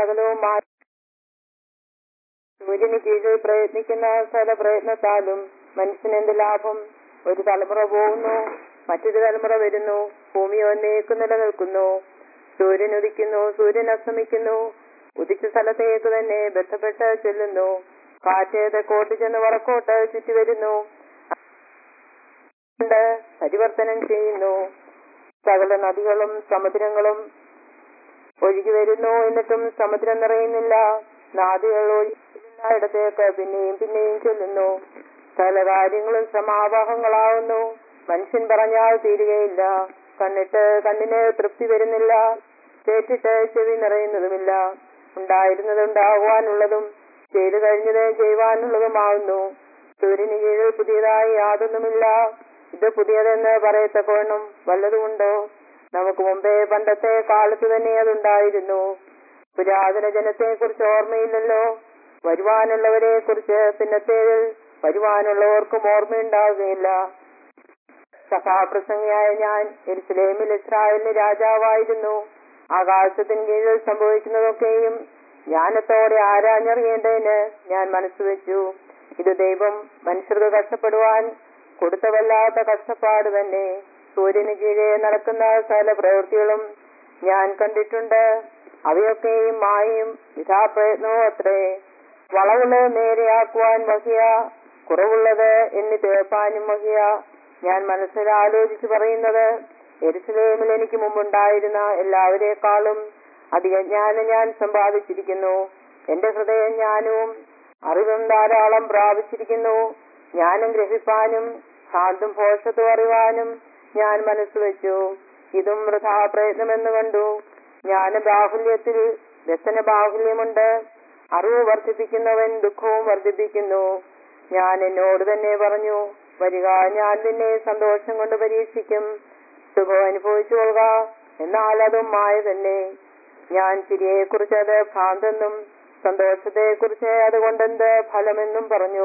സകലവും മാറ്റി സൂര്യന് കീഴിൽ പ്രയത്നിക്കുന്ന സകല പ്രയത്നത്താലും മനുഷ്യനെന്ത് ലാഭം ഒരു തലമുറ പോകുന്നു മറ്റൊരു തലമുറ വരുന്നു ഭൂമി ഒന്നേക്ക് നിലനിൽക്കുന്നു സൂര്യൻ ഉദിക്കുന്നു സൂര്യൻ അസ്തമിക്കുന്നു ഉദിച്ച സ്ഥലത്തേക്ക് തന്നെ ബന്ധപ്പെട്ട് ചെല്ലുന്നു കാറ്റ് തെക്കോട്ട് ചെന്ന് വടക്കോട്ട് ചുറ്റി വരുന്നു കൊണ്ട് പരിവർത്തനം ചെയ്യുന്നു സകല നദികളും സമുദ്രങ്ങളും ഒഴുകി വരുന്നു എന്നിട്ടും സമുദ്രം നിറയുന്നില്ല നദികൾ ഒഴുകിയിടത്തേക്ക് പിന്നെയും പിന്നെയും ചെല്ലുന്നു സകല കാര്യങ്ങളും സമാവാഹങ്ങളാവുന്നു മനുഷ്യൻ പറഞ്ഞാൽ തീരുകയില്ല കണ്ണിട്ട് കണ്ണിന് തൃപ്തി വരുന്നില്ല കേട്ടിട്ട് ചെവി നിറയുന്നതുമില്ല ഉണ്ടായിരുന്നത് ഉണ്ടാകുവാനുള്ളതും ചെയ്തു കഴിഞ്ഞത് ചെയ്യുവാനുള്ളതുമാവുന്നു സൂര്യന് കീഴിൽ പുതിയതായി യാതൊന്നുമില്ല ഇത് പുതിയതെന്ന് പറയത്തക്കവണ്ണം വല്ലതുമുണ്ടോ നമുക്ക് മുമ്പേ പണ്ടത്തെ കാലത്ത് തന്നെ അതുണ്ടായിരുന്നു പുരാതന ജനത്തെ കുറിച്ച് ഓർമ്മയില്ലല്ലോ വരുവാനുള്ളവരെ കുറിച്ച് പിന്നത്തേതിൽ വരുവാനുള്ളവർക്കും ഓർമ്മയുണ്ടാവുകയില്ല സഭാപ്രസംഗിയായ ഞാൻ എരുസലേമിൽ ഇസ്രായേലിന് രാജാവായിരുന്നു ആകാശത്തിന് കീഴിൽ സംഭവിക്കുന്നതൊക്കെയും ജ്ഞാനത്തോടെ ആരാഞ്ഞറിയേണ്ടതിന് ഞാൻ മനസ്സ് വെച്ചു ഇത് ദൈവം മനുഷ്യർക്ക് കഷ്ടപ്പെടുവാൻ കൊടുത്തവല്ലാത്ത കഷ്ടപ്പാട് തന്നെ സൂര്യന് കീഴെ നടക്കുന്ന സകല പ്രവൃത്തികളും ഞാൻ കണ്ടിട്ടുണ്ട് അവയൊക്കെയും മായും വിധാപ്രയത്നവും അത്രേ വളവുള്ളത് നേരെയാക്കുവാൻ വഹിയ കുറവുള്ളത് എണ്ണി തേപ്പാനും വഹിയ ഞാൻ മനസ്സിൽ ആലോചിച്ച് പറയുന്നത് എരുസലേമിൽ എനിക്ക് മുമ്പുണ്ടായിരുന്ന എല്ലാവരെക്കാളും അധിക ജ്ഞാനം ഞാൻ സമ്പാദിച്ചിരിക്കുന്നു എന്റെ ഹൃദയ ജ്ഞാനവും അറിവും ധാരാളം പ്രാപിച്ചിരിക്കുന്നു ജ്ഞാനം ഗ്രഹിപ്പാനും ശാന്തും ഭോഷത്വം അറിവാനും ഞാൻ മനസ്സ് വെച്ചു ഇതും വൃഥാ പ്രയത്നമെന്ന് കണ്ടു ജ്ഞാന ബാഹുല്യത്തിൽ വ്യസന ബാഹുല്യമുണ്ട് അറിവ് വർദ്ധിപ്പിക്കുന്നവൻ ദുഃഖവും വർദ്ധിപ്പിക്കുന്നു ഞാൻ എന്നോട് തന്നെ പറഞ്ഞു വരിക ഞാൻ നിന്നെ സന്തോഷം കൊണ്ട് പരീക്ഷിക്കും സുഖം അനുഭവിച്ചു കൊള്ളുക എന്നാൽ അതും മായ തന്നെ ഞാൻ ചിരിയെ കുറിച്ച് അത് ഭ്രാന്തെന്നും സന്തോഷത്തെ കുറിച്ച് അതുകൊണ്ടെന്ത് ഫലമെന്നും പറഞ്ഞു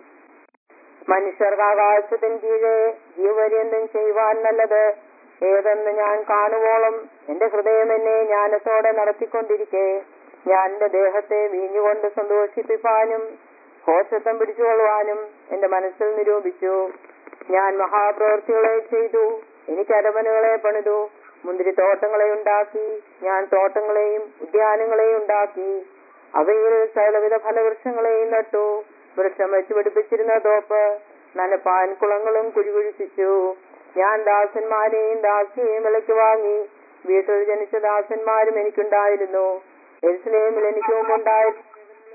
മനുഷ്യർക്ക് ആകാശത്തിന് കീഴെ ജീവപര്യന്തം ചെയ്യുവാൻ നല്ലത് ഏതെന്ന് ഞാൻ കാണുവോളം എന്റെ ഹൃദയം എന്നെ ജ്ഞാനത്തോടെ നടത്തിക്കൊണ്ടിരിക്കെ ഞാൻ എന്റെ ദേഹത്തെ വീഞ്ഞുകൊണ്ട് സന്തോഷിപ്പിക്കാനും ഘോഷത്വം പിടിച്ചുകൊള്ളുവാനും എന്റെ മനസ്സിൽ നിരൂപിച്ചു ഞാൻ മഹാപ്രവൃത്തികളെ ചെയ്തു എനിക്ക് അരമനകളെ പണിതു മുന്തിരിത്തോട്ടങ്ങളെ ഉണ്ടാക്കി ഞാൻ തോട്ടങ്ങളെയും ഉദ്യാനങ്ങളെയും ഉണ്ടാക്കി അവയിൽ സകലവിധ ഫലവൃക്ഷങ്ങളെയും നട്ടു വൃക്ഷം വെച്ച് പിടിപ്പിച്ചിരുന്ന തോപ്പ് നനപ്പാൻ കുളങ്ങളും കുഴികുഴിപ്പിച്ചു ഞാൻ ദാസന്മാരെയും ദാസിയെയും വിലയ്ക്ക് വാങ്ങി വീട്ടിൽ ജനിച്ച ദാസന്മാരും എനിക്കുണ്ടായിരുന്നു എരുസലേമിൽ എനിക്ക് മുമ്പുണ്ടായിരുന്നു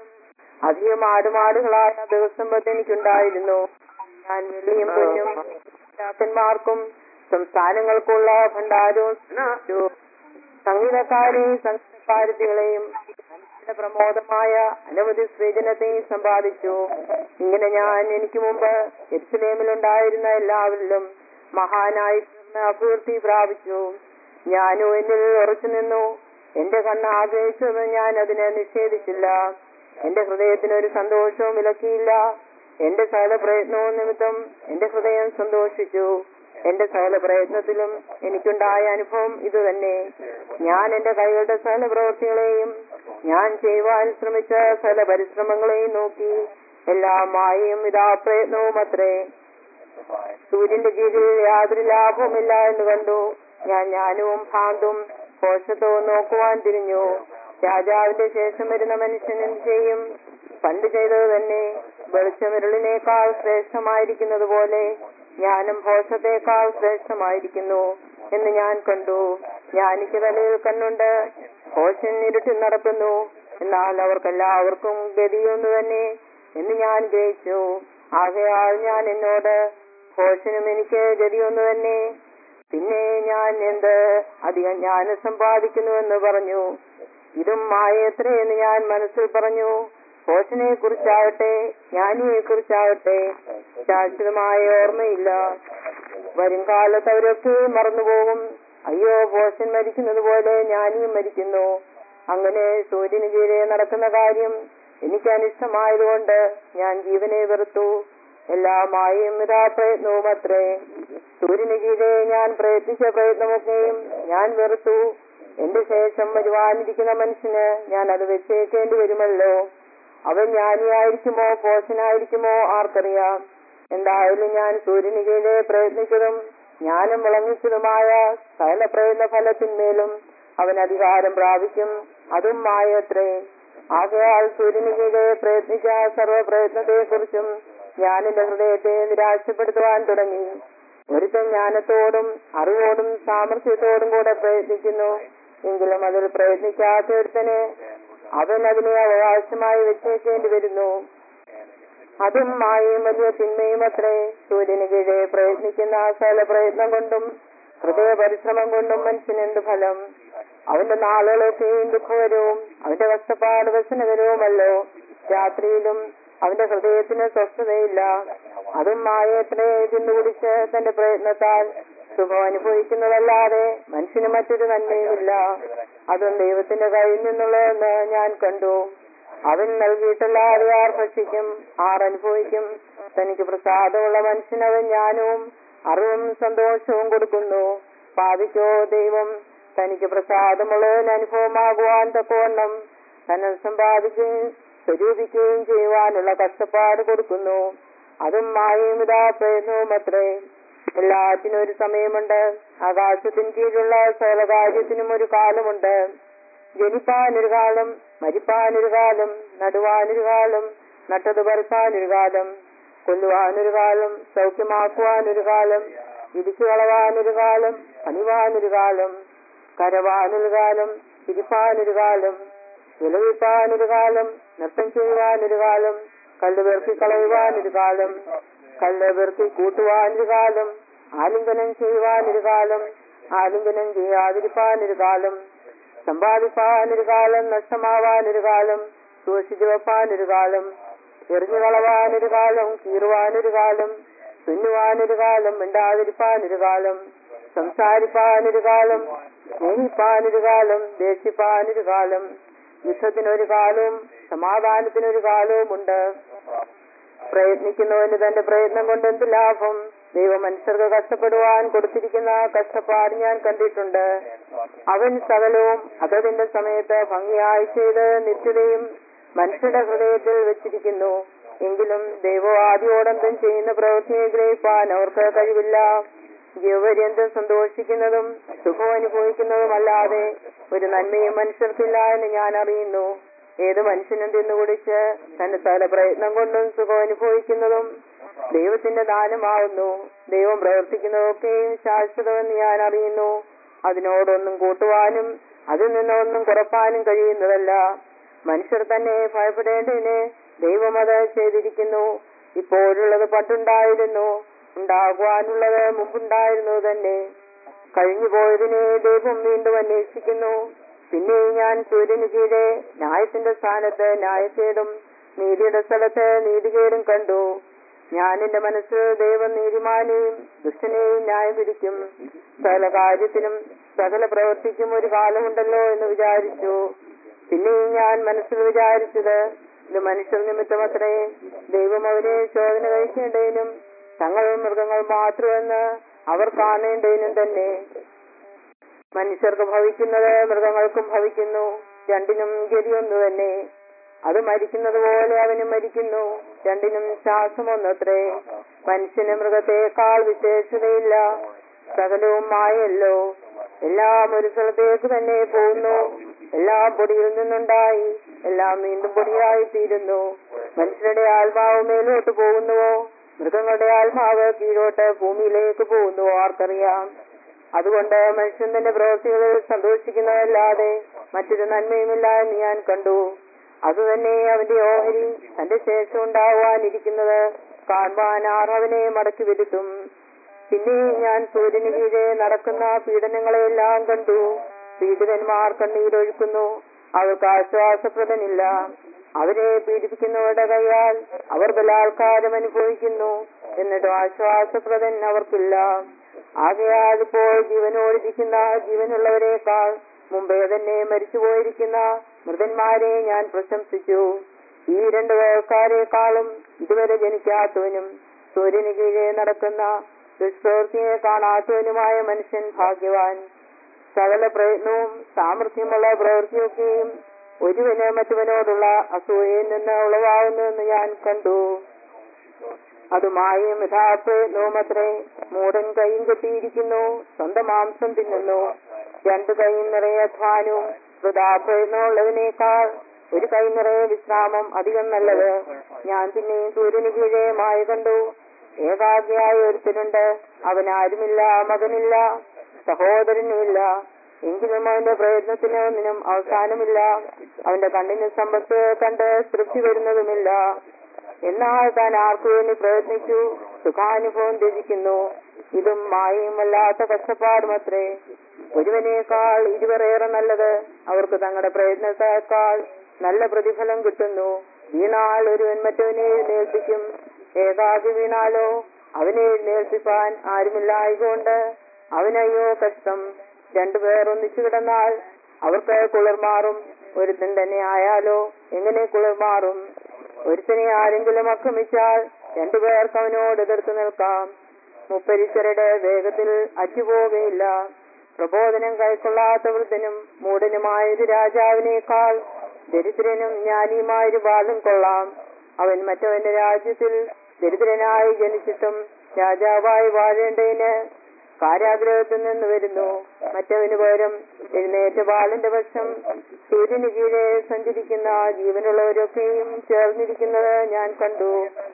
അധികം ആടുമാടുകളായ ദിവസമ്പത്ത് എനിക്കുണ്ടായിരുന്നു ഞാൻ വെള്ളിയും പൊന്നും ദാസന്മാർക്കും സംസ്ഥാനങ്ങൾക്കുള്ള ഭണ്ഡാരവും സ്ഥാപിച്ചു. സംഗീതക്കാരെയും സംഗീതക്കാരത്തികളെയും മനുഷ്യന്റെ പ്രമോദമായ അനവധി സ്ത്രീജനത്തെയും സമ്പാദിച്ചു ഇങ്ങനെ ഞാൻ എനിക്ക് മുമ്പ് എരുസലേമിലുണ്ടായിരുന്ന എല്ലാവരിലും മഹാനായി തീർന്ന അഭിവൃദ്ധി പ്രാപിച്ചു ഞാനും എന്നിൽ ഉറച്ചു നിന്നു എന്റെ കണ്ണ് ആഗ്രഹിച്ചത് ഞാൻ അതിനെ നിഷേധിച്ചില്ല എന്റെ ഹൃദയത്തിന് ഒരു സന്തോഷവും വിലക്കിയില്ല എന്റെ സകല പ്രയത്നവും നിമിത്തം എന്റെ ഹൃദയം സന്തോഷിച്ചു എന്റെ സകല പ്രയത്നത്തിലും എനിക്കുണ്ടായ അനുഭവം ഇതുതന്നെ ഞാൻ എന്റെ കൈകളുടെ സകല പ്രവൃത്തികളെയും ഞാൻ ചെയ്യുവാൻ ശ്രമിച്ച സകല പരിശ്രമങ്ങളെയും നോക്കി എല്ലാ മായയും ഇതാ പ്രയത്നവും അത്രേ സൂര്യന്റെ കീഴിൽ യാതൊരു ലാഭവുമില്ല എന്ന് കണ്ടു ഞാൻ ജ്ഞാനവും ഭ്രാന്തും കോശത്വവും നോക്കുവാൻ തിരിഞ്ഞു രാജാവിന്റെ ശേഷം വരുന്ന മനുഷ്യൻ എന്ത് ചെയ്യും പണ്ട് ചെയ്തത് തന്നെ വെളിച്ചമിരളിനേക്കാൾ ശ്രേഷ്ഠമായിരിക്കുന്നത് പോലെ ജ്ഞാനം ഭോഷത്തേക്കാൾ ശ്രേഷ്ഠമായിരിക്കുന്നു എന്ന് ഞാൻ കണ്ടു ജ്ഞാനിക്ക് തലയിൽ കണ്ണുണ്ട് ഭോഷൻ ഇരുട്ടിൽ നടക്കുന്നു എന്നാൽ അവർക്കെല്ലാവർക്കും ഗതിയൊന്നു തന്നെ എന്ന് ഞാൻ ഗ്രഹിച്ചു ആകയാൽ ഞാൻ എന്നോട് ഭോഷനും എനിക്ക് ഗതിയൊന്നു തന്നെ പിന്നെ ഞാൻ എന്ത് അധികം ജ്ഞാനം സമ്പാദിക്കുന്നുവെന്ന് പറഞ്ഞു ഇതും മായത്രേ എന്ന് ഞാൻ മനസ്സിൽ പറഞ്ഞു ഭോഷനെ കുറിച്ചാവട്ടെ ജ്ഞാനിയെ കുറിച്ചാവട്ടെ ശാശ്വതമായ ഓർമ്മയില്ല വരും കാലത്ത് അവരൊക്കെ മറന്നുപോകും അയ്യോ ഭോഷൻ മരിക്കുന്നത് പോലെ ജ്ഞാനിയും മരിക്കുന്നു അങ്ങനെ സൂര്യന് കീഴെ നടക്കുന്ന കാര്യം എനിക്ക് അനിഷ്ടമായതുകൊണ്ട് ഞാൻ ജീവനെ വെറുത്തു എല്ലാ മായയും ഇതാ പ്രയത്നവും അത്രേ സൂര്യന് കീഴെ ഞാൻ പ്രയത്നിച്ച പ്രയത്നമൊക്കെയും ഞാൻ വെറുത്തു എന്റെ ശേഷം വരുവാനിരിക്കുന്ന മനുഷ്യന് ഞാൻ അത് വെച്ചേക്കേണ്ടി വരുമല്ലോ അവൻ ജ്ഞാനിയായിരിക്കുമോ പോഷനായിരിക്കുമോ ആർക്കറിയാം എന്തായാലും ഞാൻ സൂര്യന് കീഴെ പ്രയത്നിച്ചതും ജ്ഞാനം വിളങ്ങിച്ചതുമായ സകല പ്രയത്ന ഫലത്തിന്മേലും അവൻ അധികാരം പ്രാപിക്കും അതും മായത്രേ ആകയാൽ സൂര്യന് കീഴെ പ്രയത്നിച്ച സർവ്വ പ്രയത്നത്തെക്കുറിച്ചും ഞാൻ എന്റെ ഹൃദയത്തെ നിരാശപ്പെടുത്തുവാൻ തുടങ്ങി ഒരുത്തൻ ജ്ഞാനത്തോടും അറിവോടും സാമർഥ്യത്തോടും കൂടെ പ്രയത്നിക്കുന്നു എങ്കിലും അതിൽ പ്രയത്നിക്കാത്ത ഒരുത്തന് അവൻ അതിനെ അവകാശമായി വെച്ചേക്കേണ്ടി വരുന്നു അതും മായയും വലിയ തിന്മയും അത്രേ സൂര്യന് കീഴെ പ്രയത്നിക്കുന്ന സകല പ്രയത്നം കൊണ്ടും ഹൃദയ പരിശ്രമം കൊണ്ടും മനുഷ്യന് എന്ത് ഫലം അവന്റെ നാളുകളൊക്കെയും ദുഃഖകരവും അവന്റെ കഷ്ടപ്പാട് വ്യസനകരവുമല്ലോ രാത്രിയിലും അവന്റെ ഹൃദയത്തിന് സ്വസ്ഥതയില്ല അതും മായത്രേ തിന്നുകുടിച്ച് തന്റെ പ്രയത്നത്താൽ സുഖം അനുഭവിക്കുന്നതല്ലാതെ മനുഷ്യന് മറ്റൊരു നന്മയുമില്ല അതും ദൈവത്തിന്റെ കയ്യിൽ നിന്നുള്ളതെന്ന് ഞാൻ കണ്ടു അവൻ നൽകിയിട്ടല്ലാതെ ആർ ഭക്ഷിക്കും ആർ അനുഭവിക്കും തനിക്ക് പ്രസാദമുള്ള മനുഷ്യനവൻ ജ്ഞാനവും അറിവും സന്തോഷവും കൊടുക്കുന്നു പാപിക്കോ ദൈവം തനിക്ക് പ്രസാദമുള്ളതിന് അനുഭവമാകുവാൻ തക്കവണ്ണം ധനം സമ്പാദിക്കുകയും സ്വരൂപിക്കുകയും ചെയ്യുവാനുള്ള കഷ്ടപ്പാട് കൊടുക്കുന്നു അതും മായയും ഇതാ പ്രയത്നവും അത്രേ എല്ലാത്തിനും ഒരു സമയമുണ്ട് ആകാശത്തിന് കീഴിലുള്ള സകല കാര്യത്തിനും ഒരു കാലമുണ്ട് ജനിപ്പാനൊരു കാലം മരിപ്പാനൊരു കാലം നടുവാനൊരു കാലം നട്ടത് പറിപ്പാനൊരു കാലം കൊല്ലുവാനൊരു കാലം സൗഖ്യമാക്കുവാനൊരു കാലം ഇടിച്ചു കളവാനൊരു കാലം പണിവാനൊരു കാലം കരവാനൊരു കാലം ചിരിപ്പാനൊരു കാലം വിളവിപ്പാനൊരു കാലം നൃത്തം ചെയ്യുവാനൊരു കാലം കല്ല് പെറുക്കി കളയുവാനൊരു കാലം കല്ല് പെറുക്കി കൂട്ടുവാനൊരു കാലം ആലിംഗനം ചെയ്യുവാനൊരു കാലം ആലിംഗനം ചെയ്യാതിരിപ്പാനൊരു കാലം സമ്പാദിപ്പാനൊരു കാലം നഷ്ടമാവാനൊരു കാലം സൂക്ഷിച്ചു വെപ്പാനൊരു കാലം എറിഞ്ഞു കളവാനൊരു കാലം കീറുവാനൊരു കാലം തുന്നുവാനൊരു കാലം മിണ്ടാതിരിപ്പാനൊരു കാലം സംസാരിപ്പാനൊരു കാലം സ്നേഹിപ്പാനൊരു കാലം ദേഷിപ്പാനൊരു കാലം യുദ്ധത്തിനൊരു കാലവും സമാധാനത്തിനൊരു കാലവുമുണ്ട് പ്രയത്നിക്കുന്നവന് തന്റെ പ്രയത്നം കൊണ്ട് എന്ത് ലാഭം ദൈവ മനുഷ്യർക്ക് കഷ്ടപ്പെടുവാൻ കൊടുത്തിരിക്കുന്ന കഷ്ടപ്പാട് ഞാൻ കണ്ടിട്ടുണ്ട് അവൻ സകലവും അതതിന്റെ സമയത്ത് ഭംഗിയായി ചെയ്ത് നിത്യതയും മനുഷ്യരുടെ ഹൃദയത്തിൽ വെച്ചിരിക്കുന്നു എങ്കിലും ദൈവവാദിയോടന്തം ചെയ്യുന്ന പ്രവൃത്തിയെ ഗ്രഹിപ്പാൻ അവർക്ക് കഴിവില്ല ജീവപര്യന്തം സന്തോഷിക്കുന്നതും സുഖം അനുഭവിക്കുന്നതുമല്ലാതെ ഒരു നന്മയും മനുഷ്യർക്കില്ല എന്ന് ഞാൻ അറിയുന്നു ഏത് മനുഷ്യനും തിന്നുകുടിച്ച് തന്റെ സകല പ്രയത്നം കൊണ്ടും സുഖം അനുഭവിക്കുന്നതും ദൈവത്തിന്റെ ദാനമാവുന്നു ദൈവം പ്രവർത്തിക്കുന്നതൊക്കെയും ശാശ്വതമെന്ന് ഞാൻ അറിയുന്നു അതിനോടൊന്നും കൂട്ടുവാനും അതിൽ നിന്നൊന്നും കുറപ്പാനും കഴിയുന്നതല്ല മനുഷ്യർ തന്നെ ഭയപ്പെടേണ്ടതിന് ദൈവം അത് ചെയ്തിരിക്കുന്നു ഇപ്പോഴുള്ളത് പണ്ടുണ്ടായിരുന്നു ഉണ്ടാകുവാനുള്ളത് മുമ്പുണ്ടായിരുന്നു തന്നെ കഴിഞ്ഞു പോയതിനെ ദൈവം വീണ്ടും അന്വേഷിക്കുന്നു പിന്നെ ഞാൻ സൂര്യന് കീഴെ ന്യായത്തിന്റെ സ്ഥാനത്ത് ന്യായക്കേടും നീതിയുടെ സ്ഥലത്ത് നീതികേടും കണ്ടു ഞാൻ എന്റെ മനസ്സ് ദൈവം നീതിമാനെയും ദുഷ്ടനെയും ന്യായം വിധിക്കും സകല കാര്യത്തിനും സകല പ്രവൃത്തിക്കും ഒരു കാലമുണ്ടല്ലോ എന്ന് വിചാരിച്ചു പിന്നെയും ഞാൻ മനസ്സിൽ വിചാരിച്ചത് ഇത് മനുഷ്യർ നിമിത്തമത്രേ ദൈവം അവരെ ശോധന കഴിക്കേണ്ടതിനും തങ്ങൾ മൃഗങ്ങൾ മാത്രമെന്ന് അവർ കാണേണ്ടതിനും തന്നെ മനുഷ്യർക്ക് ഭവിക്കുന്നത് മൃഗങ്ങൾക്കും ഭവിക്കുന്നു രണ്ടിനും ഗതിയൊന്നു തന്നെ അത് മരിക്കുന്നത് പോലെ അവനും മരിക്കുന്നു രണ്ടിനും ശ്വാസം ഒന്നത്രേ മനുഷ്യന് മൃഗത്തെക്കാൾ വിശേഷതയില്ല സകലവും മായല്ലോ എല്ലാം ഒരു സ്ഥലത്തേക്ക് തന്നെ പോകുന്നു എല്ലാം പൊടിയിൽ നിന്നുണ്ടായി എല്ലാം വീണ്ടും പൊടിയായി തീരുന്നു മനുഷ്യരുടെ ആത്മാവ് മേലോട്ട് പോകുന്നുവോ മൃഗങ്ങളുടെ ആത്മാവ് കീഴോട്ട് ഭൂമിയിലേക്ക് പോകുന്നുവോ ആർക്കറിയാം അതുകൊണ്ട് മനുഷ്യൻ തന്റെ പ്രവൃത്തികളിൽ സന്തോഷിക്കുന്നതല്ലാതെ മറ്റൊരു നന്മയുമില്ല എന്ന് ഞാൻ കണ്ടു അതുതന്നെ അവന്റെ ഓഹരി തന്റെ ശേഷം ഉണ്ടാവാനിരിക്കുന്നത് കാണുവാൻ ആർ അവനെ മടക്കി വരുത്തും പിന്നെ ഞാൻ സൂര്യന് കീഴെ നടക്കുന്ന പീഡനങ്ങളെല്ലാം കണ്ടു പീഡിതന്മാർ കണ്ണീരൊഴുക്കുന്നു അവർക്ക് ആശ്വാസപ്രദനില്ല അവരെ പീഡിപ്പിക്കുന്നവരുടെ കൈയാൽ അവർ ബലാത്കാരം അനുഭവിക്കുന്നു എന്നിട്ടും ആശ്വാസപ്രദൻ അവർക്കില്ല ആകയാൽ ഇപ്പോൾ ജീവനോടിരിക്കുന്ന ജീവനുള്ളവരെക്കാൾ മുമ്പേ തന്നെ മരിച്ചുപോയിരിക്കുന്ന മൃതന്മാരെ ഞാൻ പ്രശംസിച്ചു ഈ രണ്ട് വയസ്സാരേക്കാളും ഇതുവരെ ജനിക്കാത്തവനും സൂര്യന് കീഴെ നടക്കുന്ന ദുഷ്പ്രവൃത്തിയെ കാണാത്തവനുമായ മനുഷ്യൻ ഭാഗ്യവാൻ സകല പ്രയത്നവും സാമർഥ്യമുള്ള പ്രവൃത്തിയൊക്കെയും ഒരുവന് മറ്റവനോടുള്ള അസൂയയിൽ നിന്ന് ഉളവാകുന്നുവെന്ന് ഞാൻ കണ്ടു അതുമായും യഥാപ്രയത്നവുമത്രേ മൂടൻ കൈയും കെട്ടിയിരിക്കുന്നു സ്വന്തം മാംസം തിന്നുന്നു രണ്ടു കൈയും നിറയെ അധ്വാനവും വൃതാപ്രയത്നമുള്ളതിനേക്കാൾ ഒരു കൈ നിറയെ വിശ്രാമം അധികം നല്ലത് ഞാൻ പിന്നെയും സൂര്യന് കീഴേ മായ കണ്ടു ഏകാഗ്രിയായ ഒരുത്തനുണ്ട് അവൻ ആരുമില്ല മകനില്ല സഹോദരനുമില്ല എങ്കിലും അവന്റെ പ്രയത്നത്തിന് ഒന്നിനും അവസാനമില്ല അവന്റെ കണ്ണിന് സമ്പത്ത് കണ്ട് തൃപ്തി വരുന്നതുമില്ല എന്നാൽ താൻ ആർക്കു വേണ്ടി പ്രയത്നിച്ചു സുഖാനുഭവം ത്യജിക്കുന്നു ഇതും മായയുമല്ലാത്ത കഷ്ടപ്പാടുമത്രേ ഒരുവനേക്കാൾ ഇരുവറേറെ നല്ലത് അവർക്ക് തങ്ങളുടെ പ്രയത്നത്തെക്കാൾ നല്ല പ്രതിഫലം കിട്ടുന്നു വീണാൽ ഒരുവൻ മറ്റവനെ എഴുന്നേൽപ്പിക്കും ഏകാകി വീണാലോ അവനെ എഴുന്നേൽപ്പിപ്പാൻ ആരുമില്ലായതുകൊണ്ട് അവനയ്യോ കഷ്ടം രണ്ടുപേർ ഒന്നിച്ചു കിടന്നാൽ അവർക്ക് കുളിർമാറും ഒരുത്തൻ തന്നെ ആയാലോ എങ്ങനെ കുളിർമാറും ഒരുത്തനെ ആരെങ്കിലും ആക്രമിച്ചാൽ രണ്ടുപേർക്ക് അവനോട് എതിർത്ത് നിൽക്കാം മുപ്പരിച്ചരുടെ വേഗത്തിൽ അറ്റുപോവുകയില്ല പ്രബോധനം കൈക്കൊള്ളാത്ത വൃദ്ധനും മൂടനുമായൊരു രാജാവിനേക്കാൾ ദരിദ്രനും ജ്ഞാനിയുമായൊരു ബാലം കൊള്ളാം അവൻ മറ്റവന്റെ രാജ്യത്തിൽ ദരിദ്രനായി ജനിച്ചിട്ടും രാജാവായി വാഴേണ്ടതിന് കാരാഗ്രഹത്തിൽ നിന്ന് വരുന്നു മറ്റവന് പകരം എഴുന്നേറ്റ ബാലന്റെ പക്ഷം സൂര്യന് കീഴെ സഞ്ചരിക്കുന്ന ജീവനുള്ളവരൊക്കെയും ചേർന്നിരിക്കുന്നത് ഞാൻ കണ്ടു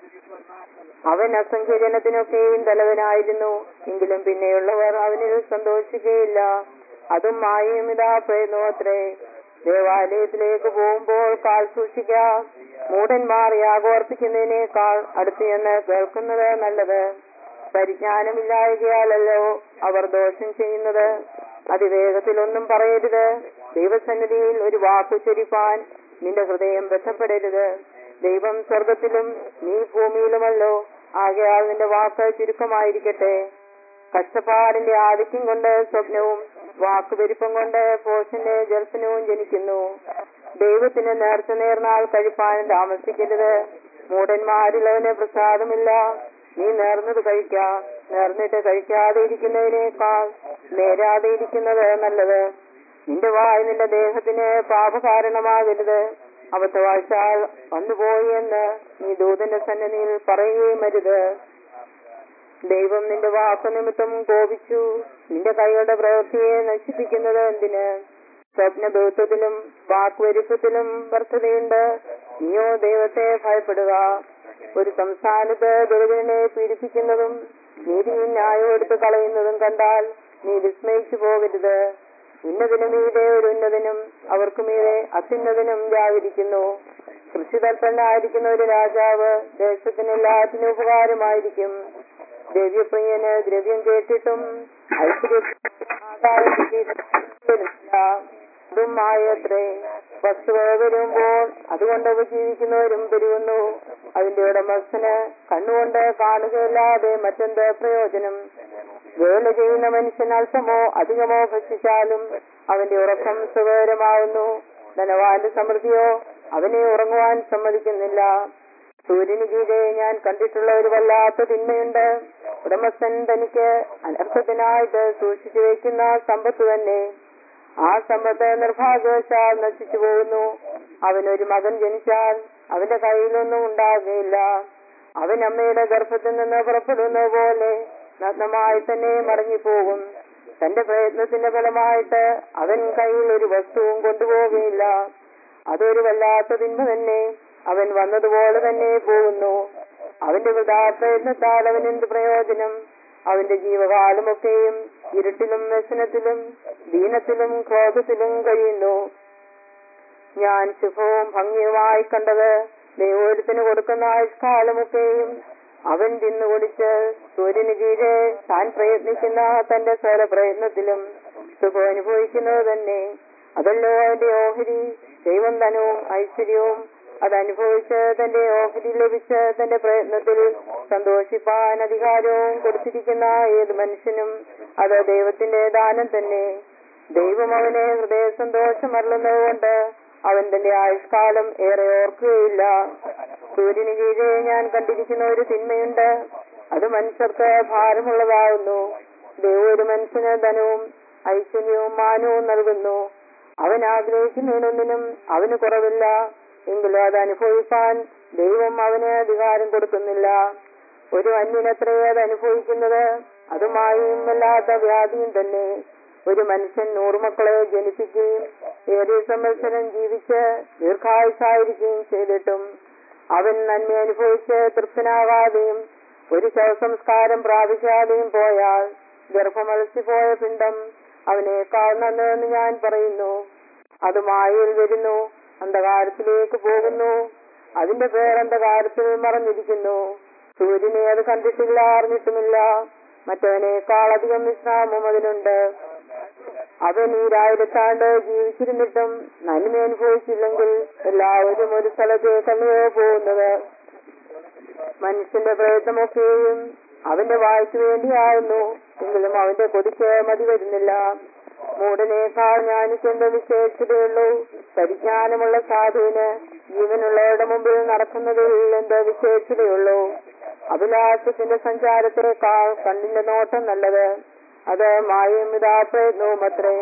അവൻ അസംഖ്യജനത്തിനൊക്കെയും തലവനായിരുന്നു എങ്കിലും പിന്നെയുള്ളവർ അവനിൽ സന്തോഷിക്കുകയില്ല അതും മായയും ഇതാ പ്രയത്നമത്രേ ദേവാലയത്തിലേക്ക് പോകുമ്പോൾ കാൽ സൂക്ഷിക്കാം മൂടന്മാർ യാഗോർപ്പിക്കുന്നതിനേക്കാൾ അടുത്ത് ചെന്ന് കേൾക്കുന്നത് നല്ലത് പരിജ്ഞാനമില്ലായകയാലല്ലോ അവർ ദോഷം ചെയ്യുന്നത് അതിവേഗത്തിലൊന്നും പറയരുത് ദൈവസന്നിധിയിൽ ഒരു വാക്കു ചൊരിപ്പാൻ നിന്റെ ഹൃദയം ബന്ധപ്പെടരുത് ദൈവം സ്വർഗത്തിലും നീ ഭൂമിയിലുമല്ലോ ആകയാൽ നിന്റെ വാക്ക് ചുരുക്കമായിരിക്കട്ടെ കഷ്ടപ്പാടിന്റെ ആധിക്യം കൊണ്ട് സ്വപ്നവും വാക്കുപെരുപ്പം കൊണ്ട് പോഷന്റെ ജൽപ്പനവും ജനിക്കുന്നു ദൈവത്തിന് നേർച്ച നേർന്നാൽ കഴിപ്പാൻ താമസിക്കരുത് മൂടന്മാരിലവന് പ്രസാദമില്ല നീ നേർന്നത് കഴിക്ക നേർന്നിട്ട് കഴിക്കാതെ ഇരിക്കുന്നതിനേക്കാൾ നേരാതെ ഇരിക്കുന്നത് നല്ലത് നിന്റെ വായ് നിന്റെ ദേഹത്തിന് പാപകാരണമാകരുത് അബദ്ധവാഴ്ചാൽ വന്നുപോയി എന്ന് നീ ദൂതന്റെ സന്നദ്ധിയിൽ പറയുകയും അരുത് ദൈവം നിന്റെ വാക്കു നിമിത്തം കോപിച്ചു നിന്റെ കൈകളുടെ പ്രവൃത്തിയെ നശിപ്പിക്കുന്നത് എന്തിന് സ്വപ്നബോധത്തിലും വാക്വരിപ്പത്തിലും വർദ്ധതയുണ്ട് നീയോ ദൈവത്തെ ഭയപ്പെടുക ഒരു സംസ്ഥാനത്ത് ദുരിതനെ പീഡിപ്പിക്കുന്നതും നീതിയും ന്യായം എടുത്ത് കളയുന്നതും കണ്ടാൽ നീ വിസ്മയിച്ചു പോകരുത് ഉന്നതിനു മീതെ ഒരു ഉന്നതനും അവർക്ക് മീതെ അത്യുന്നതനും വ്യാപരിക്കുന്നു കൃഷി തൽപ്പനായിരിക്കുന്ന ഒരു രാജാവ് ദേശത്തിന് എല്ലാത്തിനും ഉപകാരമായിരിക്കും ദ്രവ്യപ്രിയന് ദ്രവ്യം കേട്ടിട്ടും ഐശ്വര്യമില്ല അതും മായത്രേ വസ്തുവ വരുമ്പോൾ അതുകൊണ്ട് ഉപജീവിക്കുന്നവരും പെരുകുന്നു അതിന്റെ ഉടമസ്ഥന് കണ്ണുകൊണ്ട് കാണുകയല്ലാതെ മറ്റെന്ത് പ്രയോജനം വേല ചെയ്യുന്ന മനുഷ്യൻ അല്പമോ അധികമോ ഭക്ഷിച്ചാലും അവന്റെ ഉറക്കം സുഖകരമാവുന്നു ധനവാന്റെ സമൃദ്ധിയോ അവനെ ഉറങ്ങുവാൻ സമ്മതിക്കുന്നില്ല സൂര്യന് കീഴെ ഞാൻ കണ്ടിട്ടുള്ള ഒരു വല്ലാത്ത തിന്മയുണ്ട് ഉടമസ്ഥൻ തനിക്ക് അനർത്ഥത്തിനായിട്ട് സൂക്ഷിച്ചു വയ്ക്കുന്ന സമ്പത്ത് തന്നെ ആ സമ്പത്ത് നിർഭാഗ്യവശാൽ നശിച്ചു പോകുന്നു അവനൊരു മകൻ ജനിച്ചാൽ അവന്റെ കയ്യിലൊന്നും ഉണ്ടാകുകയില്ല അവൻ അമ്മയുടെ ഗർഭത്തിൽ നിന്ന് പുറപ്പെടുന്ന പോലെ നഗ്നമായി തന്നെ മടങ്ങിപ്പോകും തന്റെ പ്രയത്നത്തിന്റെ ഫലമായിട്ട് അവൻ കയ്യിൽ ഒരു വസ്തുവും കൊണ്ടുപോകുകയില്ല അതൊരു വല്ലാത്ത തിന്മ തന്നെ അവൻ വന്നതുപോലെ തന്നെ പോകുന്നു അവന്റെ വൃതാപ്രയത്നത്താൽ അവൻ എന്ത് പ്രയോജനം അവന്റെ ജീവകാലമൊക്കെയും ഇരുട്ടിലും വ്യസനത്തിലും ദീനത്തിലും ക്രോധത്തിലും കഴിയുന്നു ഞാൻ ശുഭവും ഭംഗിയുമായി കണ്ടത് ദൈവോരത്തിന് കൊടുക്കുന്ന ആയുഷ്കാലമൊക്കെയും അവൻ തിന്നു കുടിച്ച് സൂര്യന് കീഴെ താൻ പ്രയത്നിക്കുന്ന തന്റെ സ്വര പ്രയത്നത്തിലും സുഖം അനുഭവിക്കുന്നത് തന്നെ അതല്ലോ അവന്റെ ഓഹരി ദൈവം ധനവും ഐശ്വര്യവും അതനുഭവിച്ച് തന്റെ ഓഹരി ലഭിച്ച് തന്റെ പ്രയത്നത്തിൽ സന്തോഷിപ്പാൻ അധികാരവും കൊടുത്തിരിക്കുന്ന ഏത് മനുഷ്യനും അത് ദൈവത്തിന്റെ ദാനം തന്നെ ദൈവം അവനെ ഹൃദയ സന്തോഷമരുളുന്നതുകൊണ്ട് അവൻ തന്റെ ആയുഷ്കാലം ഏറെ ഓർക്കുകയില്ല സൂര്യന് കീഴെ ഞാൻ കണ്ടിരിക്കുന്ന ഒരു തിന്മയുണ്ട് അത് മനുഷ്യർക്ക് ഭാരമുള്ളതാകുന്നു ദൈവം ഒരു മനുഷ്യന് ധനവും ഐശ്വര്യവും മാനവും നൽകുന്നു അവൻ ആഗ്രഹിക്കുന്നതിനൊന്നിനും അവന് കുറവില്ല എങ്കിലും അത് അനുഭവിക്കാൻ ദൈവം അവന് അധികാരം കൊടുക്കുന്നില്ല ഒരു അന്യനത്രേ അത് അനുഭവിക്കുന്നത് അതുമായും അല്ലാത്ത വ്യാധിയും തന്നെ ഒരു മനുഷ്യൻ നൂറ് മക്കളെ ജനിപ്പിക്കുകയും ഏറിയ സംവത്സരം ജീവിച്ച് ദീർഘായുസായിരിക്കുകയും ചെയ്തിട്ടും അവൻ നന്മ അനുഭവിച്ച് തൃപ്തനാകാതെയും ഒരു ശവസംസ്കാരം പ്രാപിക്കാതെയും പോയാൽ ഗർഭമലസിപ്പോയ പിണ്ടം അവനേക്കാൾ നന്നതെന്ന് ഞാൻ പറയുന്നു അത് മായയിൽ വരുന്നു അന്ധകാരത്തിലേക്ക് പോകുന്നു അതിന്റെ പേർ അന്ധകാരത്തിൽ മറഞ്ഞിരിക്കുന്നു സൂര്യനെ അത് കണ്ടിട്ടില്ല അറിഞ്ഞിട്ടുമില്ല മറ്റവനേക്കാൾ അധികം വിശ്രാമം അതിനുണ്ട് അവൻ ഈ രായിരത്താണ്ട് ജീവിച്ചിരുന്നിട്ടും നന്മ അനുഭവിച്ചില്ലെങ്കിൽ എല്ലാവരും ഒരു സ്ഥലത്തേക്കല്ലയോ പോകുന്നത് മനുഷ്യന്റെ പ്രയത്നമൊക്കെയും അവന്റെ വായ്ക്ക് വേണ്ടിയാവുന്നു എങ്കിലും അവന്റെ കൊതിക്ക് മതി വരുന്നില്ല മൂടനേക്കാൾ ഞാനിക്ക് എന്ത് വിശേഷിതയുള്ളൂ പരിജ്ഞാനമുള്ള സാധുവിന് ജീവനുള്ളവരുടെ മുമ്പിൽ നടക്കുന്നതിൽ എന്ത് വിശേഷിതയുള്ളൂ അഭിലാഷത്തിന്റെ സഞ്ചാരത്തെക്കാൾ കണ്ണിന്റെ നോട്ടം നല്ലത് അത് മായയും ഇതാ പ്രയത്നവും അത്രേ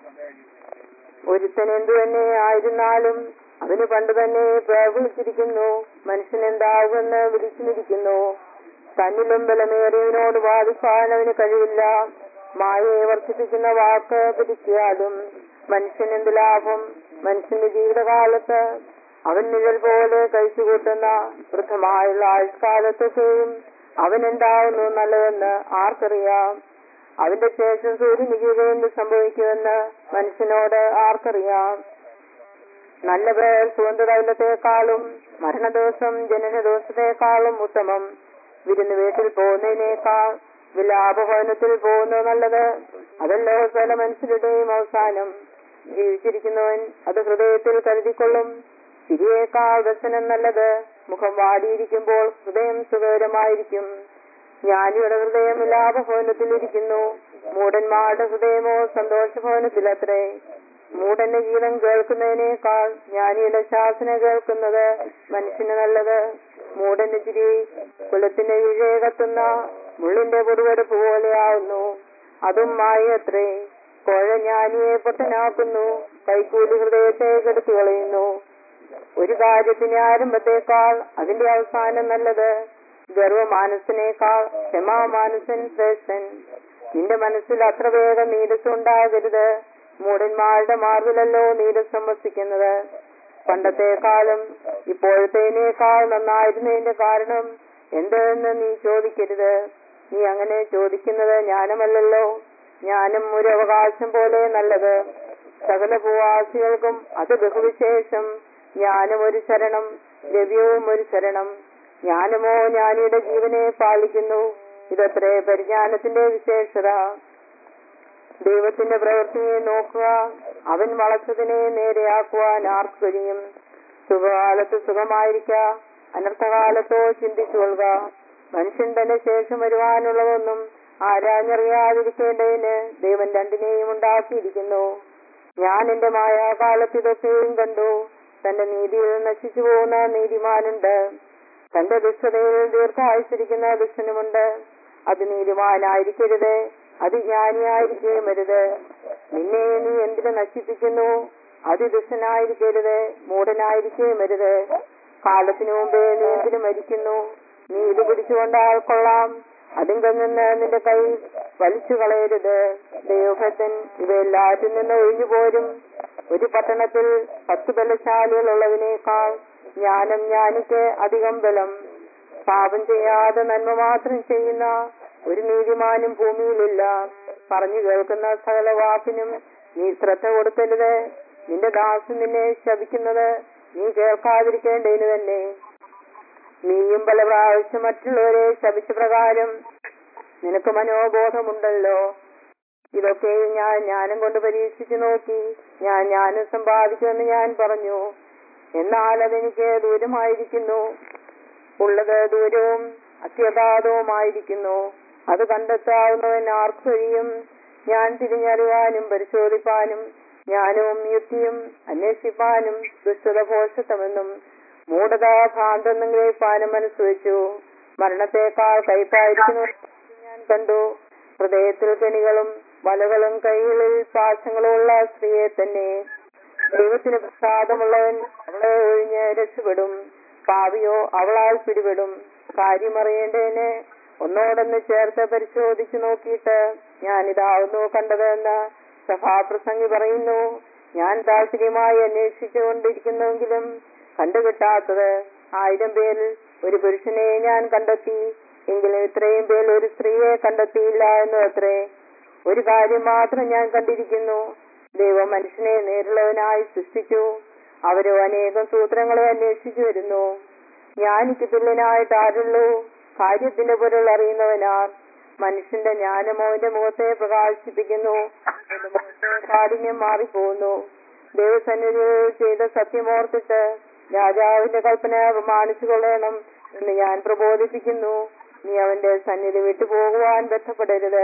ഒരുത്തൻ എന്തു തന്നെ ആയിരുന്നാലും അവന് പണ്ട് തന്നെ പ്രവിളിച്ചിരിക്കുന്നു മനുഷ്യൻ എന്താകുമെന്ന് വിളിച്ചിരിക്കുന്നു തന്നിലും ബലമേറിയവനോട് വാദിക്കാൻ അവന് കഴിവില്ല മായയെ വർദ്ധിപ്പിക്കുന്ന വാക്ക് പിടിക്കാലും മനുഷ്യൻ എന്ത് ലാഭം മനുഷ്യന്റെ ജീവിതകാലത്ത് അവൻ നിഴൽ പോലെ കഴിച്ചുകൂട്ടുന്ന വൃദ്ധമായുള്ള ആയുഷ്കാലത്തൊക്കെയും അവൻ എന്താകുന്നു നല്ലതെന്ന് ആർക്കറിയാം അവന്റെ ശേഷം സൂര്യനികീഴ എന്ത് സംഭവിക്കുമെന്ന് മനുഷ്യനോട് ആർക്കറിയാം നല്ല പേർ സുഗന്ധതൈലത്തെക്കാളും മരണദിവസം ജനനദിവസത്തെക്കാളും ഉത്തമം വിരുന്ന് വീട്ടിൽ പോകുന്നതിനേക്കാൾ വിലാപഭവനത്തിൽ പോകുന്നത് നല്ലത് അതല്ലോ പല മനുഷ്യരുടെയും അവസാനം ജീവിച്ചിരിക്കുന്നവൻ അത് ഹൃദയത്തിൽ കരുതിക്കൊള്ളും ചിരിയേക്കാൾ ദർശനം നല്ലത് മുഖം വാടിയിരിക്കുമ്പോൾ ഹൃദയം സുഖകരമായിരിക്കും ജ്ഞാനിയുടെ ഹൃദയം ലാഭഭവനത്തിലിരിക്കുന്നു മൂടന്മാരുടെ ഹൃദയമോ സന്തോഷഭവനത്തിലത്രേ മൂടന്റെ ഗീതം കേൾക്കുന്നതിനേക്കാൾ ജ്ഞാനിയുടെ ശാസന കേൾക്കുന്നത് മനുഷ്യന് നല്ലത് മൂടന്റെ ചിരി കുലത്തിന്റെ കീഴേ കത്തുന്ന മുള്ളിന്റെ പൊടുവെടുപ്പ് പോലെയാവുന്നു അതും മായത്രേ കോഴ ജ്ഞാനിയെ പൊട്ടനാക്കുന്നു കൈക്കൂലി ഹൃദയത്തെ കെടുത്തു കളയുന്നു ഒരു കാര്യത്തിന് ആരംഭത്തേക്കാൾ അതിന്റെ അവസാനം നല്ലത് ഗർവമാനസിനേക്കാൾ ക്ഷമാമാനസൻ ശ്രേഷ്ഠൻ നിന്റെ മനസ്സിൽ അത്ര വേഗം നീരസം ഉണ്ടാകരുത് മൂടന്മാരുടെ മാർഗിലല്ലോ നീരസം വസിക്കുന്നത് പണ്ടത്തെക്കാളും ഇപ്പോഴത്തേനേക്കാൾ നന്നായിരുന്നതിന്റെ കാരണം എന്തെന്ന് നീ ചോദിക്കരുത് നീ അങ്ങനെ ചോദിക്കുന്നത് ജ്ഞാനമല്ലല്ലോ ജ്ഞാനം ഒരു അവകാശം പോലെ നല്ലത് സകല ഭൂവാസികൾക്കും അത് ബഹുവിശേഷം ജ്ഞാനം ഒരു ശരണം ദ്രവ്യവും ഒരു ശരണം ജ്ഞാനമോ ജ്ഞാനിയുടെ ജീവനെ പാലിക്കുന്നു ഇതത്രേ പരിജ്ഞാനത്തിന്റെ വിശേഷത ദൈവത്തിന്റെ പ്രവൃത്തിയെ നോക്കുക അവൻ വളച്ചതിനെ നേരെയാക്കുവാൻ ആർക്ക് കഴിയും സുഖകാലത്ത് സുഖമായിരിക്ക അനർത്ഥകാലത്തോ ചിന്തിച്ചുകൊള്ളുക മനുഷ്യൻ തന്നെ ശേഷം വരുവാനുള്ളതൊന്നും ആരാഞ്ഞറിയാതിരിക്കേണ്ടതിന് ദൈവൻ രണ്ടിനെയും ഉണ്ടാക്കിയിരിക്കുന്നു ഞാൻ എന്റെ മായാകാലത്ത് ഇതൊക്കെയും കണ്ടു തന്റെ നീതിയിൽ നശിച്ചു പോകുന്ന നീതിമാനുണ്ട് തന്റെ ദുഷ്ടതയിൽ ദീർഘായുസിരിക്കുന്ന ദുഷ്ടനുമുണ്ട് അത് നീതിമാനായിരിക്കരുത് അതിജ്ഞാനിയായിരിക്കുകയും അരുത് നിന്നെ നീ എന്തിനു നശിപ്പിക്കുന്നു അതിദുഷ്ടനായിരിക്കരുത് മൂടനായിരിക്കുകയും അരുത് കാലത്തിനു മുമ്പേ നീ എന്തിനു മരിക്കുന്നു നീ ഇത് പിടിച്ചുകൊണ്ടാൽ കൊള്ളാം അതിങ്കൽ നിന്ന് നിന്റെ കൈ വലിച്ചു കളയരുത് ദൈവഭക്തൻ ഇവയെല്ലാറ്റിൽ നിന്ന് ഒഴിഞ്ഞു പോരും ഒരു പട്ടണത്തിൽ പത്ത് ബലശാലികൾ ഉള്ളതിനേക്കാൾ ജ്ഞാനം ജ്ഞാനിക്ക് അധികം ബലം പാപം ചെയ്യാതെ നന്മ മാത്രം ചെയ്യുന്ന ഒരു നീതിമാനും ഭൂമിയിലില്ല പറഞ്ഞു കേൾക്കുന്ന സകല വാക്കിനും നീ ശ്രദ്ധ കൊടുക്കരുത് നിന്റെ ദാസൻ നിന്നെ ശപിക്കുന്നത് നീ കേൾക്കാതിരിക്കേണ്ടതിന് തന്നെ നീയും പല പ്രാവശ്യം മറ്റുള്ളവരെ ശപിച്ച പ്രകാരം നിനക്ക് മനോബോധമുണ്ടല്ലോ ഇതൊക്കെ ഞാൻ ജ്ഞാനം കൊണ്ട് പരീക്ഷിച്ചു നോക്കി ഞാൻ ജ്ഞാനം സമ്പാദിക്കുമെന്ന് ഞാൻ പറഞ്ഞു എന്നാൽ അതെനിക്ക് ദൂരമായിരിക്കുന്നു ഉള്ളത് ദൂരവും അത്യഗാധവുമായിരിക്കുന്നു അത് കണ്ടെത്താവുന്നവൻ ആർക്ക് കഴിയും ഞാൻ തിരിഞ്ഞറിയാനും പരിശോധിപ്പാനും ജ്ഞാനവും യുക്തിയും അന്വേഷിപ്പാനും ദുഷ്ടത ഭോഷത്വമെന്നും മൂഢത ഭ്രാന്തെന്നും ഗ്രഹിപ്പാനും മനസ്സ് വെച്ചു മരണത്തെക്കാൾ കൈപ്പായിരിക്കുന്നു ഞാൻ കണ്ടു ഹൃദയത്തിൽ കെണികളും വലകളും കൈകളിൽ പാശങ്ങളുമുള്ള സ്ത്രീയെ തന്നെ ദൈവത്തിന് പ്രസാദമുള്ളവൻ അവളെ ഒഴിഞ്ഞ് രക്ഷപ്പെടും പാവിയോ അവളാൽ പിടിപെടും കാര്യമറിയേണ്ടതിന് ഒന്നോടൊന്ന് ചേർത്ത് പരിശോധിച്ചു നോക്കിയിട്ട് ഞാൻ ഇതാവുന്നു കണ്ടതെന്ന് സഭാപ്രസംഗി പറയുന്നു ഞാൻ താല്പര്യമായി അന്വേഷിച്ചുകൊണ്ടിരിക്കുന്നുവെങ്കിലും കണ്ടുകിട്ടാത്തത് ആയിരം പേരിൽ ഒരു പുരുഷനെ ഞാൻ കണ്ടെത്തി എങ്കിലും ഇത്രയും പേരിൽ ഒരു സ്ത്രീയെ കണ്ടെത്തിയില്ല എന്ന് അത്രേ ഒരു കാര്യം മാത്രം ഞാൻ കണ്ടിരിക്കുന്നു ദൈവം മനുഷ്യനെ നേരിലുള്ളവനായി സൃഷ്ടിച്ചു അവരോ അനേകം സൂത്രങ്ങളെ അന്വേഷിച്ചു വരുന്നു ജ്ഞാനിക്ക് തുല്യനായിട്ട് ആരുള്ളൂ കാര്യത്തിന്റെ പൊരുൾ അറിയുന്നവനാർ മനുഷ്യന്റെ ജ്ഞാനമോ അവന്റെ മുഖത്തെ പ്രകാശിപ്പിക്കുന്നു അവന്റെ മുഖത്തെ കാഠിന്യം മാറിപ്പോകുന്നു ദൈവസന്നിധിയിൽ ചെയ്ത സത്യമോർത്തിട്ട് രാജാവിന്റെ കൽപ്പന പ്രമാണിച്ചു കൊള്ളണം എന്ന് ഞാൻ പ്രബോധിപ്പിക്കുന്നു നീ അവന്റെ സന്നിധി വിട്ടുപോകുവാൻ ബന്ധപ്പെടരുത്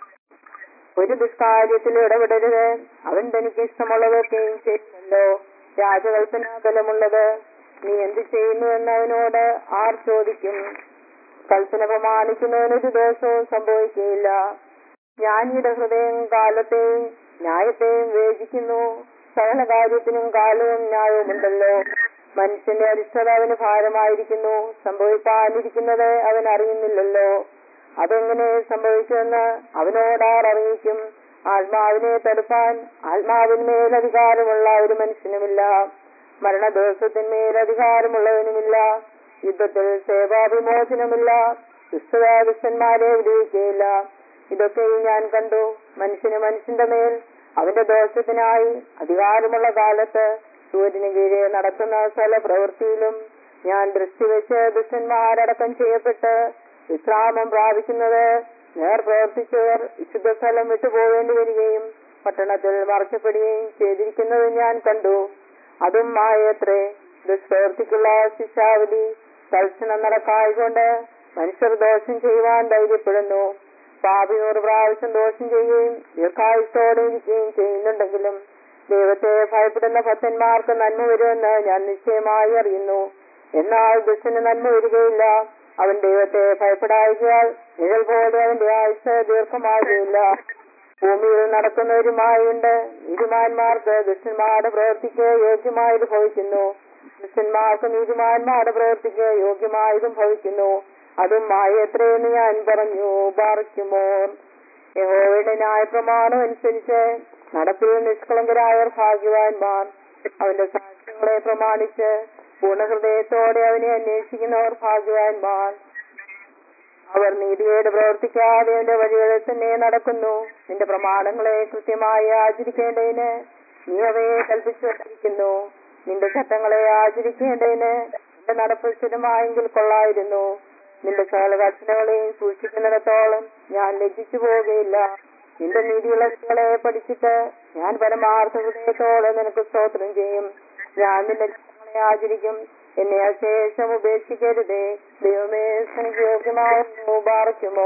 ഒരു ദുഷ്കാര്യത്തിൽ ഇടപെടരുത് അവൻ തനിക്ക് ഇഷ്ടമുള്ളതൊക്കെയും ചെയ്യുമല്ലോ രാജകൽപ്പന ബലമുള്ളത് നീ എന്ത് ചെയ്യുന്നു എന്ന് അവനോട് ആർ ചോദിക്കും കൽപ്പന പ്രമാണിക്കുന്നവനൊരു ദോഷവും സംഭവിക്കുകയില്ല ജ്ഞാനിയുടെ ഹൃദയം കാലത്തെയും ന്യായത്തെയും വേദിക്കുന്നു സകല കാര്യത്തിനും കാലവും ന്യായവുമുണ്ടല്ലോ മനുഷ്യന്റെ അരിഷ്ടത അവന് ഭാരമായിരിക്കുന്നു സംഭവിക്കാനിരിക്കുന്നത് അവൻ അറിയുന്നില്ലല്ലോ അതെങ്ങനെ സംഭവിക്കുമെന്ന് അവനോടാർ അറിയിക്കും ആത്മാവിനെ തടുപ്പാൻ ആത്മാവിന്മേൽ അധികാരമുള്ള ഒരു മനുഷ്യനുമില്ല മരണദിവസത്തിന്മേൽ അധികാരമുള്ളവനുമില്ല യുദ്ധത്തിൽ സേവാവിമോചനമില്ല ദുഷ്ടദുഷ്ടന്മാരെ വിടുവിക്കുകയില്ല ഇതൊക്കെയും ഞാൻ കണ്ടു മനുഷ്യന് മനുഷ്യന്റെ മേൽ അവന്റെ ദോഷത്തിനായി അധികാരമുള്ള കാലത്ത് സൂര്യന് കീഴെ നടക്കുന്ന സ്ഥല പ്രവൃത്തിയിലും ഞാൻ ദൃഷ്ടി വെച്ച് ദുഷ്ടന്മാരടക്കം ചെയ്യപ്പെട്ട് വിശ്രാമം പ്രാപിക്കുന്നത് നേർ പ്രവർത്തിച്ചവർ വിശുദ്ധ സ്ഥലം വിട്ടുപോകേണ്ടി വരികയും പട്ടണത്തിൽ മറക്കപ്പെടുകയും ചെയ്തിരിക്കുന്നത് ഞാൻ കണ്ടു അതും മായത്രേ ദുഷ്പ്രവർത്തിക്കുള്ള ശിക്ഷാവധി തൽക്ഷണം നടക്കായതുകൊണ്ട് മനുഷ്യർ ദോഷം ചെയ്യുവാൻ ധൈര്യപ്പെടുന്നു പാപി നൂറ് പ്രാവശ്യം ദോഷം ചെയ്യുകയും ദീർഘായുസോടെ ഇരിക്കുകയും ചെയ്യുന്നുണ്ടെങ്കിലും ദൈവത്തെ ഭയപ്പെടുന്ന ഭക്തന്മാർക്ക് നന്മ വരുമെന്ന് ഞാൻ നിശ്ചയമായി അറിയുന്നു എന്നാൽ ദുഷ്ടന് നന്മ വരികയില്ല അവൻ ദൈവത്തെ ഭയപ്പെടായികയാൽ നിഴൽ പോലെ അവന്റെ ആയുസ് ദീർഘമാകുകയില്ല ഭൂമിയിൽ നടക്കുന്നവരുമായുണ്ട് നീതിമാന്മാർക്ക് ദുഷ്ടന്മാരുടെ പ്രവൃത്തിക്ക് യോഗ്യമായത് ഭവിക്കുന്നു ദുഷ്ടന്മാർക്ക് നീതിമാന്മാരുടെ പ്രവൃത്തിക്ക് യോഗ്യമായതും ഭവിക്കുന്നു അതും മായത്രയെന്ന് ഞാൻ പറഞ്ഞു പാർക്കുമോ യഹോവയുടെ ന്യായപ്രമാണം അനുസരിച്ച് നടപ്പിൽ നിഷ്കളങ്കരായവർ ഭാഗ്യവാന്മാർ അവന്റെ സാക്ഷ്യങ്ങളെ പ്രമാണിച്ച് പൂർണ്ണഹൃദയത്തോടെ അവനെ അന്വേഷിക്കുന്നവർ ഭാഗ്യവാന്മാർ അവർ നീതിയോട് പ്രവർത്തിക്കാതെ അവന്റെ വഴികളിൽ തന്നെ നടക്കുന്നു നിന്റെ പ്രമാണങ്ങളെ കൃത്യമായി ആചരിക്കേണ്ടതിന് നീ അവയെ കൽപ്പിച്ചു വച്ചിരിക്കുന്നു നിന്റെ ചട്ടങ്ങളെ ആചരിക്കേണ്ടതിന് നിന്റെ നടപ്പ് സ്ഥിരമായെങ്കിൽ കൊള്ളായിരുന്നു നിന്റെ സകല കൽപ്പനകളെയും സൂക്ഷിക്കുന്നിടത്തോളം ഞാൻ ലജ്ജിച്ചു പോവുകയില്ല നിന്റെ നീതികളെ പഠിച്ചിട്ട് ഞാൻ പരമാർത്ഥ ഹൃദയത്തോടെ നിനക്ക് സ്തോത്രം ചെയ്യും ഞാൻ നിന്റെ ചട്ടങ്ങളെ ആചരിക്കും എന്നെ അശേഷം ഉപേക്ഷിക്കരുതേ ദൈവമേ എനിക്ക് യോഗ്യമാവുന്നു പാർക്കുമോ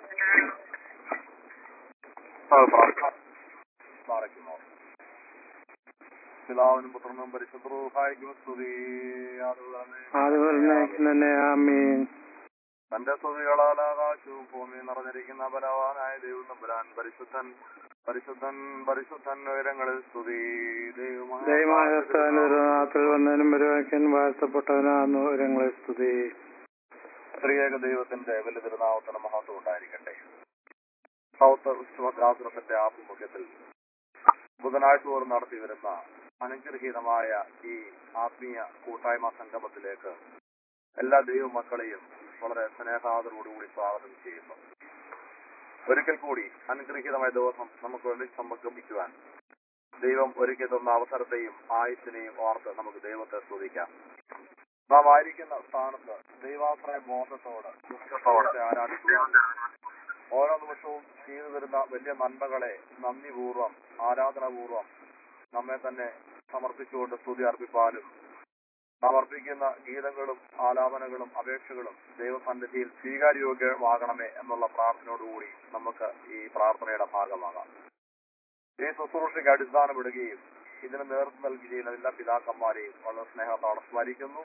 പാറയ്ക്കുമോ പിതാവിനും പുത്രനും പരിശുദ്ധഹായിക്കും സ്തുതി അതുപോലെ അതുപോലെ തന്നെ ആമീൻ തന്റെ സ്തുതികളാൽ ആകാശവും ഭൂമിയും നിറഞ്ഞിരിക്കുന്ന ബലവാനായ ദൈവം തമ്പുരാൻ പരിശുദ്ധൻ പരിശുദ്ധൻ പരിശുദ്ധൻ ഉയരങ്ങളിൽ സ്തുതി ദൈവമായ സ്ഥാനത്തിൽ വന്നതിനും വരുവാൻ വാഴ്ത്തപ്പെട്ടവനാകുന്നു ഒരങ്ങളെ സ്തുതി സ്ത്രീയേക ദൈവത്തിന്റെ വലിയ തിരുനാമത്തിന് മഹത്വം ഉണ്ടായിരിക്കട്ടെ സൗത്ത് വിശ്വമദ്രാസനത്തിന്റെ ആഭിമുഖ്യത്തിൽ ബുധനാഴ്ച തോറും നടത്തി വരുന്ന അനുഗ്രഹീതമായ ഈ ആത്മീയ കൂട്ടായ്മ സംഗമത്തിലേക്ക് എല്ലാ ദൈവമക്കളെയും വളരെ സ്നേഹാദരോടുകൂടി സ്വാഗതം ചെയ്യുന്നു ഒരിക്കൽ കൂടി അനുഗ്രഹീതമായ ദിവസം നമുക്ക് വേണ്ടി സംഗമിക്കുവാൻ ദൈവം ഒരുക്കി തന്ന അവസരത്തെയും ആയുസിനെയും ഓർത്ത് നമുക്ക് ദൈവത്തെ സ്തുതിക്കാം നാം ആയിരിക്കുന്ന സ്ഥാനത്ത് ദൈവാശ്രയ ബോധത്തോട് ദൈവത്തെ ആരാധിക്കുവാൻ ഓരോ നിമിഷവും ചെയ്തു തരുന്ന വലിയ നന്മകളെ നന്ദിപൂർവ്വം ആരാധനാപൂർവ്വം നമ്മെ തന്നെ സമർപ്പിച്ചുകൊണ്ട് സ്തുതി അർപ്പിപ്പാനും നാം അർപ്പിക്കുന്ന ഗീതങ്ങളും ആലാപനകളും അപേക്ഷകളും ദൈവസന്നിധിയിൽ സ്വീകാര്യോഗ്യമാകണമേ എന്നുള്ള പ്രാർത്ഥനയോടുകൂടി നമുക്ക് ഈ പ്രാർത്ഥനയുടെ ഭാഗമാകാം ഈ ശുശ്രൂഷയ്ക്ക് അടിസ്ഥാനമിടുകയും ഇതിന് നേതൃത്വം നൽകി ചെയ്യുന്ന എല്ലാ പിതാക്കന്മാരെയും വളരെ സ്നേഹത്തോടെ സ്മരിക്കുന്നു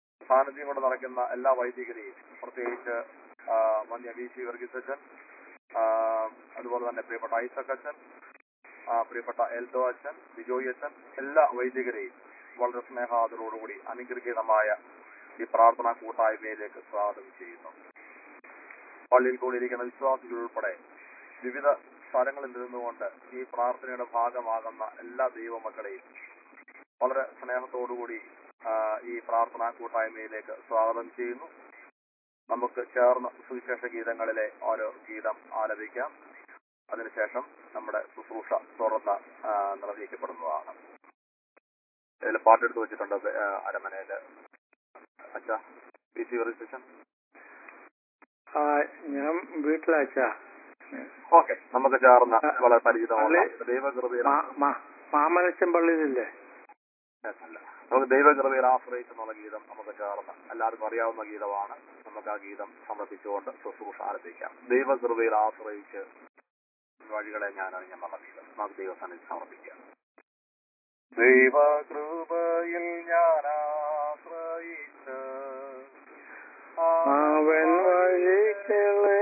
സാന്നിധ്യം കൊണ്ട് നടക്കുന്ന എല്ലാ വൈദികരെയും പ്രത്യേകിച്ച് ആ, വന്യ വി സി വർഗീസച്ചൻ ആ, അതുപോലെ തന്നെ പ്രിയപ്പെട്ട ഐസക് അച്ഛൻ ആ, പ്രിയപ്പെട്ട എൽദോ അച്ഛൻ ബിജോയ് അച്ഛൻ എല്ലാ വൈദികരെയും വളരെ സ്നേഹാദരോടുകൂടി അനുഗ്രഹീതമായ ഈ പ്രാർത്ഥനാ കൂട്ടായ്മയിലേക്ക് സ്വാഗതം ചെയ്യുന്നു പള്ളിയിൽ കൂടിയിരിക്കുന്ന വിശ്വാസികൾ ഉൾപ്പെടെ വിവിധ സ്ഥലങ്ങളിൽ നിന്നുകൊണ്ട് ഈ പ്രാർത്ഥനയുടെ ഭാഗമാകുന്ന എല്ലാ ദൈവമക്കളെയും വളരെ സ്നേഹത്തോടുകൂടി ആ, ഈ പ്രാർത്ഥനാ കൂട്ടായ്മയിലേക്ക് സ്വാഗതം ചെയ്യുന്നു നമുക്ക് ചേർന്ന് സുവിശേഷ ഗീതങ്ങളിലെ ഓരോ ഗീതം ആലപിക്കാം അതിനുശേഷം നമ്മുടെ ശുശ്രൂഷ തുറന്ന് ആ, നിർവഹിക്കപ്പെടുന്നതാണ് ഇതിൽ പാട്ടെടുത്ത് വെച്ചിട്ടുണ്ട് ആ, അരമനയില് അച്ഛാ പി സി രജിസ്ട്രേഷൻ ആ ഞാൻ വീട്ടിലച്ചാ ഓക്കെ നമുക്ക് ചേർന്ന് വളരെ പരിചിതമുള്ള ദൈവകൃപയിൽ മാമലച്ചൻ പള്ളിയിലില്ലേ അല്ല നമുക്ക് ദൈവകൃപയിൽ ആശ്രയിച്ചെന്നുള്ള ഗീതം നമുക്ക് ചേർന്ന് എല്ലാവർക്കും അറിയാവുന്ന ഗീതമാണ് നമുക്ക് ആ ഗീതം സമർപ്പിച്ചുകൊണ്ട് ശുശ്രൂഷ ആരംഭിക്കാം ദൈവകൃപയിൽ ആശ്രയിച്ച് വഴികളെ ഞാൻ അറിഞ്ഞെന്നുള്ള ഗീതം നമുക്ക് ദൈവസന്നിധി സമർപ്പിക്കാം ദൈവകൃപയിൽ ഞാൻ ആശ്രയിച്ച് അവൻ വഴികളെ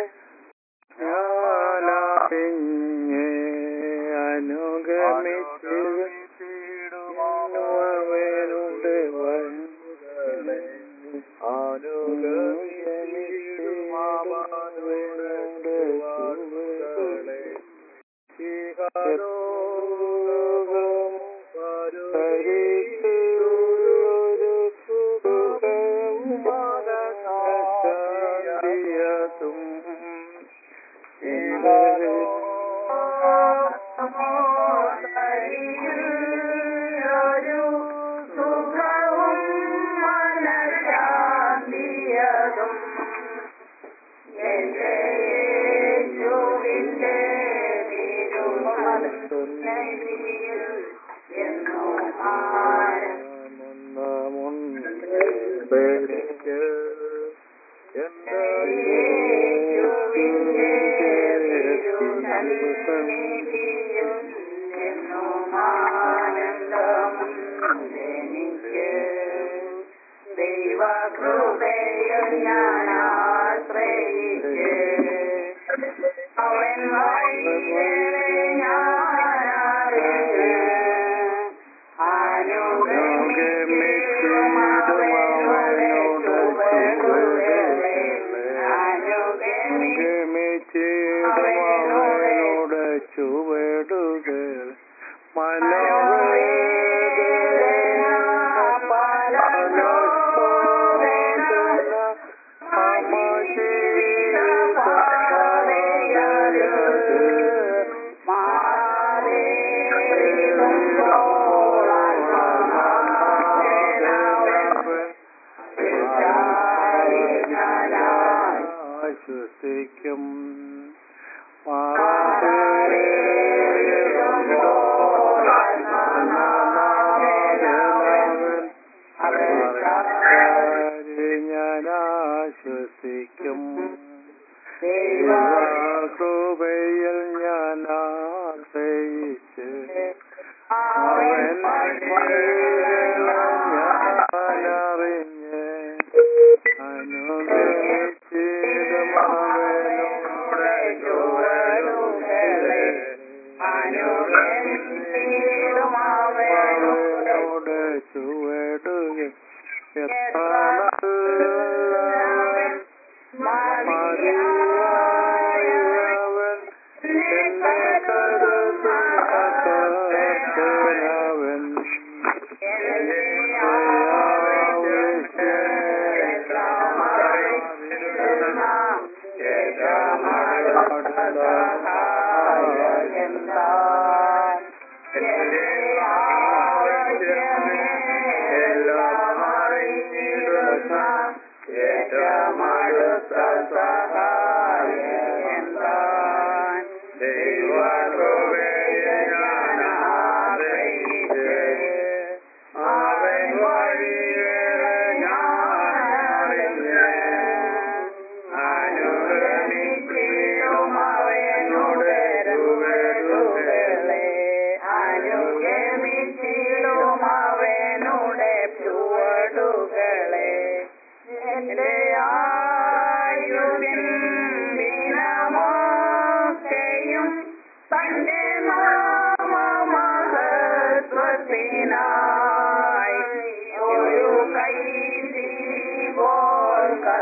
ഞാനറിഞ്ഞ് അനുഗമിച്ചിടുവനുടെ വഴികളെ അനുഗമിച്ചിടുവനുടെ വഴികളെ ഇഹലോകം പരിചയൊരു സുഖവുമാകാശിയതും ദൈവകൃപയിൽ ഞാൻ ആശ്രയിച്ച് അവൻ വഴികളെ ഞാൻ അറിഞ്ഞ് അനുഗമിച്ചിടും അവനുടെ ചുവടുകളെ. അനുഗമിച്ചിടും അവനോട് ചുവടുകൾ മനോവേദന ആശ്വസിക്കും ഞാൻ ആശ്വസിക്കും കൃപയിൽ ഞാൻ ആശ്രയിച്ച് അവൻ ഞാനറിഞ്ഞ് അനുഗ്രഹിച്ചിടും അവനോട് ചുവടുകളെ. അവനോട് ചുവടുകൾ എത്ര നല്ലവൻ മതിയായവൻ എന്നെ കരുതുന്നവൻ എല്ലാം അറിഞ്ഞിടുന്ന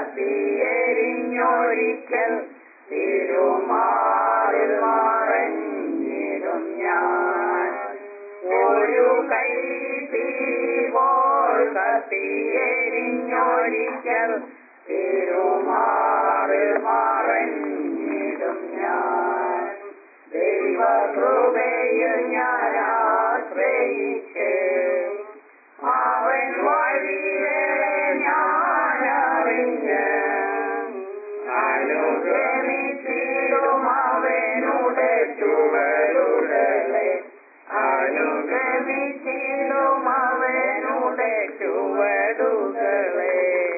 കത്തിയെരിഞ്ഞൊരിക്കൽ തിരുമാറിൽ മറഞ്ഞിടും ഞാൻ ഒരു കൈ തീപോൽ കത്തിയെരിഞ്ഞൊരിക്കൽ തിരുമാറിൽ മറഞ്ഞിടും ഞാൻ ദൈവകൃപയിൽ ഞാൻ ആശ്രയിച്ച് അവൻ വഴികളെ ഞാൻ അറിഞ്ഞ് അനുഗമിച്ചിടും അവനുടെ ചുവടുകളെ അനുഗമിച്ചിടും അവനുടെ ചുവടുകളെ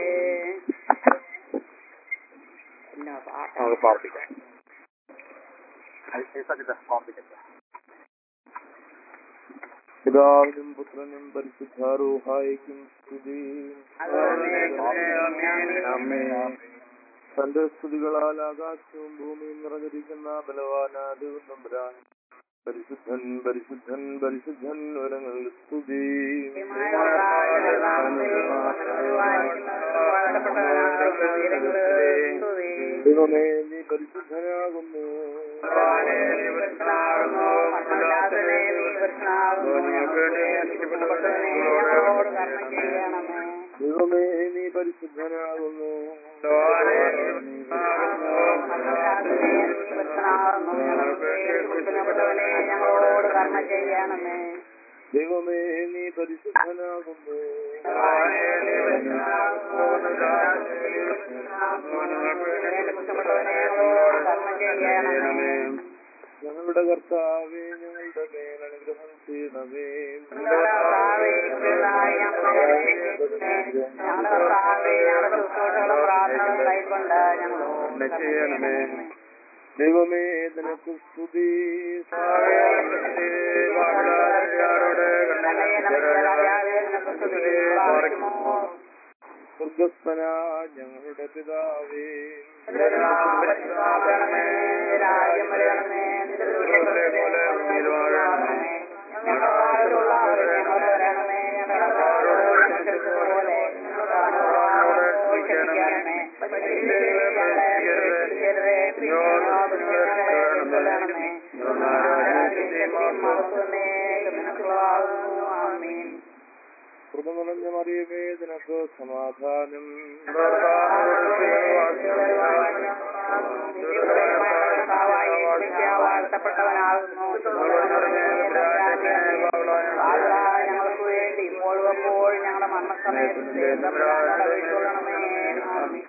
എന്നാ പാട്ടാ നമുക്ക് പ്രാർത്ഥിക്കാം ഐസക്കിന്റെ പ്രാർത്ഥിക്കട്ടെ പിതാവിനും പുത്രനും പരിശുദ്ധാരൂഹായിക്കും സ്തുതി തന്റെ സ്തുതികളാൽ ആകാശവും ഭൂമിയും നിറഞ്ഞിരിക്കുന്ന ബലവാനാദവും നമ്പരാൻ പരിശുദ്ധൻ പരിശുദ്ധൻ പരിശുദ്ധൻ ഒരങ്ങൾ സ്തുതി ദൈവമേ നീ പരിശുദ്ധനാകുന്നു ദൈവമേ നീ പരിശുദ്ധനാകുന്നു ഞങ്ങളോട് കർമ്മ ചെയ്യണമേ ദൈവമേ നീ പരിശുദ്ധനാകുന്നു കർമ്മ ചെയ്യണമേ ഞങ്ങളുടെ കർത്താവേ ഞങ്ങളുടെ മേൽ അനുഗ്രഹം ചെയ്യണമേ ചെയ്യണമേ ദൈവമേ നിനക്ക് സ്തുതി സ്വർഗസ്ഥന ഞങ്ങളുടെ പിതാവേ കൃപ നിറഞ്ഞ മറിയമേ നിനക്ക് സമാധാനം വാഴ്ത്തപ്പെട്ടവനാകുന്നു ഞങ്ങൾക്ക് വേണ്ടി ഇപ്പോഴും അപ്പോൾ ഞങ്ങളുടെ മരണസമയത്ത് അപേക്ഷിക്കണമേ ആമീൻ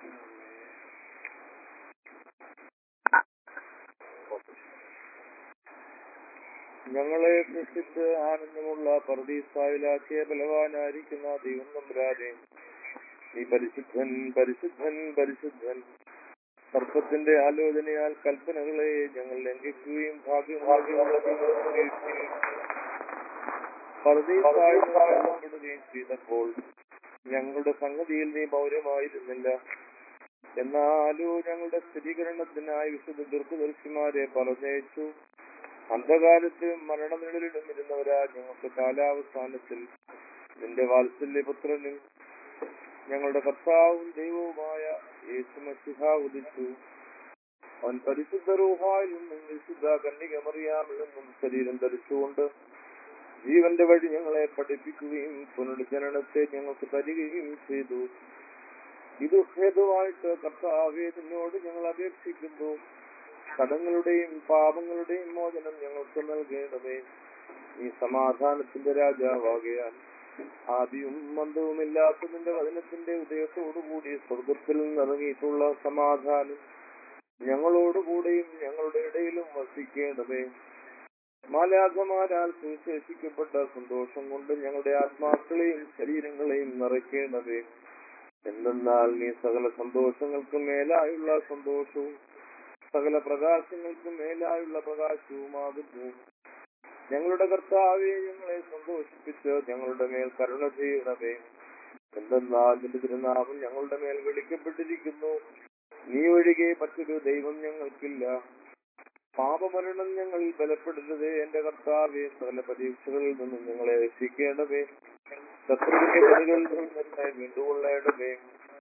ഞങ്ങളെ സൃഷ്ടിച്ച് ആനന്ദമുള്ള പർദീസായിലാക്കിയ ബലവാനായിരിക്കുന്ന ദൈവം നമ്പരാതെ നീ പരിശുദ്ധൻ പരിശുദ്ധൻ പരിശുദ്ധൻ സർപ്പത്തിന്റെ ആലോചനയാൽ കൽപ്പനകളെ ഞങ്ങൾ ലംഘിക്കുകയും ഭാഗ്യം ഭാഗ്യമുള്ള പർദീസായിപ്പെടുകയും ചെയ്തപ്പോൾ ഞങ്ങളുടെ സംഗതിയിൽ നീ മൗര്യമായിരുന്നില്ല എന്നാലോ ഞങ്ങളുടെ സ്ഥിരീകരണത്തിനായി വിശുദ്ധ ദീർഘദർശിമാരെ പറഞ്ഞയച്ചു അന്ധകാലത്ത് മരണനിഴലിലും ഇരുന്നവരാ ഞങ്ങൾക്ക് കാലാവസാനത്തിൽ നിന്റെ വാത്സല്യപുത്രനും ഞങ്ങളുടെ കർത്താവും ദൈവവുമായ യേശുമസിഹ ഉദിച്ചു അവൻ പരിശുദ്ധ റൂഹായിൽ നിന്നും വിശുദ്ധ കന്യകമറിയാമിൽ നിന്നും ശരീരം ധരിച്ചുകൊണ്ട് ജീവന്റെ വഴി ഞങ്ങളെ പഠിപ്പിക്കുകയും പുനർജനനത്തെ ഞങ്ങൾക്ക് തരികയും ചെയ്തു ഇത് ഹേതുവായിട്ട് കർത്താവെ നിന്നോട് ഞങ്ങൾ അപേക്ഷിക്കുന്നു കടങ്ങളുടെയും പാപങ്ങളുടെയും മോചനം ഞങ്ങൾക്ക് നൽകേണ്ടമേ ഈ സമാധാനത്തിന്റെ രാജാവാകയാൽ ആദ്യവും മന്ദവുമില്ലാത്ത നിന്റെ വചനത്തിന്റെ ഉദയത്തോടുകൂടി സ്വർഗത്തിൽ നിന്നിറങ്ങിയിട്ടുള്ള സമാധാനം ഞങ്ങളോടുകൂടെയും ഞങ്ങളുടെ ഇടയിലും വസിക്കേണ്ടമേ മാലാഖമാരാൽ സുവിശേഷിക്കപ്പെട്ട സന്തോഷം കൊണ്ട് ഞങ്ങളുടെ ആത്മാക്കളെയും ശരീരങ്ങളെയും നിറയ്ക്കേണ്ടതേ എന്തെന്നാൽ നീ സകല സന്തോഷങ്ങൾക്കും മേലായുള്ള സന്തോഷവും സകല പ്രകാശങ്ങൾക്കും മേലായുള്ള പ്രകാശവുമാകുന്നു ഞങ്ങളുടെ കർത്താവെ ഞങ്ങളെ സന്തോഷിപ്പിച്ച് ഞങ്ങളുടെ മേൽ കരുണ ചെയ്യണമേ എന്തെന്നാൽ നിന്റെ തിരുനാമം ഞങ്ങളുടെ മേൽ വിളിക്കപ്പെട്ടിരിക്കുന്നു നീ ഒഴികെ മറ്റൊരു ദൈവം ഞങ്ങൾക്കില്ല പാപമരണം ഞങ്ങളിൽ ബലപ്പെടരുതേ എന്റെ കർത്താവെ സകല പരീക്ഷകളിൽ നിന്നും ഞങ്ങളെ രക്ഷിക്കേണ്ടതേ ശത്രുവിന്റെ പണികളിൽ നിന്നും ഞങ്ങളെ വീണ്ടുകൊള്ളേണ്ടതേ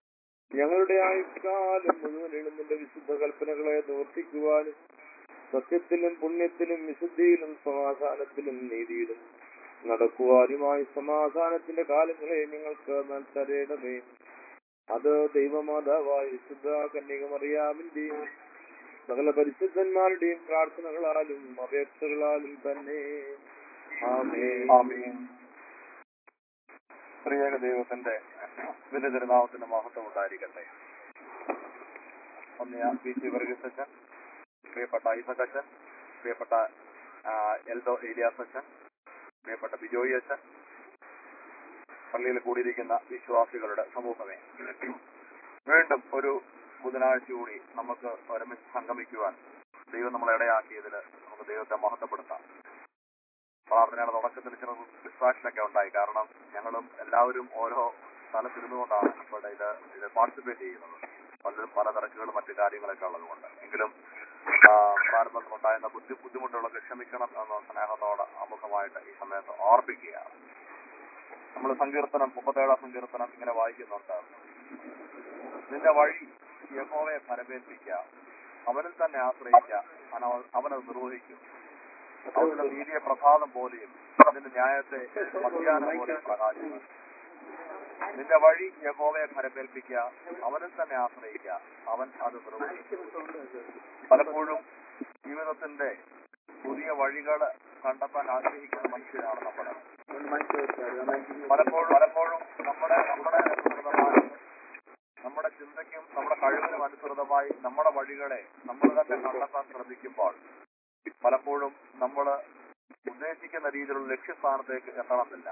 ഞങ്ങളുടെ ആയുഷ്കാലം മുഴുവനും നിന്റെ വിശുദ്ധ കൽപ്പനകളെ നിവർത്തിക്കുവാനും സത്യത്തിലും പുണ്യത്തിലും വിശുദ്ധിയിലും സമാധാനത്തിലും നീതിയിലും നടക്കുവാനുമായി സമാധാനത്തിന്റെ കാലങ്ങളെ ഞങ്ങൾക്ക് നൽ തരേണമേ അത് ദൈവമാതാവായ വിശുദ്ധ കന്യകമറിയാമിന്റെയും സകല പരിശുദ്ധന്മാരുടെയും പ്രാർത്ഥനകളാലും അപേക്ഷകളാലും തന്നെ ആമേൻ ആമീൻ പ്രിയക ദൈവത്തിന്റെ വലിയ തിരുനാമത്തിന്റെ മഹത്വം ഉണ്ടായിരിക്കട്ടെ ഒന്നിയ പി സി വർഗീസ് അച്ഛൻ പ്രിയപ്പെട്ട ഐസക് അച്ഛൻ പ്രിയപ്പെട്ട ആ, എൽദോ ഏലിയാസ് അച്ഛൻ പ്രിയപ്പെട്ട ബിജോയി അച്ഛൻ പള്ളിയിൽ കൂടിയിരിക്കുന്ന വിശ്വാസികളുടെ സമൂഹമേ വീണ്ടും ഒരു ബുധനാഴ്ച കൂടി നമുക്ക് ഒരുമിച്ച് സംഗമിക്കുവാൻ ദൈവം നമ്മളെ ഇടയാക്കിയതിൽ നമുക്ക് ദൈവത്തെ മഹത്വപ്പെടുത്താം പ്രാർത്ഥനയുടെ തുടക്കത്തിൽ ചില ഡിസ്ട്രാക്ഷൻ ഒക്കെ ഉണ്ടായി കാരണം ഞങ്ങളും എല്ലാവരും ഓരോ സ്ഥലത്തിരുന്നുകൊണ്ടാണ് ഇവിടെ ഇത് ഇത് പാർട്ടിസിപ്പേറ്റ് ചെയ്യുന്നത് പലരും പല തിരക്കുകളും മറ്റു കാര്യങ്ങളൊക്കെ ഉള്ളതുകൊണ്ട് എങ്കിലും ആ, പ്രാരംഭത്തിൽ ഉണ്ടായിരുന്ന ബുദ്ധി ബുദ്ധിമുട്ടുകളൊക്കെ ക്ഷമിക്കണം എന്ന സ്നേഹത്തോടെ ആമുഖമായിട്ട് ഈ സമയത്ത് ഓർപ്പിക്കുകയാണ് നമ്മൾ സങ്കീർത്തനം മുപ്പത്തേഴാം സങ്കീർത്തനം ഇങ്ങനെ വായിക്കുന്നുണ്ട് നിന്റെ വഴി യഹോവയെ ഫലമേൽപ്പിക്കുക അവനിൽ തന്നെ ആശ്രയിക്കുക അവന- അവനത് നിർവഹിക്കും അവരുടെ നീതിയെ പ്രസാദം പോലെയും അതിന്റെ ന്യായത്തെ മധ്യാഹ്നം പോലെയും പ്രകാശിക്കും നിന്റെ വഴി യഹോവയെ ഫലമേൽപ്പിക്കുക അവനിൽ തന്നെ ആശ്രയിക്കുക അവൻ അത് നിർവഹിക്കും പലപ്പോഴും ജീവിതത്തിന്റെ പുതിയ വഴികൾ കണ്ടെത്താൻ ആഗ്രഹിക്കുന്ന മനുഷ്യരാണ് നമ്മൾ പലപ്പോഴും പലപ്പോഴും നമ്മുടെ നമ്മുടെ അനുസൃതമായി നമ്മുടെ ചിന്തയ്ക്കും നമ്മുടെ കഴിവിനും അനുസൃതമായി നമ്മുടെ വഴികളെ നമ്മൾ തന്നെ കണ്ടെത്താൻ ശ്രമിക്കുമ്പോൾ പലപ്പോഴും നമ്മൾ ഉദ്ദേശിക്കുന്ന രീതിയിലുള്ള ലക്ഷ്യസ്ഥാനത്തേക്ക് എത്തണമെന്നില്ല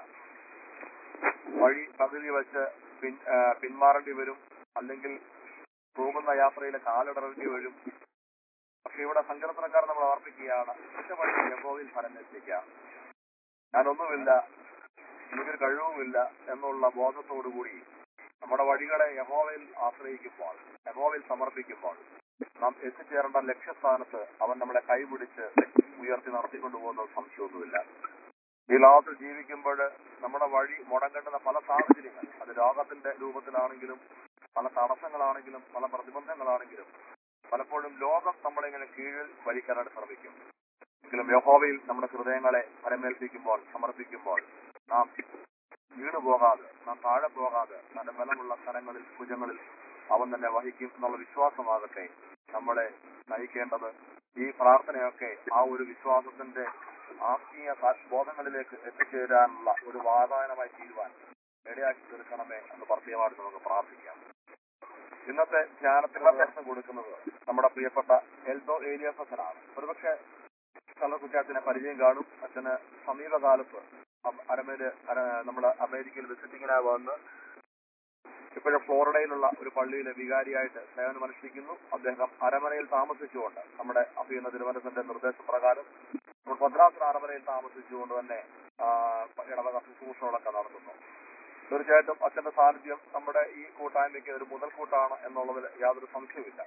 വഴി പകുതി വെച്ച് പിൻ ആ, പിന്മാറേണ്ടി വരും അല്ലെങ്കിൽ പോകുന്ന യാത്രയിൽ കാലിടറേണ്ടി വരും പക്ഷെ ഇവിടെ സങ്കീർത്തനക്കാരൻ നമ്മൾ ഓർപ്പിക്കുകയാണ് എന്റെ വഴി യഹോവയിൽ ഫലം എത്തിക്കാം ഞാനൊന്നുമില്ല എനിക്കൊരു കഴിവുമില്ല എന്നുള്ള ബോധത്തോടുകൂടി നമ്മുടെ വഴികളെ യഹോവയിൽ ആശ്രയിക്കുമ്പോൾ യഹോവയിൽ സമർപ്പിക്കുമ്പോൾ നാം എത്തിച്ചേരേണ്ട ലക്ഷ്യസ്ഥാനത്ത് അവൻ നമ്മളെ കൈപിടിച്ച് ഉയർത്തി നടത്തിക്കൊണ്ടുപോകുന്നത് സംശയമൊന്നുമില്ല ഈ ലോകത്തിൽ ജീവിക്കുമ്പോൾ നമ്മുടെ വഴി മുടങ്ങേണ്ടുന്ന പല സാഹചര്യങ്ങൾ അത് രോഗത്തിന്റെ രൂപത്തിലാണെങ്കിലും പല തടസ്സങ്ങളാണെങ്കിലും പല പ്രതിബന്ധങ്ങളാണെങ്കിലും പലപ്പോഴും ലോകം നമ്മളെ ഇങ്ങനെ കീഴിൽ വലിക്കാനായിട്ട് ശ്രമിക്കും എങ്കിലും യഹോവയിൽ നമ്മുടെ ഹൃദയങ്ങളെ പരമേൽപ്പിക്കുമ്പോൾ സമർപ്പിക്കുമ്പോൾ നാം വീണു പോകാതെ നാം താഴെ പോകാതെ തന്റെ ബലമുള്ള സ്ഥലങ്ങളിൽ ഭുജങ്ങളിൽ അവൻ തന്നെ വഹിക്കും എന്നുള്ള വിശ്വാസമാകട്ടെ നമ്മളെ നയിക്കേണ്ടത് ഈ പ്രാർത്ഥനയൊക്കെ ആ ഒരു വിശ്വാസത്തിന്റെ ആത്മീയ ത- ബോധങ്ങളിലേക്ക് എത്തിച്ചേരാനുള്ള ഒരു വാതായനമായി തീരുവാൻ ഇടയാക്കി തീർക്കണമേ എന്ന് പ്രത്യേകമായിട്ട് നമുക്ക് പ്രാർത്ഥിക്കാം ഇന്നത്തെ ധ്യാനത്തിന് നേതൃത്വം കൊടുക്കുന്നത് നമ്മുടെ പ്രിയപ്പെട്ട എൽദോ ഏലിയസ് അച്ഛനാണ് ഒരുപക്ഷെ ചിലർക്ക് അച്ഛനെ പരിചയം കാണും അച്ഛന് സമീപകാലത്ത് അം- അരമേല് അര- നമ്മുടെ അമേരിക്കയിൽ വിസിറ്റിങ്ങിനായി വന്ന് ഇപ്പോഴും ഫ്ലോറിഡയിലുള്ള ഒരു പള്ളിയിലെ വികാരിയായിട്ട് സേവനമനുഷ്ഠിക്കുന്നു അദ്ദേഹം അരമനയിൽ താമസിച്ചുകൊണ്ട് നമ്മുടെ അഭിയുന്ന തിരുവനന്തപുരത്തിന്റെ നിർദ്ദേശപ്രകാരം നമ്മൾ ഭദ്രാസന അരമനയിൽ താമസിച്ചുകൊണ്ട് തന്നെ ആ, ഇടവക ശുശ്രൂഷകളൊക്കെ നടത്തുന്നു തീർച്ചയായിട്ടും അച്ഛന്റെ സാന്നിധ്യം നമ്മുടെ ഈ കൂട്ടായ്മയ്ക്ക് ഒരു മുതൽക്കൂട്ടാണ് എന്നുള്ളതിൽ യാതൊരു സംശയവുമില്ല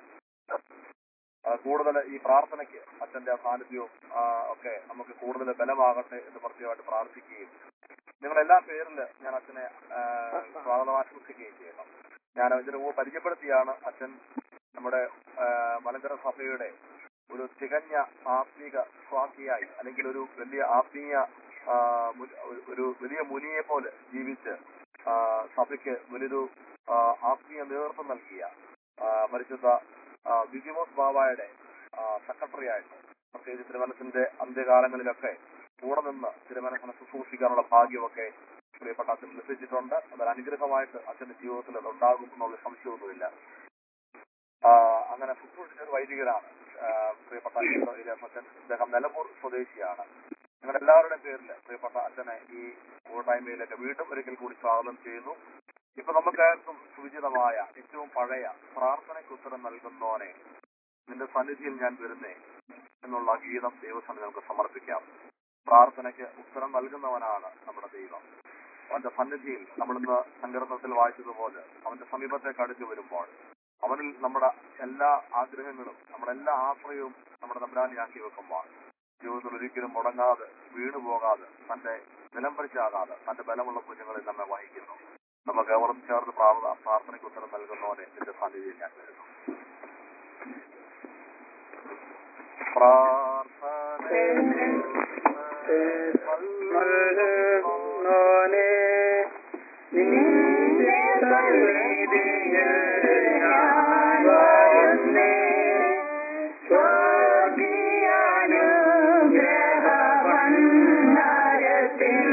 ആ, കൂടുതൽ ഈ പ്രാർത്ഥനയ്ക്ക് അച്ഛന്റെ ആ സാന്നിധ്യവും ആ, ഒക്കെ നമുക്ക് കൂടുതൽ ബലമാകട്ടെ എന്ന് പ്രത്യേകമായിട്ട് പ്രാർത്ഥിക്കുകയും നിങ്ങളെല്ലാ പേരിൽ ഞാൻ അച്ഛനെ ആ, സ്വാഗതം ആശംസിക്കുകയും ചെയ്യണം ഞാൻ ഇതിനു മുമ്പ് പരിചയപ്പെടുത്തിയാണ് അച്ഛൻ നമ്മുടെ ആ, മലങ്കര സഭയുടെ ഒരു തികഞ്ഞ ആത്മീക സ്വാക്കിയായി അല്ലെങ്കിൽ ഒരു വലിയ ആത്മീയ ആ, മു- ഒരു- ഒരു വലിയ മുനിയെ പോലെ ജീവിച്ച് ആ, സഭയ്ക്ക് വലിയൊരു ആ, ആത്മീയ നേതൃത്വം നൽകിയ ആ, പരിശുദ്ധ ആ, വിജിമോസ് ബാബായുടെ സെക്രട്ടറി ആയിട്ട് പ്രത്യേകിച്ച് തിരുവനന്തപുരത്തിന്റെ അന്ത്യകാലങ്ങളിലൊക്കെ കൂടെ നിന്ന് തിരുവനന്തപുരം ശുശ്രൂഷിക്കാനുള്ള ഭാഗ്യമൊക്കെ പ്രിയപ്പെട്ട അച്ഛൻ ലഭിച്ചിട്ടുണ്ട് അതൊരു അനുഗ്രഹമായിട്ട് അച്ഛന്റെ ജീവിതത്തിൽ അത് ഉണ്ടാകും എന്നുള്ള സംശയമൊന്നുമില്ല ആ, അങ്ങനെ ശുശ്രൂഷിച്ച ഒരു വൈദികനാണ് ആ, പ്രിയപ്പെട്ട ഇലിയാസ് അച്ഛൻ അദ്ദേഹം നിലമ്പൂർ സ്വദേശിയാണ് നിങ്ങളുടെ എല്ലാവരുടെയും പേരിൽ പ്രിയപ്പെട്ട അച്ഛനെ ഈ കൂട്ടായ്മയിലേക്ക് വീണ്ടും ഒരിക്കൽ കൂടി സ്വാഗതം ചെയ്യുന്നു ഇപ്പൊ നമുക്കേർക്കും സുവിചിതമായ ഏറ്റവും പഴയ പ്രാർത്ഥനയ്ക്ക് ഉത്തരം നൽകുന്നോനെ നിന്റെ സന്നിധിയിൽ ഞാൻ വരുന്നേ എന്നുള്ള ഗീതം ദൈവസന്നിധി നമുക്ക് സമർപ്പിക്കാം പ്രാർത്ഥനയ്ക്ക് ഉത്തരം നൽകുന്നവനാണ് നമ്മുടെ ദൈവം അവന്റെ സന്നിധിയിൽ നമ്മളിന്ന് സങ്കീർത്തനത്തിൽ വായിച്ചതുപോലെ അവന്റെ സമീപത്തേക്ക് അടുത്ത് വരുമ്പോൾ അവനിൽ നമ്മുടെ എല്ലാ ആഗ്രഹങ്ങളും നമ്മുടെ എല്ലാ ആശ്രയവും നമ്മുടെ തമ്പരാനിയാക്കി വെക്കുമ്പോൾ ജീവിതത്തിൽ ഒരിക്കലും മുടങ്ങാതെ വീണു പോകാതെ തന്റെ നിലംപരിച്ചാകാതെ തന്റെ ബലമുള്ള കുഞ്ഞുങ്ങളിൽ നമ്മെ വഹിക്കുന്നു നമുക്ക് അവർ ചേർന്ന് പ്രാർത്ഥ- പ്രാർത്ഥനയ്ക്ക് ഉത്തരം നൽകുന്നവരെ എന്റെ സാന്നിധ്യം ഞാൻ വരുന്നു പ്രാർത്ഥന നിന്റെ സന്നിധിയിൽ ഞാൻ വരുന്നേ. സ്വർഗീയാനുഗ്രഹഭണ്ഡാരത്തിൻ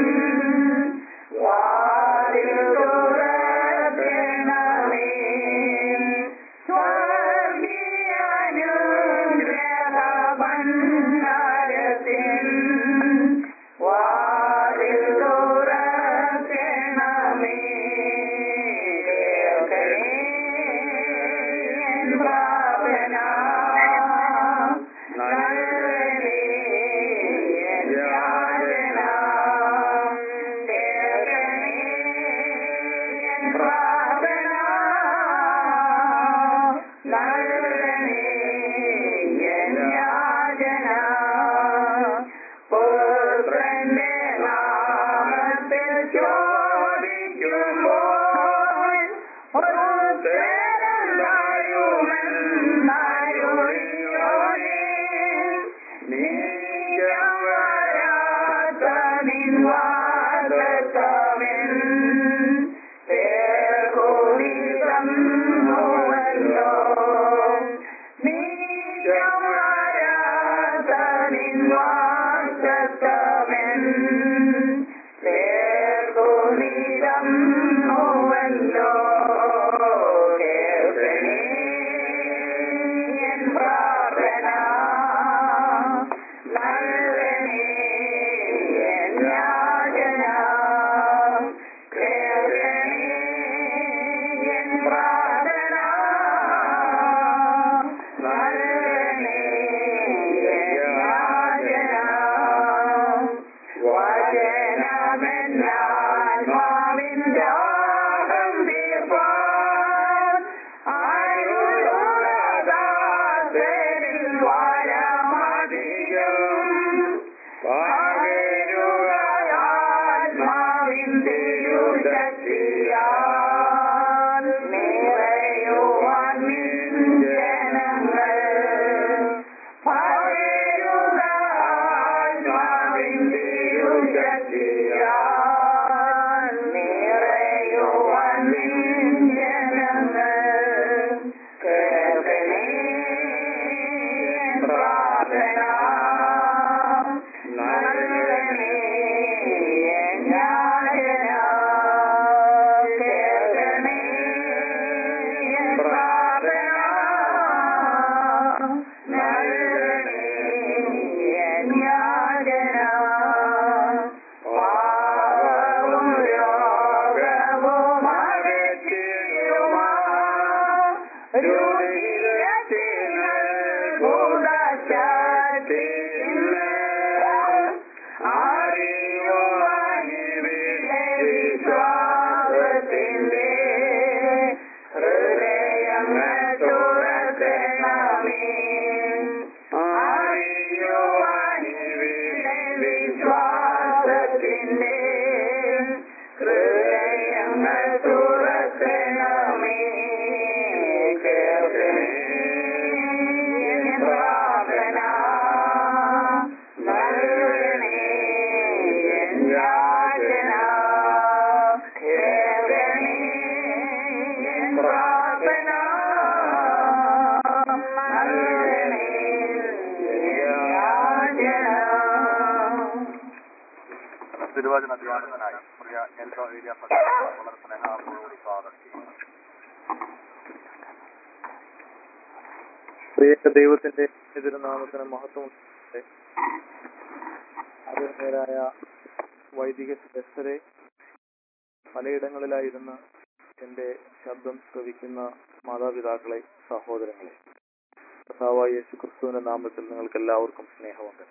വാതിൽ തുറക്കണമേ. സ്വർഗീയാനുഗ്രഹഭണ്ഡാരത്തിൻ വാതിൽ തുറക്കണമേ. കേൾക്കണേ എൻ പ്രാർത്ഥന. നൽകണേ എൻ യാചന. കേൾക്കണേ എൻ പ്രാർത്ഥന. നൽകണേ എൻ യാചന. പുത്രന്റെ നാമത്തിൽ ചോദിക്കുമ്പോൾ ഉത്തരമരുമെന്നരുളിയോനേ. നീക്കം വരാത്ത നിൻ വാഗ്ദത്തമെൻ പേർക്കുനിതം നോവല്ലോ. നീക്കം വരാത്ത നിൻ വാഗ്ദത്തമെൻ പേർക്കുനിതം നോവല്ലോ. കേൾക്കണേ എൻ പ്രാർത്ഥന. നൽകണേ എൻ യാചന. കേൾക്കണേ എൻ പ്രാർത്ഥന. നൽകണേ എൻ യാചന. വചനമെന്നാത്മാവിൻ ദാഹം തീർപ്പാൻ ആരുള്ളതാസരിൽ വരമധികം പകരുകയാത്മാവിൻ തിരുശക്തിയാൽ നിറയുവാൻ നിൻ ജനങ്ങൾ പകരുകയാത്മാവിൻ തിരുശക്തിയാൽ നിറയുവാൻ നിൻ ജനങ്ങൾ കേൾക്കണേ പ്രാർത്ഥന നൽകണേ യാചന കേൾക്കണേ പ്രാർത്ഥന നൽകണേ യാചന പാവവും രോഗവും അകറ്റിയുമാ രുധിരത്തിനൽ ഭൂതശക്തിയിന്ന് അറിയുവാനിവിടെ വിശ്വാസത്തിന്റെ ഹൃദയങ്ങൾ തുറക്കണമേ അറിയുവാനിവിടെ വിശ്വാസത്തിന്റെ ഹൃദയങ്ങൾ തുറക്കണമേ കേൾക്കണേ എൻ പ്രാർത്ഥന നൽകണേ എൻ യാചന കേൾക്കണേ എൻ പ്രാർത്ഥന നൽകണേ എൻ യാചന തിരുവചന ധ്യാനത്തിനായി പ്രിയ എൽഡോ ഏരിയ സജ്ജന വളരെ സ്നേഹപൂർവ്വം സ്വാഗതം ചെയ്യുന്നു പ്രിയ ദൈവത്തിന്റെ തിരുനാമത്തിന് മഹത്വം ഉണ്ടാകട്ടെ. ആദരണീയരായ വൈദിക ശ്രേഷ്ഠരെ പലയിടങ്ങളിലായിരുന്ന് എന്റെ ശബ്ദം ശ്രവിക്കുന്ന മാതാപിതാക്കളെ സഹോദരങ്ങളെ കർത്താവായ യേശു ക്രിസ്തുവിന്റെ നാമത്തിൽ നിങ്ങൾക്ക് എല്ലാവർക്കും സ്നേഹമുണ്ട്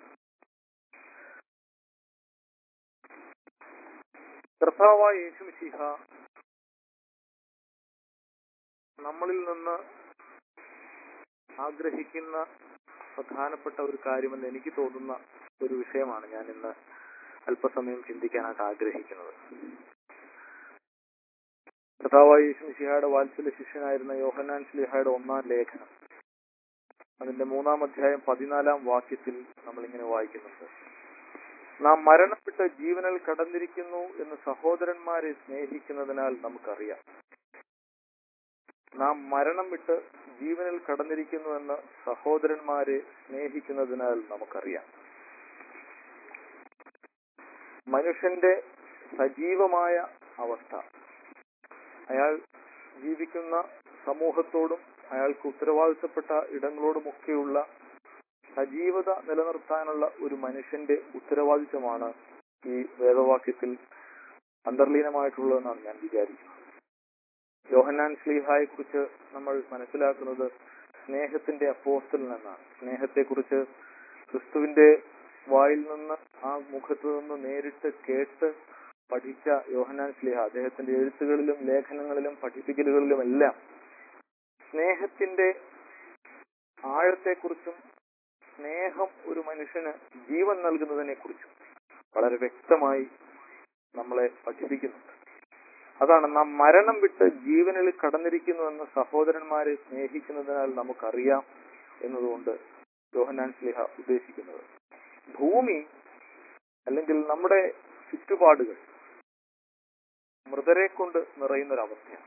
കർത്താവായ യേശു മിശിഹ നമ്മളിൽ നിന്ന് ആഗ്രഹിക്കുന്ന പ്രധാനപ്പെട്ട ഒരു കാര്യമെന്ന് എനിക്ക് തോന്നുന്ന ഒരു വിഷയമാണ് ഞാൻ ഇന്ന് അല്പസമയം ചിന്തിക്കാനായിട്ട് ആഗ്രഹിക്കുന്നത് കർത്താവായ യേശുമിശിഹായുടെ വാത്സല്യ ശിഷ്യനായിരുന്ന യോഹന്നാൻ സ്ലിഹായുടെ ഒന്നാം ലേഖനം അതിന്റെ മൂന്നാം അധ്യായം പതിനാലാം വാക്യത്തിൽ നമ്മൾ ഇങ്ങനെ വായിക്കുന്നുണ്ട് നാം മരണപ്പെട്ട് ജീവനിൽ കടന്നിരിക്കുന്നു എന്ന് സഹോദരന്മാരെ സ്നേഹിക്കുന്നതിനാൽ നമുക്കറിയാം നാം മരണം വിട്ട് ജീവനിൽ കടന്നിരിക്കുന്നു എന്ന് സഹോദരന്മാരെ സ്നേഹിക്കുന്നതിനാൽ നമുക്കറിയാം മനുഷ്യന്റെ സജീവമായ അവസ്ഥ അയാൾ ജീവിക്കുന്ന സമൂഹത്തോടും അയാൾക്ക് ഉത്തരവാദിത്തപ്പെട്ട ഇടങ്ങളോടുമൊക്കെയുള്ള സജീവത നിലനിർത്താനുള്ള ഒരു മനുഷ്യന്റെ ഉത്തരവാദിത്തമാണ് ഈ വേദവാക്യത്തിൽ അന്തർലീനമായിട്ടുള്ളതെന്നാണ് ഞാൻ വിചാരിക്കുന്നത് യോഹന്നാൻ സ്ലീഹായെ കുറിച്ച് നമ്മൾ മനസ്സിലാക്കുന്നത് സ്നേഹത്തിന്റെ അപ്പോസ്റ്റൽ നിന്നാണ് സ്നേഹത്തെക്കുറിച്ച് ക്രിസ്തുവിന്റെ വായിൽ നിന്ന് ആ മുഖത്ത് നിന്ന് നേരിട്ട് കേട്ട് പഠിച്ച യോഹന്നാൻ സ്ലീഹ അദ്ദേഹത്തിന്റെ എഴുത്തുകളിലും ലേഖനങ്ങളിലും പഠിപ്പിക്കലുകളിലും എല്ലാം സ്നേഹത്തിന്റെ ആഴത്തെക്കുറിച്ചും സ്നേഹം ഒരു മനുഷ്യന് ജീവൻ നൽകുന്നതിനെ കുറിച്ചും വളരെ വ്യക്തമായി നമ്മളെ പഠിപ്പിക്കുന്നുണ്ട് അതാണ് നാം മരണം വിട്ട് ജീവനിൽ കടന്നിരിക്കുന്നുവെന്ന് സഹോദരന്മാരെ സ്നേഹിക്കുന്നതിനാൽ നമുക്കറിയാം എന്നതുകൊണ്ട് യോഹന്നാൻ സ്ലിഹ ഉദ്ദേശിക്കുന്നത് ഭൂമി അല്ലെങ്കിൽ നമ്മുടെ ചുറ്റുപാടുകൾ മൃതരെ കൊണ്ട് നിറയുന്ന ഒരു അവസ്ഥയാണ്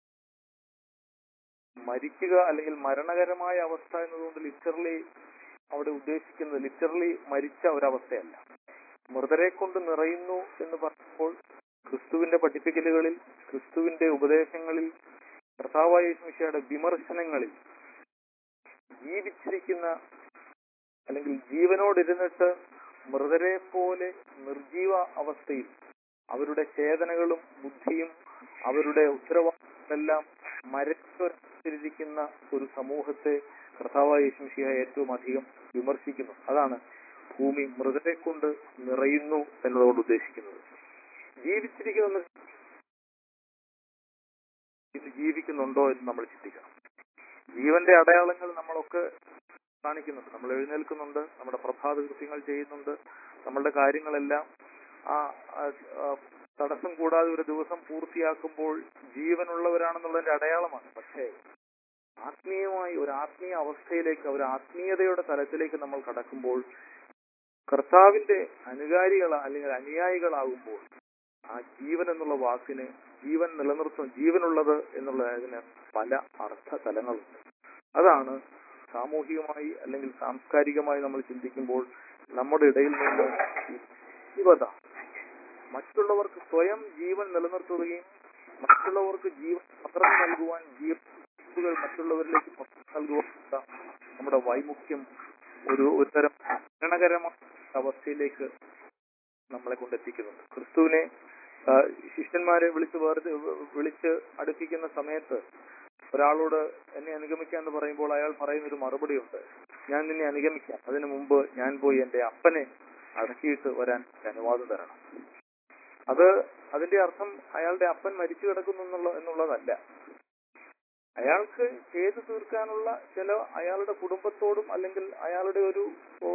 മരിക്കുക അല്ലെങ്കിൽ മരണകരമായ അവസ്ഥ എന്നതുകൊണ്ട് ലിറ്ററലി അവിടെ ഉദ്ദേശിക്കുന്നത് ലിറ്ററലി മരിച്ച ഒരവസ്ഥയല്ല മൃതരെ കൊണ്ട് നിറയുന്നു എന്ന് പറഞ്ഞപ്പോൾ ക്രിസ്തുവിന്റെ പഠിപ്പിക്കലുകളിൽ ക്രിസ്തുവിന്റെ ഉപദേശങ്ങളിൽ കർത്താവായ യേശുമിശിയുടെ വിമർശനങ്ങളിൽ ജീവിച്ചിരിക്കുന്ന അല്ലെങ്കിൽ ജീവനോടിരുന്നിട്ട് മൃതരെ പോലെ നിർജീവ അവസ്ഥയിൽ അവരുടെ ചേതനകളും ബുദ്ധിയും അവരുടെ ഉത്തരവാദിത്തമെല്ലാം മരച്ചിരിക്കുന്ന ഒരു സമൂഹത്തെ കർത്താവായ യേശുമിശിഹ ഏറ്റവും അധികം വിമർശിക്കുന്നു അതാണ് ഭൂമി മൃതരെ കൊണ്ട് നിറയുന്നു എന്നതുകൊണ്ട് ഉദ്ദേശിക്കുന്നത് ജീവിച്ചിരിക്കുന്ന ഇത് ജീവിക്കുന്നുണ്ടോ എന്ന് നമ്മൾ ചിന്തിക്കണം ജീവന്റെ അടയാളങ്ങൾ നമ്മളൊക്കെ കാണിക്കുന്നുണ്ട് നമ്മൾ എഴുന്നേൽക്കുന്നുണ്ട് നമ്മുടെ പ്രഭാത കൃത്യങ്ങൾ ചെയ്യുന്നുണ്ട് നമ്മളുടെ കാര്യങ്ങളെല്ലാം ആ ആ, ആ, തടസ്സം കൂടാതെ ഒരു ദിവസം പൂർത്തിയാക്കുമ്പോൾ ജീവനുള്ളവരാണെന്നുള്ളതിന്റെ അടയാളമാണ് പക്ഷേ ആത്മീയമായി ഒരു ആത്മീയ അവസ്ഥയിലേക്ക് ഒരു ആത്മീയതയുടെ തലത്തിലേക്ക് നമ്മൾ കടക്കുമ്പോൾ കർത്താവിന്റെ അനുകാരികൾ അല്ലെങ്കിൽ അനുയായികളാകുമ്പോൾ ആ ജീവൻ എന്നുള്ള വാക്കിന് ജീവൻ നിലനിർത്തും ജീവനുള്ളത് എന്നുള്ളതിന് പല അർത്ഥ തലങ്ങളുണ്ട് അതാണ് സാമൂഹികമായി അല്ലെങ്കിൽ സാംസ്കാരികമായി നമ്മൾ ചിന്തിക്കുമ്പോൾ നമ്മുടെ ഇടയിൽ നിന്ന് ഈ ജീവത മറ്റുള്ളവർക്ക് സ്വയം ജീവൻ നിലനിർത്തുകയും മറ്റുള്ളവർക്ക് ജീവൻ പകർന്നു നൽകുവാൻ ജീവകൾ മറ്റുള്ളവരിലേക്ക് പകർന്നു നൽകുവാനുള്ള നമ്മുടെ വൈമുഖ്യം ഒരു ഒരു തരം മരണകരമായ അവസ്ഥയിലേക്ക് നമ്മളെ കൊണ്ടെത്തിക്കുന്നുണ്ട് ക്രിസ്തുവിനെ ആ, ശിഷ്യന്മാരെ വിളിച്ച് വേർതി വിളിച്ച് അടുപ്പിക്കുന്ന സമയത്ത് ഒരാളോട് എന്നെ അനുഗമിക്കാം എന്ന് പറയുമ്പോൾ അയാൾ പറയുന്ന ഒരു മറുപടിയുണ്ട് ഞാൻ നിന്നെ അനുഗമിക്കാം അതിനു മുമ്പ് ഞാൻ പോയി എന്റെ അപ്പനെ അടക്കിയിട്ട് വരാൻ അനുവാദം തരണം അത് അതിന്റെ അർത്ഥം അയാളുടെ അപ്പൻ മരിച്ചു കിടക്കുന്നു എന്നുള്ള എന്നുള്ളതല്ല അയാൾക്ക് ചെയ്തു തീർക്കാനുള്ള ചില അയാളുടെ കുടുംബത്തോടും അല്ലെങ്കിൽ അയാളുടെ ഒരു ഓ,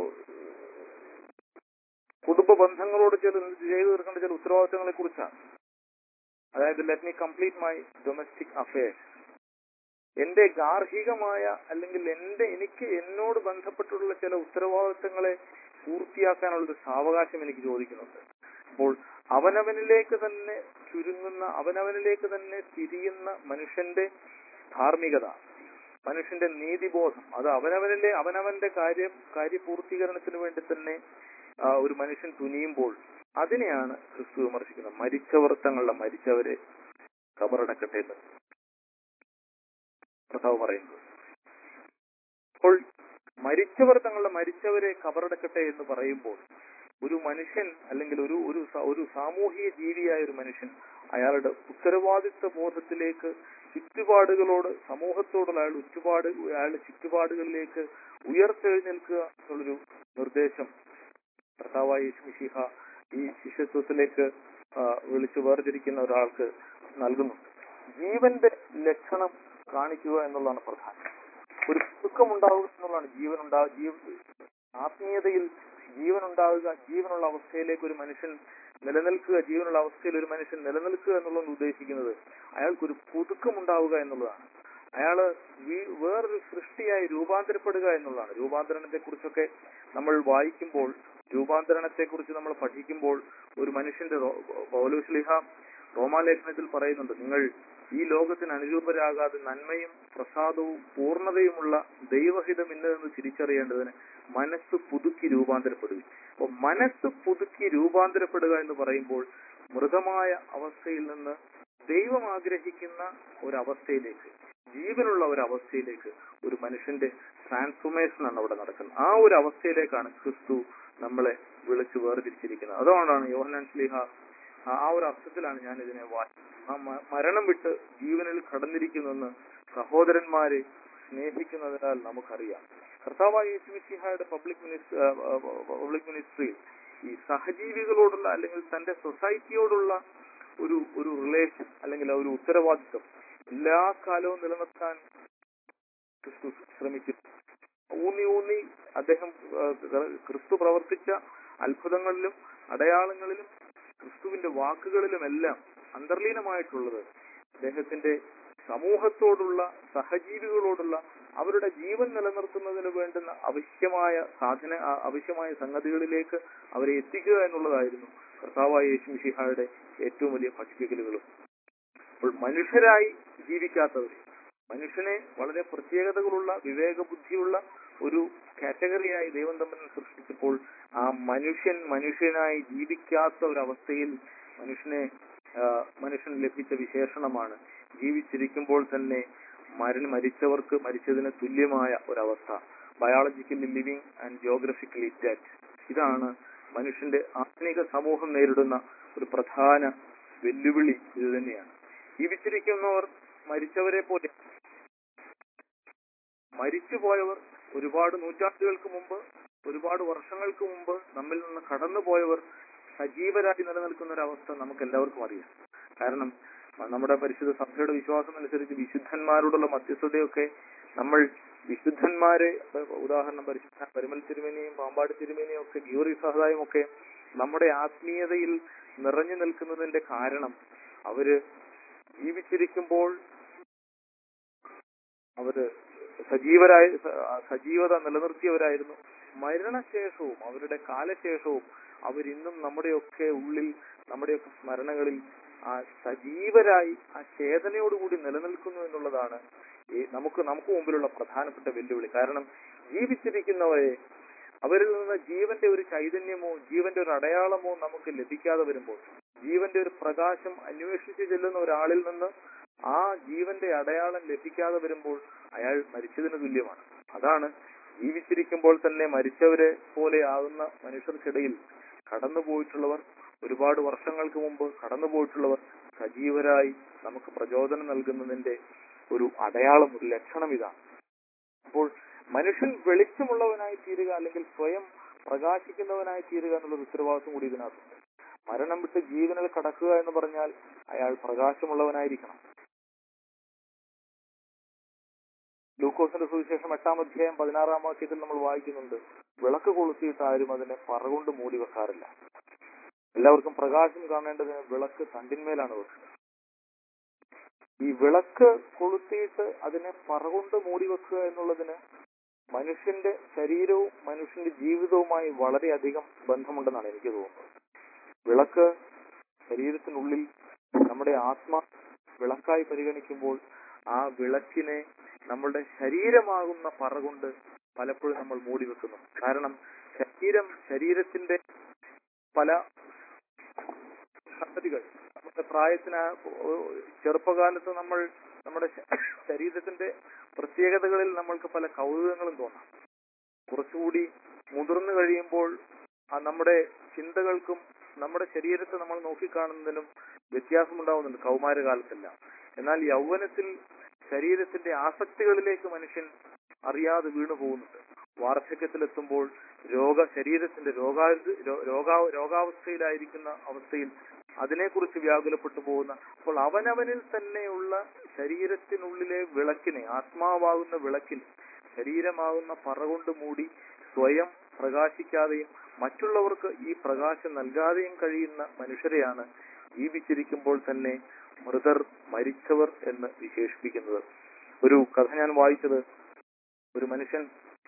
കുടുംബ ബന്ധങ്ങളോട് ചില ചെയ്തു തീർക്കേണ്ട ചില ഉത്തരവാദിത്തങ്ങളെ കുറിച്ചാണ് അതായത് let me complete my domestic affairs എന്റെ ഗാർഹികമായ അല്ലെങ്കിൽ എന്റെ എനിക്ക് എന്നോട് ബന്ധപ്പെട്ടുള്ള ചില ഉത്തരവാദിത്തങ്ങളെ പൂർത്തിയാക്കാനുള്ള ഒരു സാവകാശം എനിക്ക് ചോദിക്കുന്നുണ്ട് അപ്പോൾ അവനവനിലേക്ക് തന്നെ ചുരുങ്ങുന്ന അവനവനിലേക്ക് തന്നെ തിരിയുന്ന മനുഷ്യന്റെ ധാർമ്മികത മനുഷ്യന്റെ നീതിബോധം അത് അവനവനിലെ അവനവന്റെ കാര്യം കാര്യപൂർത്തീകരണത്തിന് വേണ്ടി തന്നെ ആ, ഒരു മനുഷ്യൻ തുനിയുമ്പോൾ അതിനെയാണ് ക്രിസ്തു വിമർശിക്കുന്നത് മരിച്ചവർ തങ്ങളുടെ മരിച്ചവരെ കബറടക്കട്ടെ എന്ന് കർത്താവ് പറയുന്നത് അപ്പോൾ മരിച്ചവർ തങ്ങളുടെ മരിച്ചവരെ കബറടക്കട്ടെ എന്ന് പറയുമ്പോൾ ഒരു മനുഷ്യൻ അല്ലെങ്കിൽ ഒരു ഒരു സ- ഒരു സാമൂഹിക ജീവിയായ ഒരു മനുഷ്യൻ അയാളുടെ ഉത്തരവാദിത്വ ബോധത്തിലേക്ക് ചുറ്റുപാടുകളോട് സമൂഹത്തോടുള്ള അയാളുടെ ചുറ്റുപാട് അയാളുടെ ചുറ്റുപാടുകളിലേക്ക് ഉയർത്തെഴുന്നേൽക്കുക എന്നുള്ളൊരു നിർദ്ദേശം കർത്താവായ യേശുമിശിഹ ഈ ശിഷ്യത്വത്തിലേക്ക് ആ, വിളിച്ചു വേർതിരിക്കുന്ന ഒരാൾക്ക് നൽകുന്നുണ്ട് ജീവന്റെ ലക്ഷണം കാണിക്കുക എന്നുള്ളതാണ് പ്രധാനം ഒരു പുതുക്കം ഉണ്ടാവുക എന്നുള്ളതാണ് ജീവൻ ഉണ്ടാവുക ജീവ ആത്മീയതയിൽ ജീവൻ ഉണ്ടാവുക ജീവനുള്ള അവസ്ഥയിലേക്ക് ഒരു മനുഷ്യൻ നിലനിൽക്കുക ജീവനുള്ള അവസ്ഥയിൽ ഒരു മനുഷ്യൻ നിലനിൽക്കുക എന്നുള്ളത് ഉദ്ദേശിക്കുന്നത് അയാൾക്കൊരു പുതുക്കമുണ്ടാവുക എന്നുള്ളതാണ് അയാള് വീ- വേറൊരു സൃഷ്ടിയായി രൂപാന്തരപ്പെടുക എന്നുള്ളതാണ് രൂപാന്തരണത്തെ കുറിച്ചൊക്കെ നമ്മൾ വായിക്കുമ്പോൾ രൂപാന്തരണത്തെ കുറിച്ച് നമ്മൾ പഠിക്കുമ്പോൾ ഒരു മനുഷ്യന്റെ റോ- പൗലോസ്ലിഹ റോമാലേഖനത്തിൽ പറയുന്നുണ്ട് നിങ്ങൾ ഈ ലോകത്തിന് അനുരൂപരാകാതെ നന്മയും പ്രസാദവും പൂർണ്ണതയുമുള്ള ദൈവഹിതം ഇന്നതെന്ന് തിരിച്ചറിയേണ്ടതിന് മനസ്സ് പുതുക്കി രൂപാന്തരപ്പെടുക അപ്പോൾ മനസ്സ് പുതുക്കി രൂപാന്തരപ്പെടുക എന്ന് പറയുമ്പോൾ മൃതമായ അവസ്ഥയിൽ നിന്ന് ദൈവം ആഗ്രഹിക്കുന്ന ഒരവസ്ഥയിലേക്ക് ജീവനുള്ള ഒരു അവസ്ഥയിലേക്ക് ഒരു മനുഷ്യന്റെ ട്രാൻസ്ഫോർമേഷൻ ആണ് അവിടെ നടക്കുന്നത് ആ ഒരു അവസ്ഥയിലേക്കാണ് ക്രിസ്തു നമ്മളെ വിളിച്ചു വേർതിരിച്ചിരിക്കുന്നത് അതുകൊണ്ടാണ് യോഹനാൻ സ്ലിഹ ആ- ആ ഒരു അർത്ഥത്തിലാണ് ഞാൻ ഇതിനെ വാ- ആ മ- മരണം വിട്ട് ജീവനിൽ കടന്നിരിക്കുന്നെന്ന് സഹോദരന്മാരെ സ്നേഹിക്കുന്നതിനാൽ നമുക്കറിയാം കർത്താവായ യേശുമിശിഹായുടെ പബ്ലിക് മിനിസ് പബ്ലിക് മിനിസ്ട്രി ഈ സഹജീവികളോടുള്ള അല്ലെങ്കിൽ തന്റെ സൊസൈറ്റിയോടുള്ള ഒരു ഒരു റിലേഷൻ അല്ലെങ്കിൽ ആ ഒരു ഉത്തരവാദിത്വം എല്ലാ കാലവും നിലനിർത്താൻ ക്രിസ്തു ശ്രമിച്ചു ഊന്നി ഊന്നി അദ്ദേഹം ആ, ക്രിസ്തു പ്രവർത്തിച്ച അത്ഭുതങ്ങളിലും അടയാളങ്ങളിലും ക്രിസ്തുവിന്റെ വാക്കുകളിലുമെല്ലാം അന്തർലീനമായിട്ടുള്ളത് അദ്ദേഹത്തിന്റെ സമൂഹത്തോടുള്ള സഹജീവികളോടുള്ള അവരുടെ ജീവൻ നിലനിർത്തുന്നതിന് വേണ്ടുന്ന ആവശ്യമായ സാധന ആ- ആവശ്യമായ സംഗതികളിലേക്ക് അവരെ എത്തിക്കുക എന്നുള്ളതായിരുന്നു കർത്താവായ യേശു മിശിഹായുടെ ഏറ്റവും വലിയ പഠിപ്പിക്കലുകളും അപ്പോൾ മനുഷ്യരായി ജീവിക്കാത്തവര് മനുഷ്യനെ വളരെ പ്രത്യേകതകളുള്ള വിവേകബുദ്ധിയുള്ള ഒരു കാറ്റഗറിയായി ദൈവം തമ്മിൽ സൃഷ്ടിച്ചപ്പോൾ ആ മനുഷ്യൻ മനുഷ്യനായി ജീവിക്കാത്ത ഒരവസ്ഥയിൽ മനുഷ്യനെ ആ, മനുഷ്യന് ലഭിച്ച വിശേഷണമാണ് ജീവിച്ചിരിക്കുമ്പോൾ തന്നെ മരണ മരിച്ചവർക്ക് മരിച്ചതിന് തുല്യമായ ഒരവസ്ഥ biologically living and geographically dead ഇതാണ് മനുഷ്യന്റെ ആധുനിക സമൂഹം നേരിടുന്ന ഒരു പ്രധാന വെല്ലുവിളി ഇത് തന്നെയാണ് ജീവിച്ചിരിക്കുന്നവർ മരിച്ചവരെ പോലെ മരിച്ചുപോയവർ ഒരുപാട് നൂറ്റാണ്ടുകൾക്ക് മുമ്പ് ഒരുപാട് വർഷങ്ങൾക്ക് മുമ്പ് നമ്മിൽ നിന്ന് കടന്നുപോയവർ സജീവരായി നിലനിൽക്കുന്ന ഒരു അവസ്ഥ നമുക്ക് എല്ലാവർക്കും അറിയാം കാരണം മ- നമ്മുടെ പരിശുദ്ധ സഭയുടെ വിശ്വാസം അനുസരിച്ച് വിശുദ്ധന്മാരോടുള്ള മധ്യസ്ഥതയൊക്കെ നമ്മൾ വിശുദ്ധന്മാരെ ഇപ്പൊ ഉദാഹരണം പരിശുദ്ധ പരിമൽ തിരുമേനിയും പാമ്പാട് തിരുമേനിയും ഒക്കെ ഗ്യൂറി സഹതായും ഒക്കെ നമ്മുടെ ആത്മീയതയിൽ നിറഞ്ഞു നിൽക്കുന്നതിന്റെ കാരണം അവര് ജീവിച്ചിരിക്കുമ്പോൾ അവര് സജീവരായ സ- സജീവത നിലനിർത്തിയവരായിരുന്നു മരണശേഷവും അവരുടെ കാലശേഷവും അവരിന്നും നമ്മുടെയൊക്കെ ഉള്ളിൽ നമ്മുടെയൊക്കെ സ്മരണകളിൽ ആ സജീവരായി ആ ചേതനയോടുകൂടി നിലനിൽക്കുന്നു എന്നുള്ളതാണ് ഈ നമുക്ക് നമുക്ക് മുമ്പിലുള്ള പ്രധാനപ്പെട്ട വെല്ലുവിളി കാരണം ജീവിച്ചിരിക്കുന്നവരെ അവരിൽ നിന്ന് ജീവന്റെ ഒരു ചൈതന്യമോ ജീവന്റെ ഒരു അടയാളമോ നമുക്ക് ലഭിക്കാതെ വരുമ്പോൾ ജീവന്റെ ഒരു പ്രകാശം അന്വേഷിച്ച് ചെല്ലുന്ന ഒരാളിൽ നിന്ന് ആ ജീവന്റെ അടയാളം ലഭിക്കാതെ വരുമ്പോൾ അയാൾ മരിച്ചതിന് തുല്യമാണ് അതാണ് ജീവിച്ചിരിക്കുമ്പോൾ തന്നെ മരിച്ചവരെ പോലെ ആകുന്ന മനുഷ്യർക്കിടയിൽ കടന്നുപോയിട്ടുള്ളവർ ഒരുപാട് വർഷങ്ങൾക്ക് മുമ്പ് കടന്നുപോയിട്ടുള്ളവർ സജീവരായി നമുക്ക് പ്രചോദനം നൽകുന്നതിന്റെ ഒരു അടയാളം ഒരു ലക്ഷണം ഇതാണ് അപ്പോൾ മനുഷ്യൻ വെളിച്ചമുള്ളവനായി തീരുക അല്ലെങ്കിൽ സ്വയം പ്രകാശിക്കുന്നവനായി തീരുക എന്നുള്ള ഒരു ഉത്തരവാദിത്വം കൂടി ഇതിനകത്തുണ്ട് മരണം വിട്ട് ജീവനിൽ കടക്കുക എന്ന് പറഞ്ഞാൽ അയാൾ പ്രകാശമുള്ളവനായിരിക്കണം ലൂക്കോസിന്റെ സുവിശേഷം എട്ടാം അധ്യായം പതിനാറാം വാക്യത്തിൽ നമ്മൾ വായിക്കുന്നുണ്ട് വിളക്ക് കൊളുത്തിയിട്ട് ആരും അതിനെ പറകൊണ്ട് മൂടി വെക്കാറില്ല എല്ലാവർക്കും പ്രകാശം കാണേണ്ടതിന് വിളക്ക് തണ്ടിന്മേലാണ് വെക്കുക ഈ വിളക്ക് കൊളുത്തിയിട്ട് അതിനെ പറകൊണ്ട് മൂടി വെക്കുക എന്നുള്ളതിന് മനുഷ്യന്റെ ശരീരവും മനുഷ്യന്റെ ജീവിതവുമായി വളരെയധികം ബന്ധമുണ്ടെന്നാണ് എനിക്ക് തോന്നുന്നത് വിളക്ക് ശരീരത്തിനുള്ളിൽ നമ്മുടെ ആത്മ വിളക്കായി പരിഗണിക്കുമ്പോൾ ആ വിളക്കിനെ നമ്മളുടെ ശരീരമാകുന്ന പറ കൊണ്ട് പലപ്പോഴും നമ്മൾ മൂടി വെക്കുന്നു കാരണം ശരീരം ശരീരത്തിന്റെ പല സംഗതികൾ നമ്മുടെ പ്രായത്തിന് ചെറുപ്പകാലത്ത് നമ്മൾ നമ്മുടെ ശ- ശരീരത്തിന്റെ പ്രത്യേകതകളിൽ നമ്മൾക്ക് പല കൗതുകങ്ങളും തോന്നാം കുറച്ചുകൂടി മുതിർന്നു കഴിയുമ്പോൾ ആ നമ്മുടെ ചിന്തകൾക്കും നമ്മുടെ ശരീരത്തെ നമ്മൾ നോക്കിക്കാണുന്നതിനും വ്യത്യാസമുണ്ടാവുന്നുണ്ട് കൗമാരകാലത്തെല്ലാം എന്നാൽ യൗവനത്തിൽ ശരീരത്തിന്റെ ആസക്തികളിലേക്ക് മനുഷ്യൻ അറിയാതെ വീണു പോകുന്നുണ്ട് വാർദ്ധക്യത്തിലെത്തുമ്പോൾ രോഗ ശരീരത്തിന്റെ രോഗാ രോ- രോഗാ രോഗാവസ്ഥയിലായിരിക്കുന്ന അവസ്ഥയിൽ അതിനെക്കുറിച്ച് വ്യാകുലപ്പെട്ടു പോകുന്ന അപ്പോൾ അവനവനിൽ തന്നെയുള്ള ശരീരത്തിനുള്ളിലെ വിളക്കിനെ ആത്മാവാകുന്ന വിളക്കിൽ ശരീരമാകുന്ന പറ കൊണ്ട് മൂടി സ്വയം പ്രകാശിക്കാതെയും മറ്റുള്ളവർക്ക് ഈ പ്രകാശം നൽകാതെയും കഴിയുന്ന മനുഷ്യരെയാണ് ജീവിച്ചിരിക്കുമ്പോൾ തന്നെ മൃതർ മരിച്ചവർ എന്ന് വിശേഷിപ്പിക്കുന്നത് ഒരു കഥ ഞാൻ വായിച്ചത് ഒരു മനുഷ്യൻ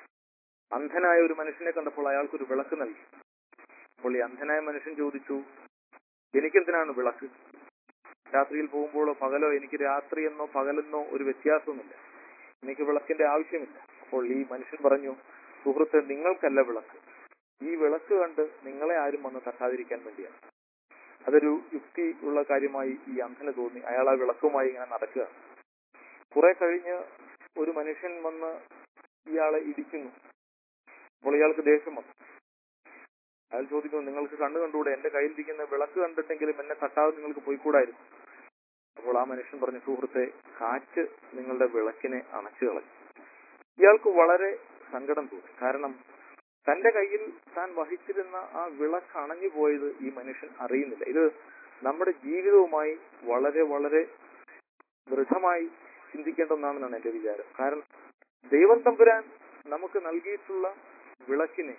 അന്ധനായ ഒരു മനുഷ്യനെ കണ്ടപ്പോൾ അയാൾക്കൊരു വിളക്ക് നൽകി അപ്പോൾ ഈ അന്ധനായ മനുഷ്യൻ ചോദിച്ചു എനിക്കെന്തിനാണ് വിളക്ക് രാത്രിയിൽ പോകുമ്പോഴോ പകലോ എനിക്ക് രാത്രിയെന്നോ പകലെന്നോ ഒരു വ്യത്യാസവുമില്ല എനിക്ക് വിളക്കിന്റെ ആവശ്യമില്ല അപ്പോൾ ഈ മനുഷ്യൻ പറഞ്ഞു സുഹൃത്ത് നിങ്ങൾക്കല്ല വിളക്ക് ഈ വിളക്ക് കണ്ട് നിങ്ങളെ ആരും വന്ന് തട്ടാതിരിക്കാൻ വേണ്ടിയാണ് അതൊരു യുക്തി ഉള്ള കാര്യമായി ഈ അന്ധന് തോന്നി അയാൾ ആ വിളക്കുമായി ഇങ്ങനെ നടക്കുക കുറെ കഴിഞ്ഞ് ഒരു മനുഷ്യൻ വന്ന് ഇയാളെ ഇടിക്കുന്നു അപ്പോൾ ഇയാൾക്ക് ദേഷ്യം വന്നു അയാൾ ചോദിക്കുന്നു നിങ്ങൾക്ക് കണ്ണു കണ്ടുകൂടെ എന്റെ കയ്യിലിരിക്കുന്ന വിളക്ക് കണ്ടിട്ടെങ്കിലും എന്നെ തട്ടാതെ നിങ്ങൾക്ക് പോയിക്കൂടായിരുന്നു അപ്പോൾ ആ മനുഷ്യൻ പറഞ്ഞു സുഹൃത്തെ കാറ്റ് നിങ്ങളുടെ വിളക്കിനെ അണച്ചു കളഞ്ഞു ഇയാൾക്ക് വളരെ സങ്കടം തോന്നി കാരണം തന്റെ കയ്യിൽ താൻ വഹിച്ചിരുന്ന ആ വിളക്ക് അണഞ്ഞു പോയത് ഈ മനുഷ്യൻ അറിയുന്നില്ല ഇത് നമ്മുടെ ജീവിതവുമായി വളരെ വളരെ ദൃഢമായി ചിന്തിക്കേണ്ട ഒന്നാണെന്നാണ് എന്റെ വിചാരം കാരണം ദൈവം തമ്പുരാൻ നമുക്ക് നൽകിയിട്ടുള്ള വിളക്കിനെ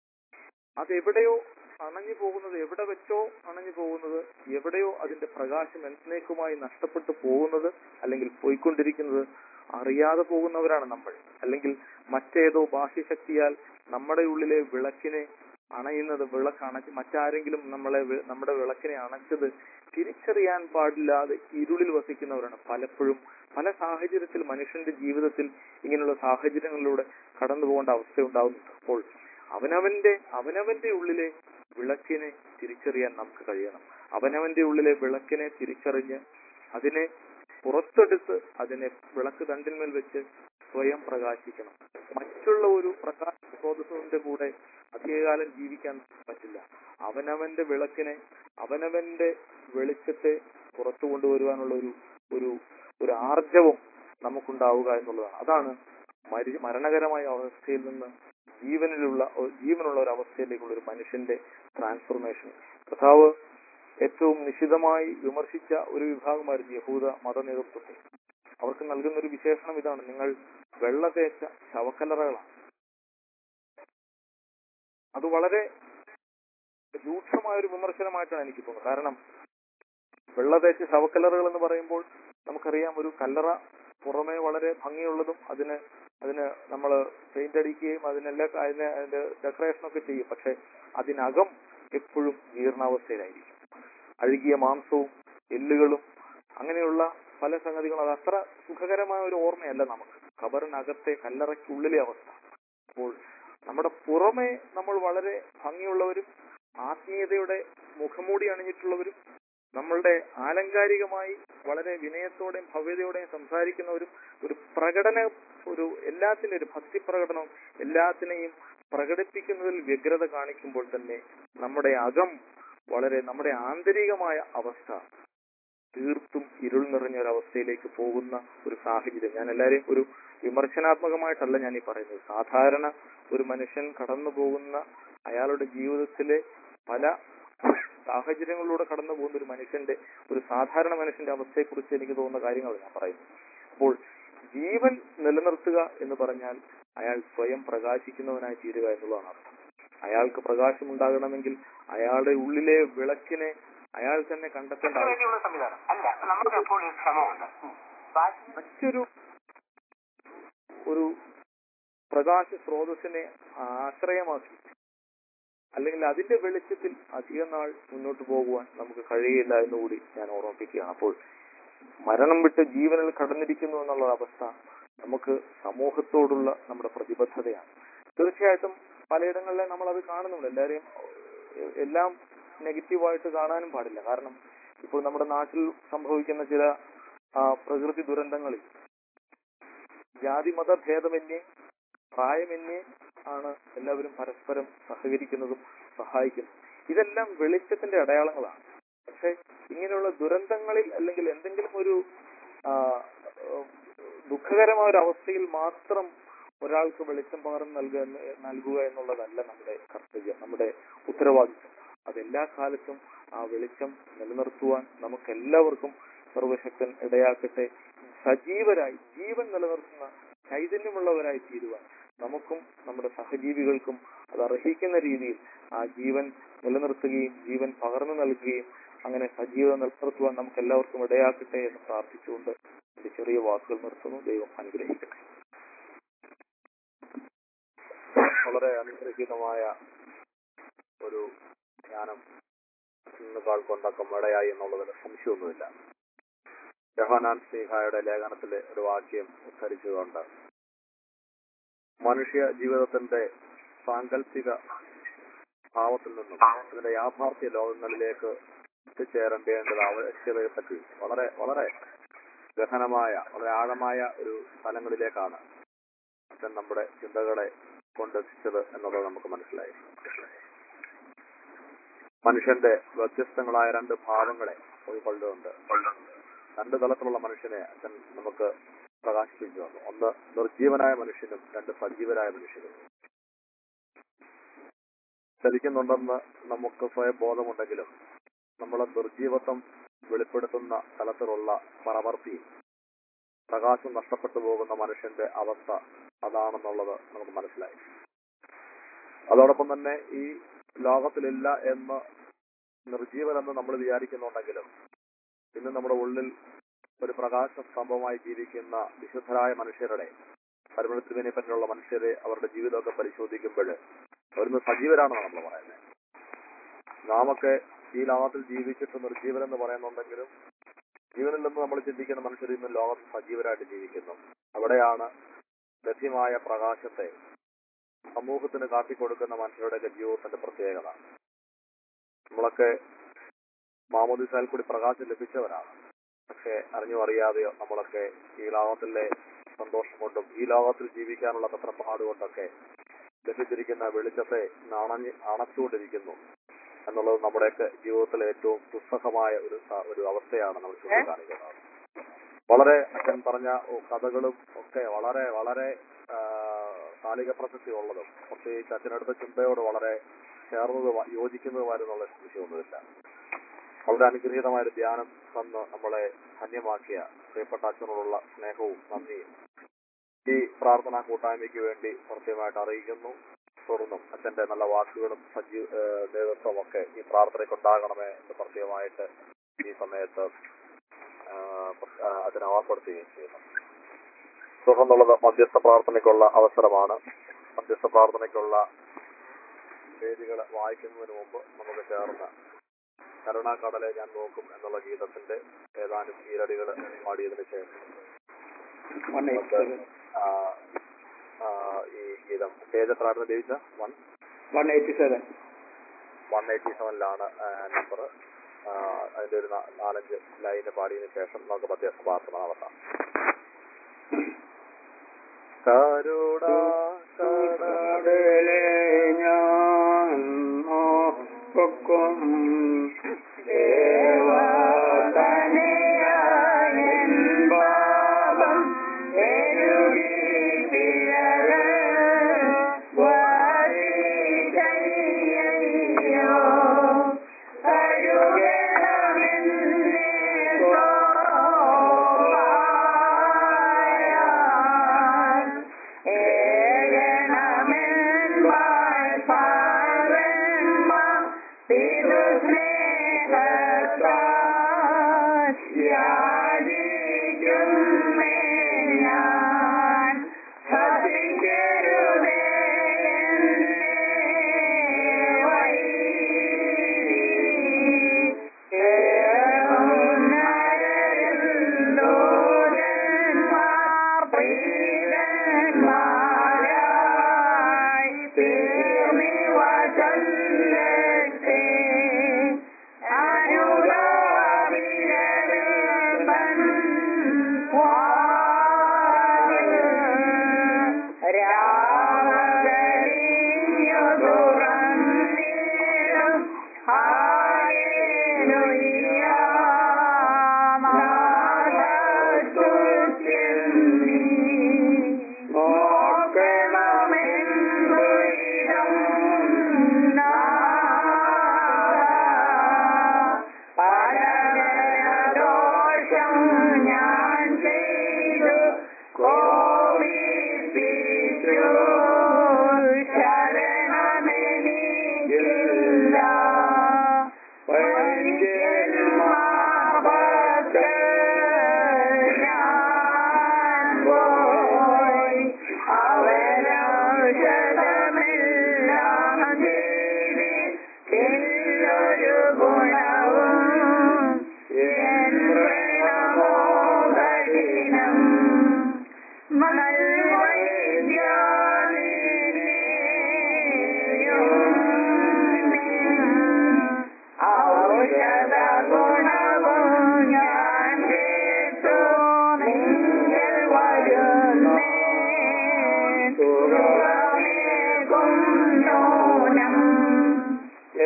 അതെവിടെയോ അണഞ്ഞു പോകുന്നത് എവിടെ വെച്ചോ അണഞ്ഞു പോകുന്നത് എവിടെയോ അതിന്റെ പ്രകാശം എന്നേക്കുമായി നഷ്ടപ്പെട്ടു പോകുന്നത് അല്ലെങ്കിൽ പോയിക്കൊണ്ടിരിക്കുന്നത് അറിയാതെ പോകുന്നവരാണ് നമ്മൾ അല്ലെങ്കിൽ മറ്റേതോ ബാഹ്യശക്തിയാൽ നമ്മുടെ ഉള്ളിലെ വിളക്കിനെ അണയുന്നത് വിളക്ക് അണച്ച് മറ്റാരെങ്കിലും നമ്മളെ വി- നമ്മുടെ വിളക്കിനെ അണച്ചത് തിരിച്ചറിയാൻ പാടില്ലാതെ ഇരുളിൽ വസിക്കുന്നവരാണ് പലപ്പോഴും പല സാഹചര്യത്തിൽ മനുഷ്യന്റെ ജീവിതത്തിൽ ഇങ്ങനെയുള്ള സാഹചര്യങ്ങളിലൂടെ കടന്നു പോകേണ്ട അവസ്ഥ ഉണ്ടാവുന്നുണ്ട് അപ്പോൾ അവനവന്റെ അവനവന്റെ ഉള്ളിലെ വിളക്കിനെ തിരിച്ചറിയാൻ നമുക്ക് കഴിയണം അവനവന്റെ ഉള്ളിലെ വിളക്കിനെ തിരിച്ചറിഞ്ഞ് അതിനെ പുറത്തെടുത്ത് അതിനെ വിളക്ക് തണ്ടിന്മേൽ വെച്ച് സ്വയം പ്രകാശിക്കണം മറ്റുള്ള ഒരു പ്രകാശ സ്രോതസ്സിന്റെ കൂടെ അധികകാലം ജീവിക്കാൻ പറ്റില്ല അവനവന്റെ വിളക്കിനെ അവനവന്റെ വെളിച്ചത്തെ പുറത്തു കൊണ്ടുവരുവാനുള്ള ഒരു ഒരു ഒരു ആർജവം നമുക്കുണ്ടാവുക എന്നുള്ളതാണ് അതാണ് മരി മരണകരമായ അവസ്ഥയിൽ നിന്ന് ജീവനിലുള്ള ഒരു- ജീവനുള്ള ഒരു അവസ്ഥയിലേക്കുള്ള ഒരു മനുഷ്യന്റെ ട്രാൻസ്ഫോർമേഷൻ കർത്താവ് ഏറ്റവും നിശിതമായി വിമർശിച്ച ഒരു വിഭാഗമായിരുന്നു യഹൂദ മത നേതൃത്വത്തെ അവർക്ക് നൽകുന്ന ഒരു വിശേഷണം ഇതാണ് നിങ്ങൾ വെള്ള തേച്ച ശവക്കല്ലറകളാണ് അത് വളരെ രൂക്ഷമായ ഒരു വിമർശനമായിട്ടാണ് എനിക്ക് തോന്നുന്നത് കാരണം വെള്ള തേച്ച ശവക്കല്ലറകൾ എന്ന് പറയുമ്പോൾ നമുക്കറിയാം ഒരു കല്ലറ പുറമേ വളരെ ഭംഗിയുള്ളതും അതിന് അതിന് നമ്മൾ പെയിന്റ് അടിക്കുകയും അതിനെല്ലാം അതിന് അതിന്റെ ഡെക്കറേഷൻ ഒക്കെ ചെയ്യും പക്ഷെ അതിനകം എപ്പോഴും ജീർണാവസ്ഥയിലായിരിക്കും അഴുകിയ മാംസവും എല്ലുകളും അങ്ങനെയുള്ള പല സംഗതികളും അത് അത്ര സുഖകരമായ ഒരു ഓർമ്മയല്ല നമുക്ക് ഖബറിനകത്തെ കല്ലറയ്ക്കുള്ളിലെ അവസ്ഥ അപ്പോൾ നമ്മുടെ പുറമെ നമ്മൾ വളരെ ഭംഗിയുള്ളവരും ആത്മീയതയുടെ മുഖംമൂടി അണിഞ്ഞിട്ടുള്ളവരും നമ്മളുടെ ആലങ്കാരികമായി വളരെ വിനയത്തോടെയും ഭവ്യതയോടെയും സംസാരിക്കുന്നവരും ഒരു പ്രകടന ഒരു എല്ലാത്തിനും ഒരു ഭക്തി പ്രകടനം എല്ലാത്തിനെയും പ്രകടിപ്പിക്കുന്നതിൽ വ്യഗ്രത കാണിക്കുമ്പോൾ തന്നെ നമ്മുടെ അകം വളരെ നമ്മുടെ ആന്തരികമായ അവസ്ഥ തീർത്തും ഇരുൾ നിറഞ്ഞ ഒരു അവസ്ഥയിലേക്ക് പോകുന്ന ഒരു സാഹചര്യം ഞാൻ എല്ലാവരെയും ഒരു വിമർശനാത്മകമായിട്ടല്ല ഞാൻ ഈ പറയുന്നത് സാധാരണ ഒരു മനുഷ്യൻ കടന്നു പോകുന്ന അയാളുടെ ജീവിതത്തിലെ പല സാഹചര്യങ്ങളിലൂടെ കടന്നു പോകുന്ന ഒരു മനുഷ്യന്റെ ഒരു സാധാരണ മനുഷ്യന്റെ അവസ്ഥയെക്കുറിച്ച് എനിക്ക് തോന്നുന്ന കാര്യങ്ങൾ ഞാൻ പറയുന്നു അപ്പോൾ ജീവൻ നിലനിർത്തുക എന്ന് പറഞ്ഞാൽ അയാൾ സ്വയം പ്രകാശിക്കുന്നവനായി തീരുക എന്നുള്ളതാണ് അർത്ഥം അയാൾക്ക് പ്രകാശം ഉണ്ടാകണമെങ്കിൽ അയാളുടെ ഉള്ളിലെ വിളക്കിനെ അയാൾ തന്നെ കണ്ടെത്തേണ്ട ആവശ്യം വേണ്ടിയുള്ള സംവിധാനം അല്ല നമുക്ക് എപ്പോഴും ശ്രമമുണ്ട് ബാക്കി മറ്റൊരു ഒരു പ്രകാശ സ്രോതസ്സിനെ ആശ്രയമാക്കി അല്ലെങ്കിൽ അതിന്റെ വെളിച്ചത്തിൽ അധികം നാൾ മുന്നോട്ട് പോകുവാൻ നമുക്ക് കഴിയില്ല എന്നുകൂടി ഞാൻ ഓർമ്മിപ്പിക്കുകയാണ് അപ്പോൾ മരണം വിട്ട് ജീവനിൽ കടന്നിരിക്കുന്നു എന്നുള്ള അവസ്ഥ നമുക്ക് സമൂഹത്തോടുള്ള നമ്മുടെ പ്രതിബദ്ധതയാണ് തീർച്ചയായിട്ടും പലയിടങ്ങളിലും നമ്മൾ അത് കാണുന്നുണ്ട് എല്ലാവരെയും എ- എല്ലാം നെഗറ്റീവായിട്ട് കാണാനും പാടില്ല കാരണം ഇപ്പോൾ നമ്മുടെ നാട്ടിൽ സംഭവിക്കുന്ന ചില ആ, പ്രകൃതി ദുരന്തങ്ങളിൽ ജാതി മത ഭേദമന്യേ പ്രായമന്യേ ആണ് എല്ലാവരും പരസ്പരം സഹകരിക്കുന്നതും സഹായിക്കുന്നതും ഇതെല്ലാം വെളിച്ചത്തിന്റെ അടയാളങ്ങളാണ് പക്ഷെ ഇങ്ങനെയുള്ള ദുരന്തങ്ങളിൽ അല്ലെങ്കിൽ എന്തെങ്കിലും ഒരു ആ, ഏഹ്, ദുഃഖകരമായ ഒരു അവസ്ഥയിൽ മാത്രം ഒരാൾക്ക് വെളിച്ചം പകർന്നു നൽകുക എന്ന് നൽകുക എന്നുള്ളതല്ല നമ്മുടെ കർത്തവ്യം നമ്മുടെ ഉത്തരവാദിത്വം അതെല്ലാ കാലത്തും ആ വെളിച്ചം നിലനിർത്തുവാൻ നമുക്ക് എല്ലാവർക്കും സർവശക്തൻ ഇടയാക്കട്ടെ സജീവരായി ജീവൻ നിലനിർത്തുന്ന ചൈതന്യമുള്ളവരായി തീരുവാൻ നമുക്കും നമ്മുടെ സഹജീവികൾക്കും അത് അർഹിക്കുന്ന രീതിയിൽ ആ ജീവൻ നിലനിർത്തുകയും ജീവൻ പകർന്നു നൽകുകയും അങ്ങനെ സജീവത നിലനിർത്തുവാൻ നമുക്ക് എല്ലാവർക്കും ഇടയാക്കട്ടെ എന്ന് പ്രാർത്ഥിച്ചുകൊണ്ട് എന്റെ ചെറിയ വാക്കുകൾ നിർത്തുന്നു ദൈവം അനുഗ്രഹിക്കട്ടെ വളരെ അനുഗ്രഹീതമായ ഒരു ജ്ഞാനം ഇന്നുകാൾ കൊണ്ടൊക്കെ മടയായി എന്നുള്ളതിൽ സംശയമൊന്നുമില്ല യഹോനാൻ സ്നേഹായുടെ ലേഖനത്തിലെ ഒരു വാക്യം ഉദ്ധരിച്ചുകൊണ്ട് മനുഷ്യ ജീവിതത്തിന്റെ സാങ്കല്പിക ഭാവത്തിൽ നിന്നും അതിന്റെ യാഥാർത്ഥ്യ ലോകങ്ങളിലേക്ക് എത്തിച്ചേരേണ്ടേണ്ടത് ആവശ്യകതയെപ്പറ്റി വളരെ വളരെ ഗഹനമായ വളരെ ആഴമായ ഒരു സ്ഥലങ്ങളിലേക്കാണ് അച്ഛൻ നമ്മുടെ ചിന്തകളെ കൊണ്ടെത്തിച്ചത് എന്നുള്ളത് നമുക്ക് മനസ്സിലായി മനുഷ്യന്റെ വ്യത്യസ്തങ്ങളായ രണ്ട് ഭാവങ്ങളെ ഉൾക്കൊള്ളുന്നുണ്ട് രണ്ട് തലത്തിലുള്ള മനുഷ്യനെ അച്ഛൻ നമുക്ക് പ്രകാശിപ്പിച്ചു തന്നു ഒന്ന് നിർജീവനായ മനുഷ്യനും രണ്ട് സജീവനായ മനുഷ്യനും ചലിക്കുന്നുണ്ടെന്ന് നമുക്ക് സ്വയം ബോധമുണ്ടെങ്കിലും നമ്മളെ നിർജീവത്വം വെളിപ്പെടുത്തുന്ന തലത്തിലുള്ള പരവർത്തി പ്രകാശം നഷ്ടപ്പെട്ടു പോകുന്ന മനുഷ്യന്റെ അവസ്ഥ അതാണെന്നുള്ളത് നമുക്ക് മനസ്സിലായി അതോടൊപ്പം തന്നെ ഈ ലോകത്തിലില്ല എന്ന് നിർജീവനെന്ന് നമ്മൾ വിചാരിക്കുന്നുണ്ടെങ്കിലും ഇന്ന് നമ്മുടെ ഉള്ളിൽ ഒരു പ്രകാശ സ്തംഭമായി ജീവിക്കുന്ന വിശുദ്ധരായ മനുഷ്യരുടെ പരിമളത്തിനെ പറ്റിയുള്ള മനുഷ്യരെ അവരുടെ ജീവിതമൊക്കെ പരിശോധിക്കുമ്പോൾ അവരിന്ന് സജീവരാണെന്നാണ് നമ്മൾ പറയുന്നത് നാമൊക്കെ ഈ ലോകത്തിൽ ജീവിച്ചിട്ട് നിർജീവൻ എന്ന് പറയുന്നുണ്ടെങ്കിലും ജീവനിൽ നിന്ന് നമ്മൾ ചിന്തിക്കുന്ന മനുഷ്യർ ഇന്ന് ലോകത്ത് സജീവരായിട്ട് ജീവിക്കുന്നു അവിടെയാണ് ലഭ്യമായ പ്രകാശത്തെ സമൂഹത്തിന് കാട്ടിക്കൊടുക്കുന്ന മനുഷ്യരുടെയൊക്കെ ജീവിതത്തിന്റെ പ്രത്യേകത നമ്മളൊക്കെ മാമോദിസാൽ കൂടി പ്രകാശം ലഭിച്ചവരാണ് പക്ഷെ അറിഞ്ഞോ അറിയാതെയോ നമ്മളൊക്കെ ഈ ലോകത്തിലെ സന്തോഷം കൊണ്ടും ഈ ലോകത്തിൽ ജീവിക്കാനുള്ള തത്രപ്പാട് കൊണ്ടൊക്കെ ലഭിച്ചിരിക്കുന്ന വെളിച്ചത്തെ നാണഞ്ഞ് അണച്ചുകൊണ്ടിരിക്കുന്നു എന്നുള്ളത് നമ്മുടെയൊക്കെ ജീവിതത്തിലെ ഏറ്റവും ദുസ്സഹമായ ഒരു സ- ഒരു അവസ്ഥയാണ് നമ്മൾ ചൂണ്ടിക്കാണിക്കുന്നത് വളരെ അച്ഛൻ പറഞ്ഞ ഓ, കഥകളും ഒക്കെ വളരെ വളരെ ആ, കാലിക പ്രസക്തി ഉള്ളതും പ്രത്യേകിച്ച് അച്ഛനടുത്ത ചിന്തയോട് വളരെ ചേർന്നത് യോജിക്കുന്നതുമായിരുന്നുള്ള സംശയമൊന്നുമില്ല വളരെ അനുഗ്രഹീതമായ ഒരു ധ്യാനം തന്ന് നമ്മളെ ധന്യമാക്കിയ പ്രിയപ്പെട്ട അച്ഛനോടുള്ള സ്നേഹവും നന്ദിയും ഈ പ്രാർത്ഥനാ കൂട്ടായ്മയ്ക്ക് വേണ്ടി പ്രത്യേകമായിട്ട് അറിയിക്കുന്നു തുടർന്നും അച്ഛന്റെ നല്ല വാക്കുകളും സജീവ ഏഹ് നേതൃത്വം ഒക്കെ ഈ പ്രാർത്ഥനയ്ക്ക് ഉണ്ടാകണമേ എന്ന് പ്രത്യേകമായിട്ട് ഈ സമയത്ത് ആഹ് പ്ര- ആഹ് അതിനെ ഓർപ്പെടുത്തുകയും ചെയ്യുന്നു തുടർന്നുള്ളത് മധ്യസ്ഥ പ്രാർത്ഥനയ്ക്കുള്ള അവസരമാണ് മധ്യസ്ഥ പ്രാർത്ഥനയ്ക്കുള്ള വേദികൾ വായിക്കുന്നതിന് മുമ്പ് നമുക്ക് ചേർന്ന് കരുണാക്കടലെ ഞാൻ നോക്കും എന്നുള്ള ഗീതത്തിന്റെ ഏതാനും ഈരടികൾ പാടിയതിനു ശേഷം നമുക്ക് ആ, ആ, ഈ ഗീതം പേജ് എത്രയായിരുന്നു ലഭിച്ച one one eighty seven one eighty സെവനിലാണ് നമ്പർ അതിന്റെ ഒരു നാ- നാലഞ്ച് ലൈന് പാടിയതിനു ശേഷം നമുക്ക് മധ്യസ്ഥ പ്രാർത്ഥന നടത്താം കരുണ കടലേ ഞാൻ നോക്കും ദേവതനയായൻ പാപം എരുകി പിഴകൾ വാരിക്കയ്യോ കഴുകണമെന്നേ സോപായാൻ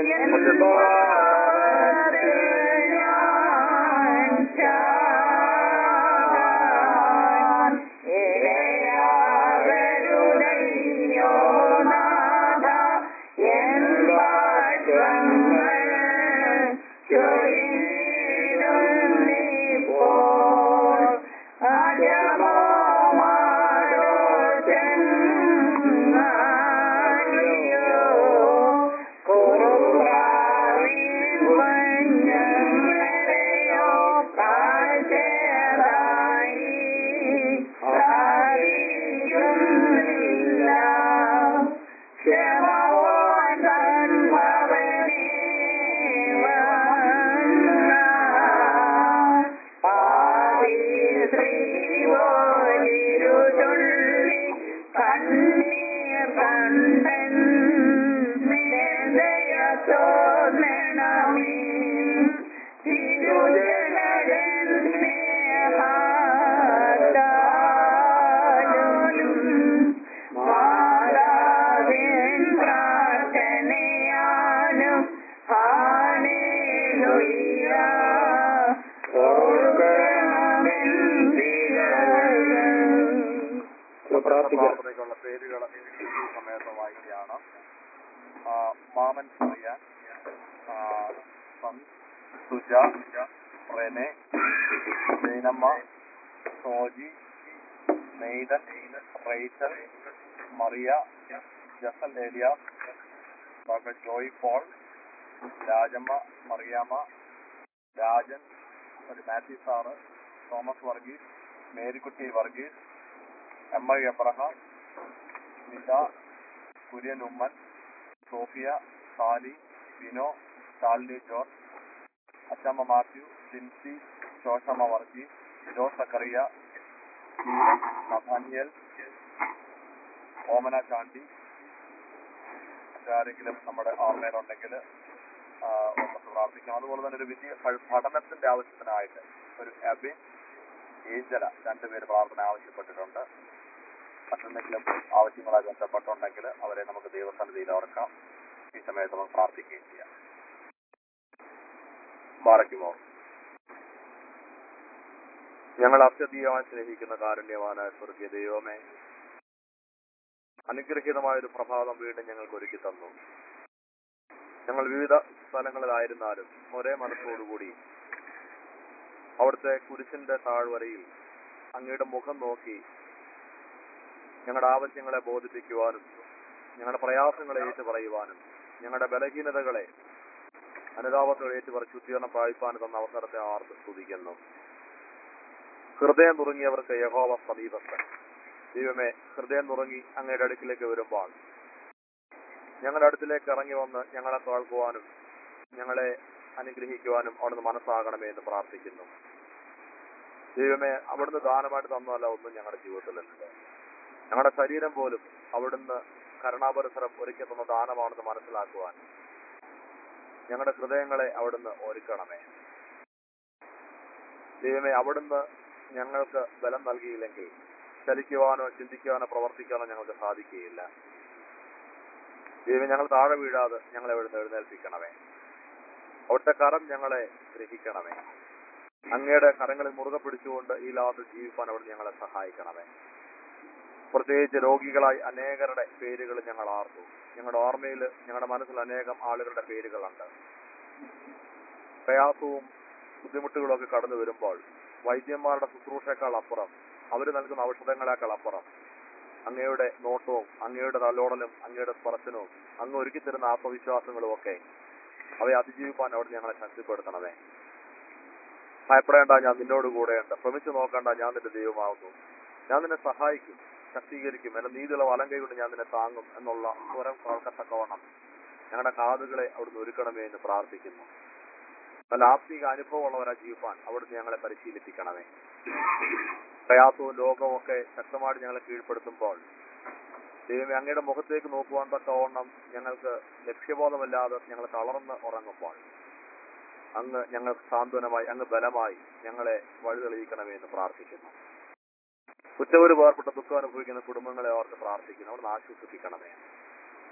പ്രാർത്ഥനയ്ക്കുള്ള പേരുകൾ ഈ സമയത്ത് വായിക്കുകയാണ് ആ, മാമൻ അറിയാൻ സുജ റെനെ ജൈനമ്മ സോജി നെയ്തൻ റൈച്ചൽ മറിയ ജസൽ ഏലിയ ഡോക്ടർ ജോയ് പോൾ രാജമ്മ മറിയാമ്മ രാജൻ ഒരു Mathew sir Thomas Varghese Marykutty Varghese M I Abraham Nita Kurian Oommen Sophia Sally Bino Shalini George Achamma Mathew Jincy Shoshamma Varghese Jose Zachariah Steven Nathaniel Omana Chandy ആരെങ്കിലും നമ്മുടെ ഓർമ്മയിലുണ്ടെങ്കിൽ ഒന്ന് പ്രാർത്ഥിക്കാം അതുപോലെ തന്നെ ഒരു വിദ്യ പഠനത്തിന്റെ ആവശ്യത്തിനായിട്ട് ഒരു അബിൻ ഏഞ്ചല രണ്ടുപേര് പ്രാർത്ഥന ആവശ്യപ്പെട്ടിട്ടുണ്ട് മറ്റെന്തെങ്കിലും ആവശ്യങ്ങളായി ബന്ധപ്പെട്ടുണ്ടെങ്കിൽ അവരെ നമുക്ക് ദൈവസന്നിധിയിൽ ഓർക്കാം ഈ സമയത്ത് നമുക്ക് പ്രാർത്ഥിക്കുകയും ചെയ്യാം ബാറയ്ക്കുമോ ഞങ്ങൾ അത്യധികമായി സ്നേഹിക്കുന്ന കാരുണ്യവാനായ സ്വർഗീയ ദൈവമേ അനുഗ്രഹീതമായ ഒരു പ്രഭാതം വീണ്ടും ഞങ്ങൾക്ക് ഒരുക്കി തന്നു ഞങ്ങൾ വിവിധ സ്ഥലങ്ങളിലായിരുന്നാലും ഒരേ മനസ്സോടുകൂടി അവിടുത്തെ കുരിശിന്റെ താഴ്വരയിൽ അങ്ങയുടെ മുഖം നോക്കി ഞങ്ങളുടെ ആവശ്യങ്ങളെ ബോധിപ്പിക്കുവാനും ഞങ്ങളുടെ പ്രയാസങ്ങളെ ഏറ്റു പറയുവാനും ഞങ്ങളുടെ ബലഹീനതകളെ അനുതാപത്തോടെ ഏറ്റുപറ ശുദ്ധീകരണം പ്രാപിപ്പാനും തന്ന അവസരത്തെ ആർത്ത് സ്തുതിക്കുന്നു ഹൃദയം നുറുങ്ങിയവർക്ക് യഹോവ സമീപസ്ഥൻ ദൈവമേ ഹൃദയം നുറുങ്ങി അങ്ങയുടെ അടുക്കിലേക്ക് വരുമ്പോൾ ഞങ്ങളുടെ അടുത്തിലേക്ക് ഇറങ്ങി വന്ന് ഞങ്ങളെ കേൾക്കുവാനും ഞങ്ങളെ അനുഗ്രഹിക്കുവാനും അവിടുന്ന് മനസ്സാകണമേ എന്ന് പ്രാർത്ഥിക്കുന്നു ദൈവമേ അവിടുന്ന് ദാനമായിട്ട് തന്നതല്ല ഒന്നും ഞങ്ങളുടെ ജീവിതത്തിലുണ്ട് ഞങ്ങളുടെ ശരീരം പോലും അവിടുന്ന് കരുണാപരിസരം ഒരുക്കി തന്ന ദാനമാണെന്ന് മനസ്സിലാക്കുവാൻ ഞങ്ങളുടെ ഹൃദയങ്ങളെ അവിടുന്ന് ഒരുക്കണമേ ദൈവമേ അവിടുന്ന് ഞങ്ങൾക്ക് ബലം നൽകിയില്ലെങ്കിൽ ചലിക്കുവാനോ ചിന്തിക്കുവാനോ പ്രവർത്തിക്കാനോ ഞങ്ങൾക്ക് സാധിക്കുകയില്ല ദൈവം ഞങ്ങൾ താഴെ വീഴാതെ ഞങ്ങളെ ഇവിടുന്ന് എഴുന്നേൽപ്പിക്കണമേ അവിടുത്തെ കരം ഞങ്ങളെ ഗ്രഹിക്കണമേ അങ്ങയുടെ കരങ്ങളിൽ മുറുകെ പിടിച്ചുകൊണ്ട് ഈ ലോകത്ത് ജീവിക്കാൻ അവിടെ ഞങ്ങളെ സഹായിക്കണമേ പ്രത്യേകിച്ച് രോഗികളായി അനേകരുടെ പേരുകൾ ഞങ്ങൾ ആർത്തു ഞങ്ങളുടെ ഓർമ്മയിൽ ഞങ്ങളുടെ മനസ്സിൽ അനേകം ആളുകളുടെ പേരുകളുണ്ട് പ്രയാസവും ബുദ്ധിമുട്ടുകളും ഒക്കെ കടന്നു വരുമ്പോൾ വൈദ്യന്മാരുടെ ശുശ്രൂഷയേക്കാൾ അപ്പുറം അവർ നൽകുന്ന ഔഷധങ്ങളേക്കാൾ അപ്പുറം അങ്ങയുടെ നോട്ടവും അങ്ങയുടെ തലോടലും അങ്ങയുടെ സ്പർശനവും അങ്ങ് ഒരുക്കി തരുന്ന ആത്മവിശ്വാസങ്ങളും ഒക്കെ അവയെ അതിജീവിക്കാൻ അവിടെ ഞങ്ങളെ ശക്തിപ്പെടുത്തണമേ ഭയപ്പെടേണ്ട ഞാൻ നിന്നോട് കൂടെയുണ്ട് ശ്രമിച്ചു നോക്കണ്ട ഞാൻ നിന്റെ ദൈവമാവുന്നു ഞാൻ നിന്നെ സഹായിക്കും ശക്തീകരിക്കും എന്റെ നീതിയുള്ള വലം കൈകൊണ്ട് ഞാൻ നിന്നെ താങ്ങും എന്നുള്ള സ്വരം കേൾക്കത്തക്കവണ്ണം ഞങ്ങളുടെ കാതുകളെ അവിടുന്ന് ഒരുക്കണമേ എന്ന് പ്രാർത്ഥിക്കുന്നു നല്ല ആത്മീക അനുഭവമുള്ളവരാ ജീവിപ്പാൻ അവിടുന്ന് ഞങ്ങളെ പരിശീലിപ്പിക്കണമേ പ്രയാസവും ലോകവും ഒക്കെ ശക്തമായിട്ട് ഞങ്ങളെ കീഴ്പ്പെടുത്തുമ്പോൾ ദൈവമേ അങ്ങയുടെ മുഖത്തേക്ക് നോക്കുവാൻ തക്കവണ്ണം ഞങ്ങൾക്ക് ലക്ഷ്യബോധമില്ലാതെ ഞങ്ങൾ തളർന്ന് ഉറങ്ങുമ്പോൾ അങ്ങ് ഞങ്ങൾക്ക് സാന്ത്വനമായി അങ്ങ് ബലമായി ഞങ്ങളെ വഴിതെളിയിക്കണമേ എന്ന് പ്രാർത്ഥിക്കുന്നു കുറ്റവര് വേർപ്പെട്ട ദുഃഖം അനുഭവിക്കുന്ന കുടുംബങ്ങളെ ഓർത്ത് പ്രാർത്ഥിക്കുന്നു അവിടുന്ന് ആശ്വസിപ്പിക്കണമേ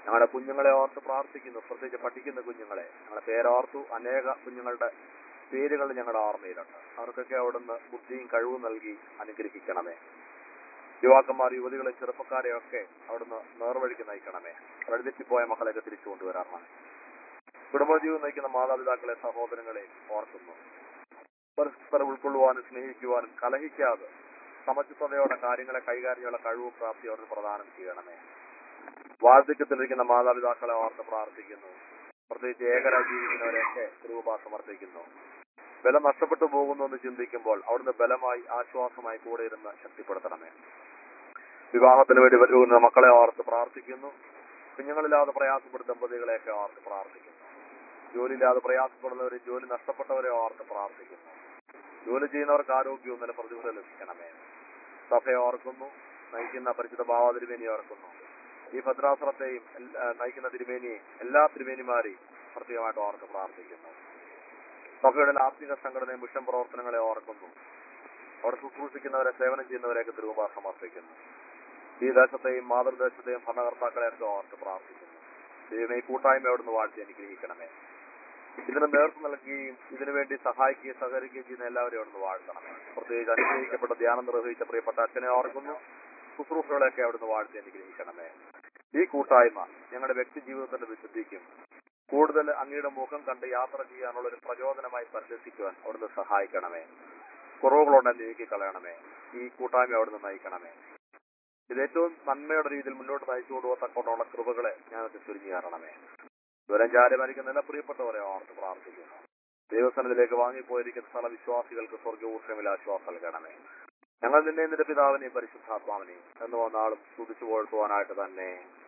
ഞങ്ങളുടെ കുഞ്ഞുങ്ങളെ ഓർത്ത് പ്രാർത്ഥിക്കുന്നു പ്രത്യേകിച്ച് പഠിക്കുന്ന കുഞ്ഞുങ്ങളെ ഞങ്ങളുടെ പേരോർത്തു അനേക കുഞ്ഞുങ്ങളുടെ പേരുകൾ ഞങ്ങളുടെ ഓർമ്മയിലുണ്ട് അവർക്കൊക്കെ അവിടുന്ന് ബുദ്ധിയും കഴിവും നൽകി അനുഗ്രഹിക്കണമേ യുവാക്കന്മാർ യുവതികളെ ചെറുപ്പക്കാരെയൊക്കെ അവിടുന്ന് നേർവഴിക്ക് നയിക്കണമേ വഴിതെറ്റിപ്പോയ മക്കളെയൊക്കെ തിരിച്ചു കൊണ്ടുവരണം കുടുംബജീവൻ നയിക്കുന്ന മാതാപിതാക്കളെ സഹോദരങ്ങളെ ഓർക്കുന്നു പരസ്പരം ഉൾക്കൊള്ളുവാനും സ്നേഹിക്കുവാനും കലഹിക്കാതെ സമചിത്തതയോടെ കാര്യങ്ങളെ കൈകാര്യം ചെയ്യാനുള്ള കഴിവും പ്രാപ്തി അവർക്ക് പ്രദാനം ചെയ്യണമേ വാർദ്ധക്യത്തിലിരിക്കുന്ന മാതാപിതാക്കളെ ഓർത്ത് പ്രാർത്ഥിക്കുന്നു പ്രത്യേകിച്ച് ഏകരായി ജീവിക്കുന്നവരെയൊക്കെ രൂപ സമർപ്പിക്കുന്നു ബലം നഷ്ടപ്പെട്ടു പോകുന്നു എന്ന് ചിന്തിക്കുമ്പോൾ അവിടുന്ന് ബലമായി ആശ്വാസമായി കൂടെ ഇരുന്ന് ശക്തിപ്പെടുത്തണമേ വിവാഹത്തിന് വേണ്ടി വരുന്ന മക്കളെ ഓർത്ത് പ്രാർത്ഥിക്കുന്നു കുഞ്ഞുങ്ങളില്ലാതെ പ്രയാസപ്പെടുന്ന ദമ്പതികളെയൊക്കെ ഓർത്ത് പ്രാർത്ഥിക്കുന്നു ജോലിയില്ലാതെ പ്രയാസപ്പെടുന്നവരെ ജോലി നഷ്ടപ്പെട്ടവരെ ഓർത്ത് പ്രാർത്ഥിക്കുന്നു ജോലി ചെയ്യുന്നവർക്ക് ആരോഗ്യവും നില പ്രതിഫലം ലഭിക്കണമേ സഭയെ ഓർക്കുന്നു നയിക്കുന്ന പരിചിത ഭാവ തിരുമേനിയെ ഓർക്കുന്നു ഈ ഭദ്രാസനത്തെയും എൽ- ആ, നയിക്കുന്ന തിരുമേനിയെയും എല്ലാ തിരുമേനിമാരെയും പ്രത്യേകമായിട്ട് ഓർത്ത് പ്രാർത്ഥിക്കുന്നു സഭയുടെ ആത്മിക സംഘടനയും മിഷൻ പ്രവർത്തനങ്ങളെ ഓർക്കുന്നു അവിടെ ശുശ്രൂഷിക്കുന്നവരെ സേവനം ചെയ്യുന്നവരെയൊക്കെ തിരുവ സമർപ്പിക്കുന്നു ഈ ദേശത്തെയും മാതൃദേശത്തെയും ഭരണകർത്താക്കളെയൊക്കെ ഓർത്ത് പ്രാർത്ഥിക്കുന്നു ദൈവമേ ഈ കൂട്ടായ്മ അവിടുന്ന് വാഴ്ത്തി അനുഗ്രഹിക്കണമേ ഇതിന് നേതൃത്വം നൽകുകയും ഇതിനുവേണ്ടി സഹായിക്കുകയും സഹകരിക്കുകയും ചെയ്യുന്ന എല്ലാവരെയും അവിടുന്ന് വാഴ്ത്തണമേ പ്രത്യേകിച്ച് അനുഗ്രഹിക്കപ്പെട്ട ധ്യാനം നിർവഹിച്ച പ്രിയപ്പെട്ട അച്ഛനെ ഓർക്കുന്നു ശുശ്രൂഷകളെയൊക്കെ അവിടുന്ന് വാഴ്ത്തി അനുഗ്രഹിക്കണമേ ഈ കൂട്ടായ്മ ഞങ്ങളുടെ വ്യക്തി ജീവിതത്തിന്റെ വിശുദ്ധിക്കും കൂടുതൽ അങ്ങയുടെ മുഖം കണ്ട് യാത്ര ചെയ്യാനുള്ള ഒരു പ്രചോദനമായി പരിരക്ഷിക്കുവാൻ അവിടുന്ന് സഹായിക്കണമേ കുറവുകളുണ്ടെന്ന് നീക്കി കളയണമേ ഈ കൂട്ടായ്മ അവിടുന്ന് നയിക്കണമേ ഇത് ഏറ്റവും നന്മയുടെ രീതിയിൽ മുന്നോട്ട് നയിച്ചു കൊണ്ടുപോകത്തക്കോട്ടുള്ള കൃപകളെ ഞങ്ങൾക്ക് ചുരുങ്ങി കയറണമേ ദുരഞ്ചാരമായിരിക്കുന്ന എല്ലാ പ്രിയപ്പെട്ടവരെ ഓർത്ത് പ്രാർത്ഥിക്കുന്നു ദൈവസ്ഥാനത്തിലേക്ക് വാങ്ങിപ്പോയിരിക്കുന്ന സ്ഥല വിശ്വാസികൾക്ക് സ്വർഗഊർഷമിൽ ആശ്വാസം നൽകണമേ ഞങ്ങൾ നിന്നെ നിന്റെ പിതാവിനെയും പരിശുദ്ധാത്മാവിനെയും എന്ന് വന്നാളും സ്തുതിച്ചു പോഴ്ത്തുവാനായിട്ട് തന്നെ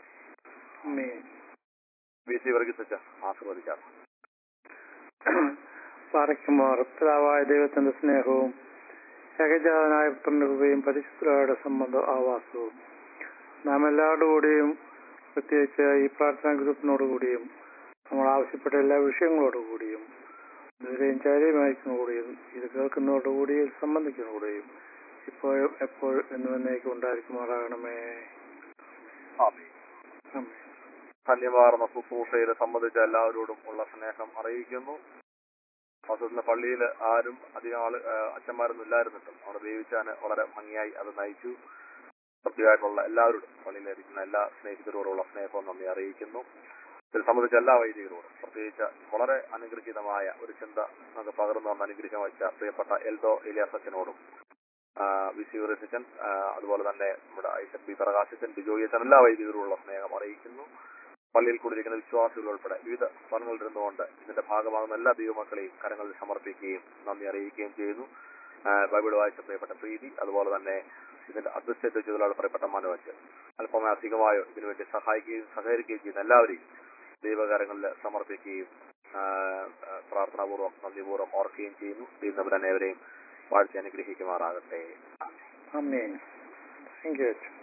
ബി സി വർഗിച്ച ആശീർവദിക്കാം പാറയ്ക്കുമാർ പിതാവായ ദൈവത്തിന്റെ സ്നേഹവും ഏകജാതനായ പുത്രന്റെ കൃപയും പരിശുദ്ധയുടെ സംബന്ധ ആവാസവും നാം എല്ലാവരുടെ കൂടെയും പ്രത്യേകിച്ച് ഈ പ്രാർത്ഥനാ ഗ്രൂപ്പിനോടുകൂടിയും നമ്മൾ ആവശ്യപ്പെട്ട എല്ലാ വിഷയങ്ങളോടുകൂടിയും ദൂരെയും ചാരിയുമായിരിക്കുന്നതോടെയും ഇത് കേൾക്കുന്നതോടുകൂടിയും സംബന്ധിക്കുന്നതോടെയും ഇപ്പോഴും എപ്പോഴും എന്നും എന്നേക്കും ഉണ്ടായിരിക്കുമാറാകണമേ ആമേൻ ആമേൻ. ധന്യമാർന്ന ശുശ്രൂഷയിൽ സംബന്ധിച്ച എല്ലാവരോടും ഉള്ള സ്നേഹം അറിയിക്കുന്നു വാസ്തവത്തിൽ പള്ളിയിൽ ആരും അധികം ആള് ആ, അച്ഛന്മാരൊന്നും ഇല്ലായിരുന്നിട്ടും അവിടെ ദൈവിച്ചാന് വളരെ ഭംഗിയായി അത് നയിച്ചു പ്രത്യേകമായിട്ടുള്ള എല്ലാവരോടും പള്ളിയിലിരിക്കുന്ന എല്ലാ സ്നേഹിതരോടുള്ള സ്നേഹവും നന്ദി അറിയിക്കുന്നു ഇതിൽ സംബന്ധിച്ച എല്ലാ വൈദികരോടും പ്രത്യേകിച്ച് വളരെ അനുഗ്രഹീതമായ ഒരു ചിന്ത നമുക്ക് പകർന്നു തന്ന അനുഗ്രഹം വെച്ച പ്രിയപ്പെട്ട എൽദോ ഇലിയാസ് അച്ഛനോടും വി സി യൂറിസച്ചൻ അതുപോലെ തന്നെ നമ്മുടെ ഐസക് ബി പ്രകാശച്ചൻ ബിജോയി അച്ഛൻ എല്ലാ വൈദികരോടുള്ള സ്നേഹം അറിയിക്കുന്നു പള്ളിയിൽ കൂടിയിരിക്കുന്ന വിശ്വാസികൾ ഉൾപ്പെടെ വിവിധ സ്ഥലങ്ങളിൽ ഇരുന്നുകൊണ്ട് ഇതിന്റെ ഭാഗമാകുന്ന എല്ലാ ദൈവമക്കളെയും കരങ്ങളിൽ സമർപ്പിക്കുകയും നന്ദി അറിയിക്കുകയും ചെയ്യുന്നു ആ, ബൈബിൾ വായിച്ച പ്രിയപ്പെട്ട പ്രീതി അതുപോലെ തന്നെ ഇതിന്റെ അഡ്മിനിസ്ട്രേറ്റീവ് ചുമതലയുള്ള പ്രിയപ്പെട്ട മനോജ് അല്പം അധികമായോ ഇതിനുവേണ്ടി സഹായിക്കുകയും സഹകരിക്കുകയും ചെയ്യുന്ന എല്ലാവരെയും ദൈവകാരങ്ങളിൽ സമർപ്പിക്കുകയും ആ, ആ, പ്രാർത്ഥനാപൂർവ്വം നന്ദിപൂർവ്വം ഓർക്കുകയും ചെയ്യുന്നു ദൈവം അനേവരെയും വാഴ്ച അനുഗ്രഹിക്കുമാറാകട്ടെ ആമേൻ താങ്ക് യു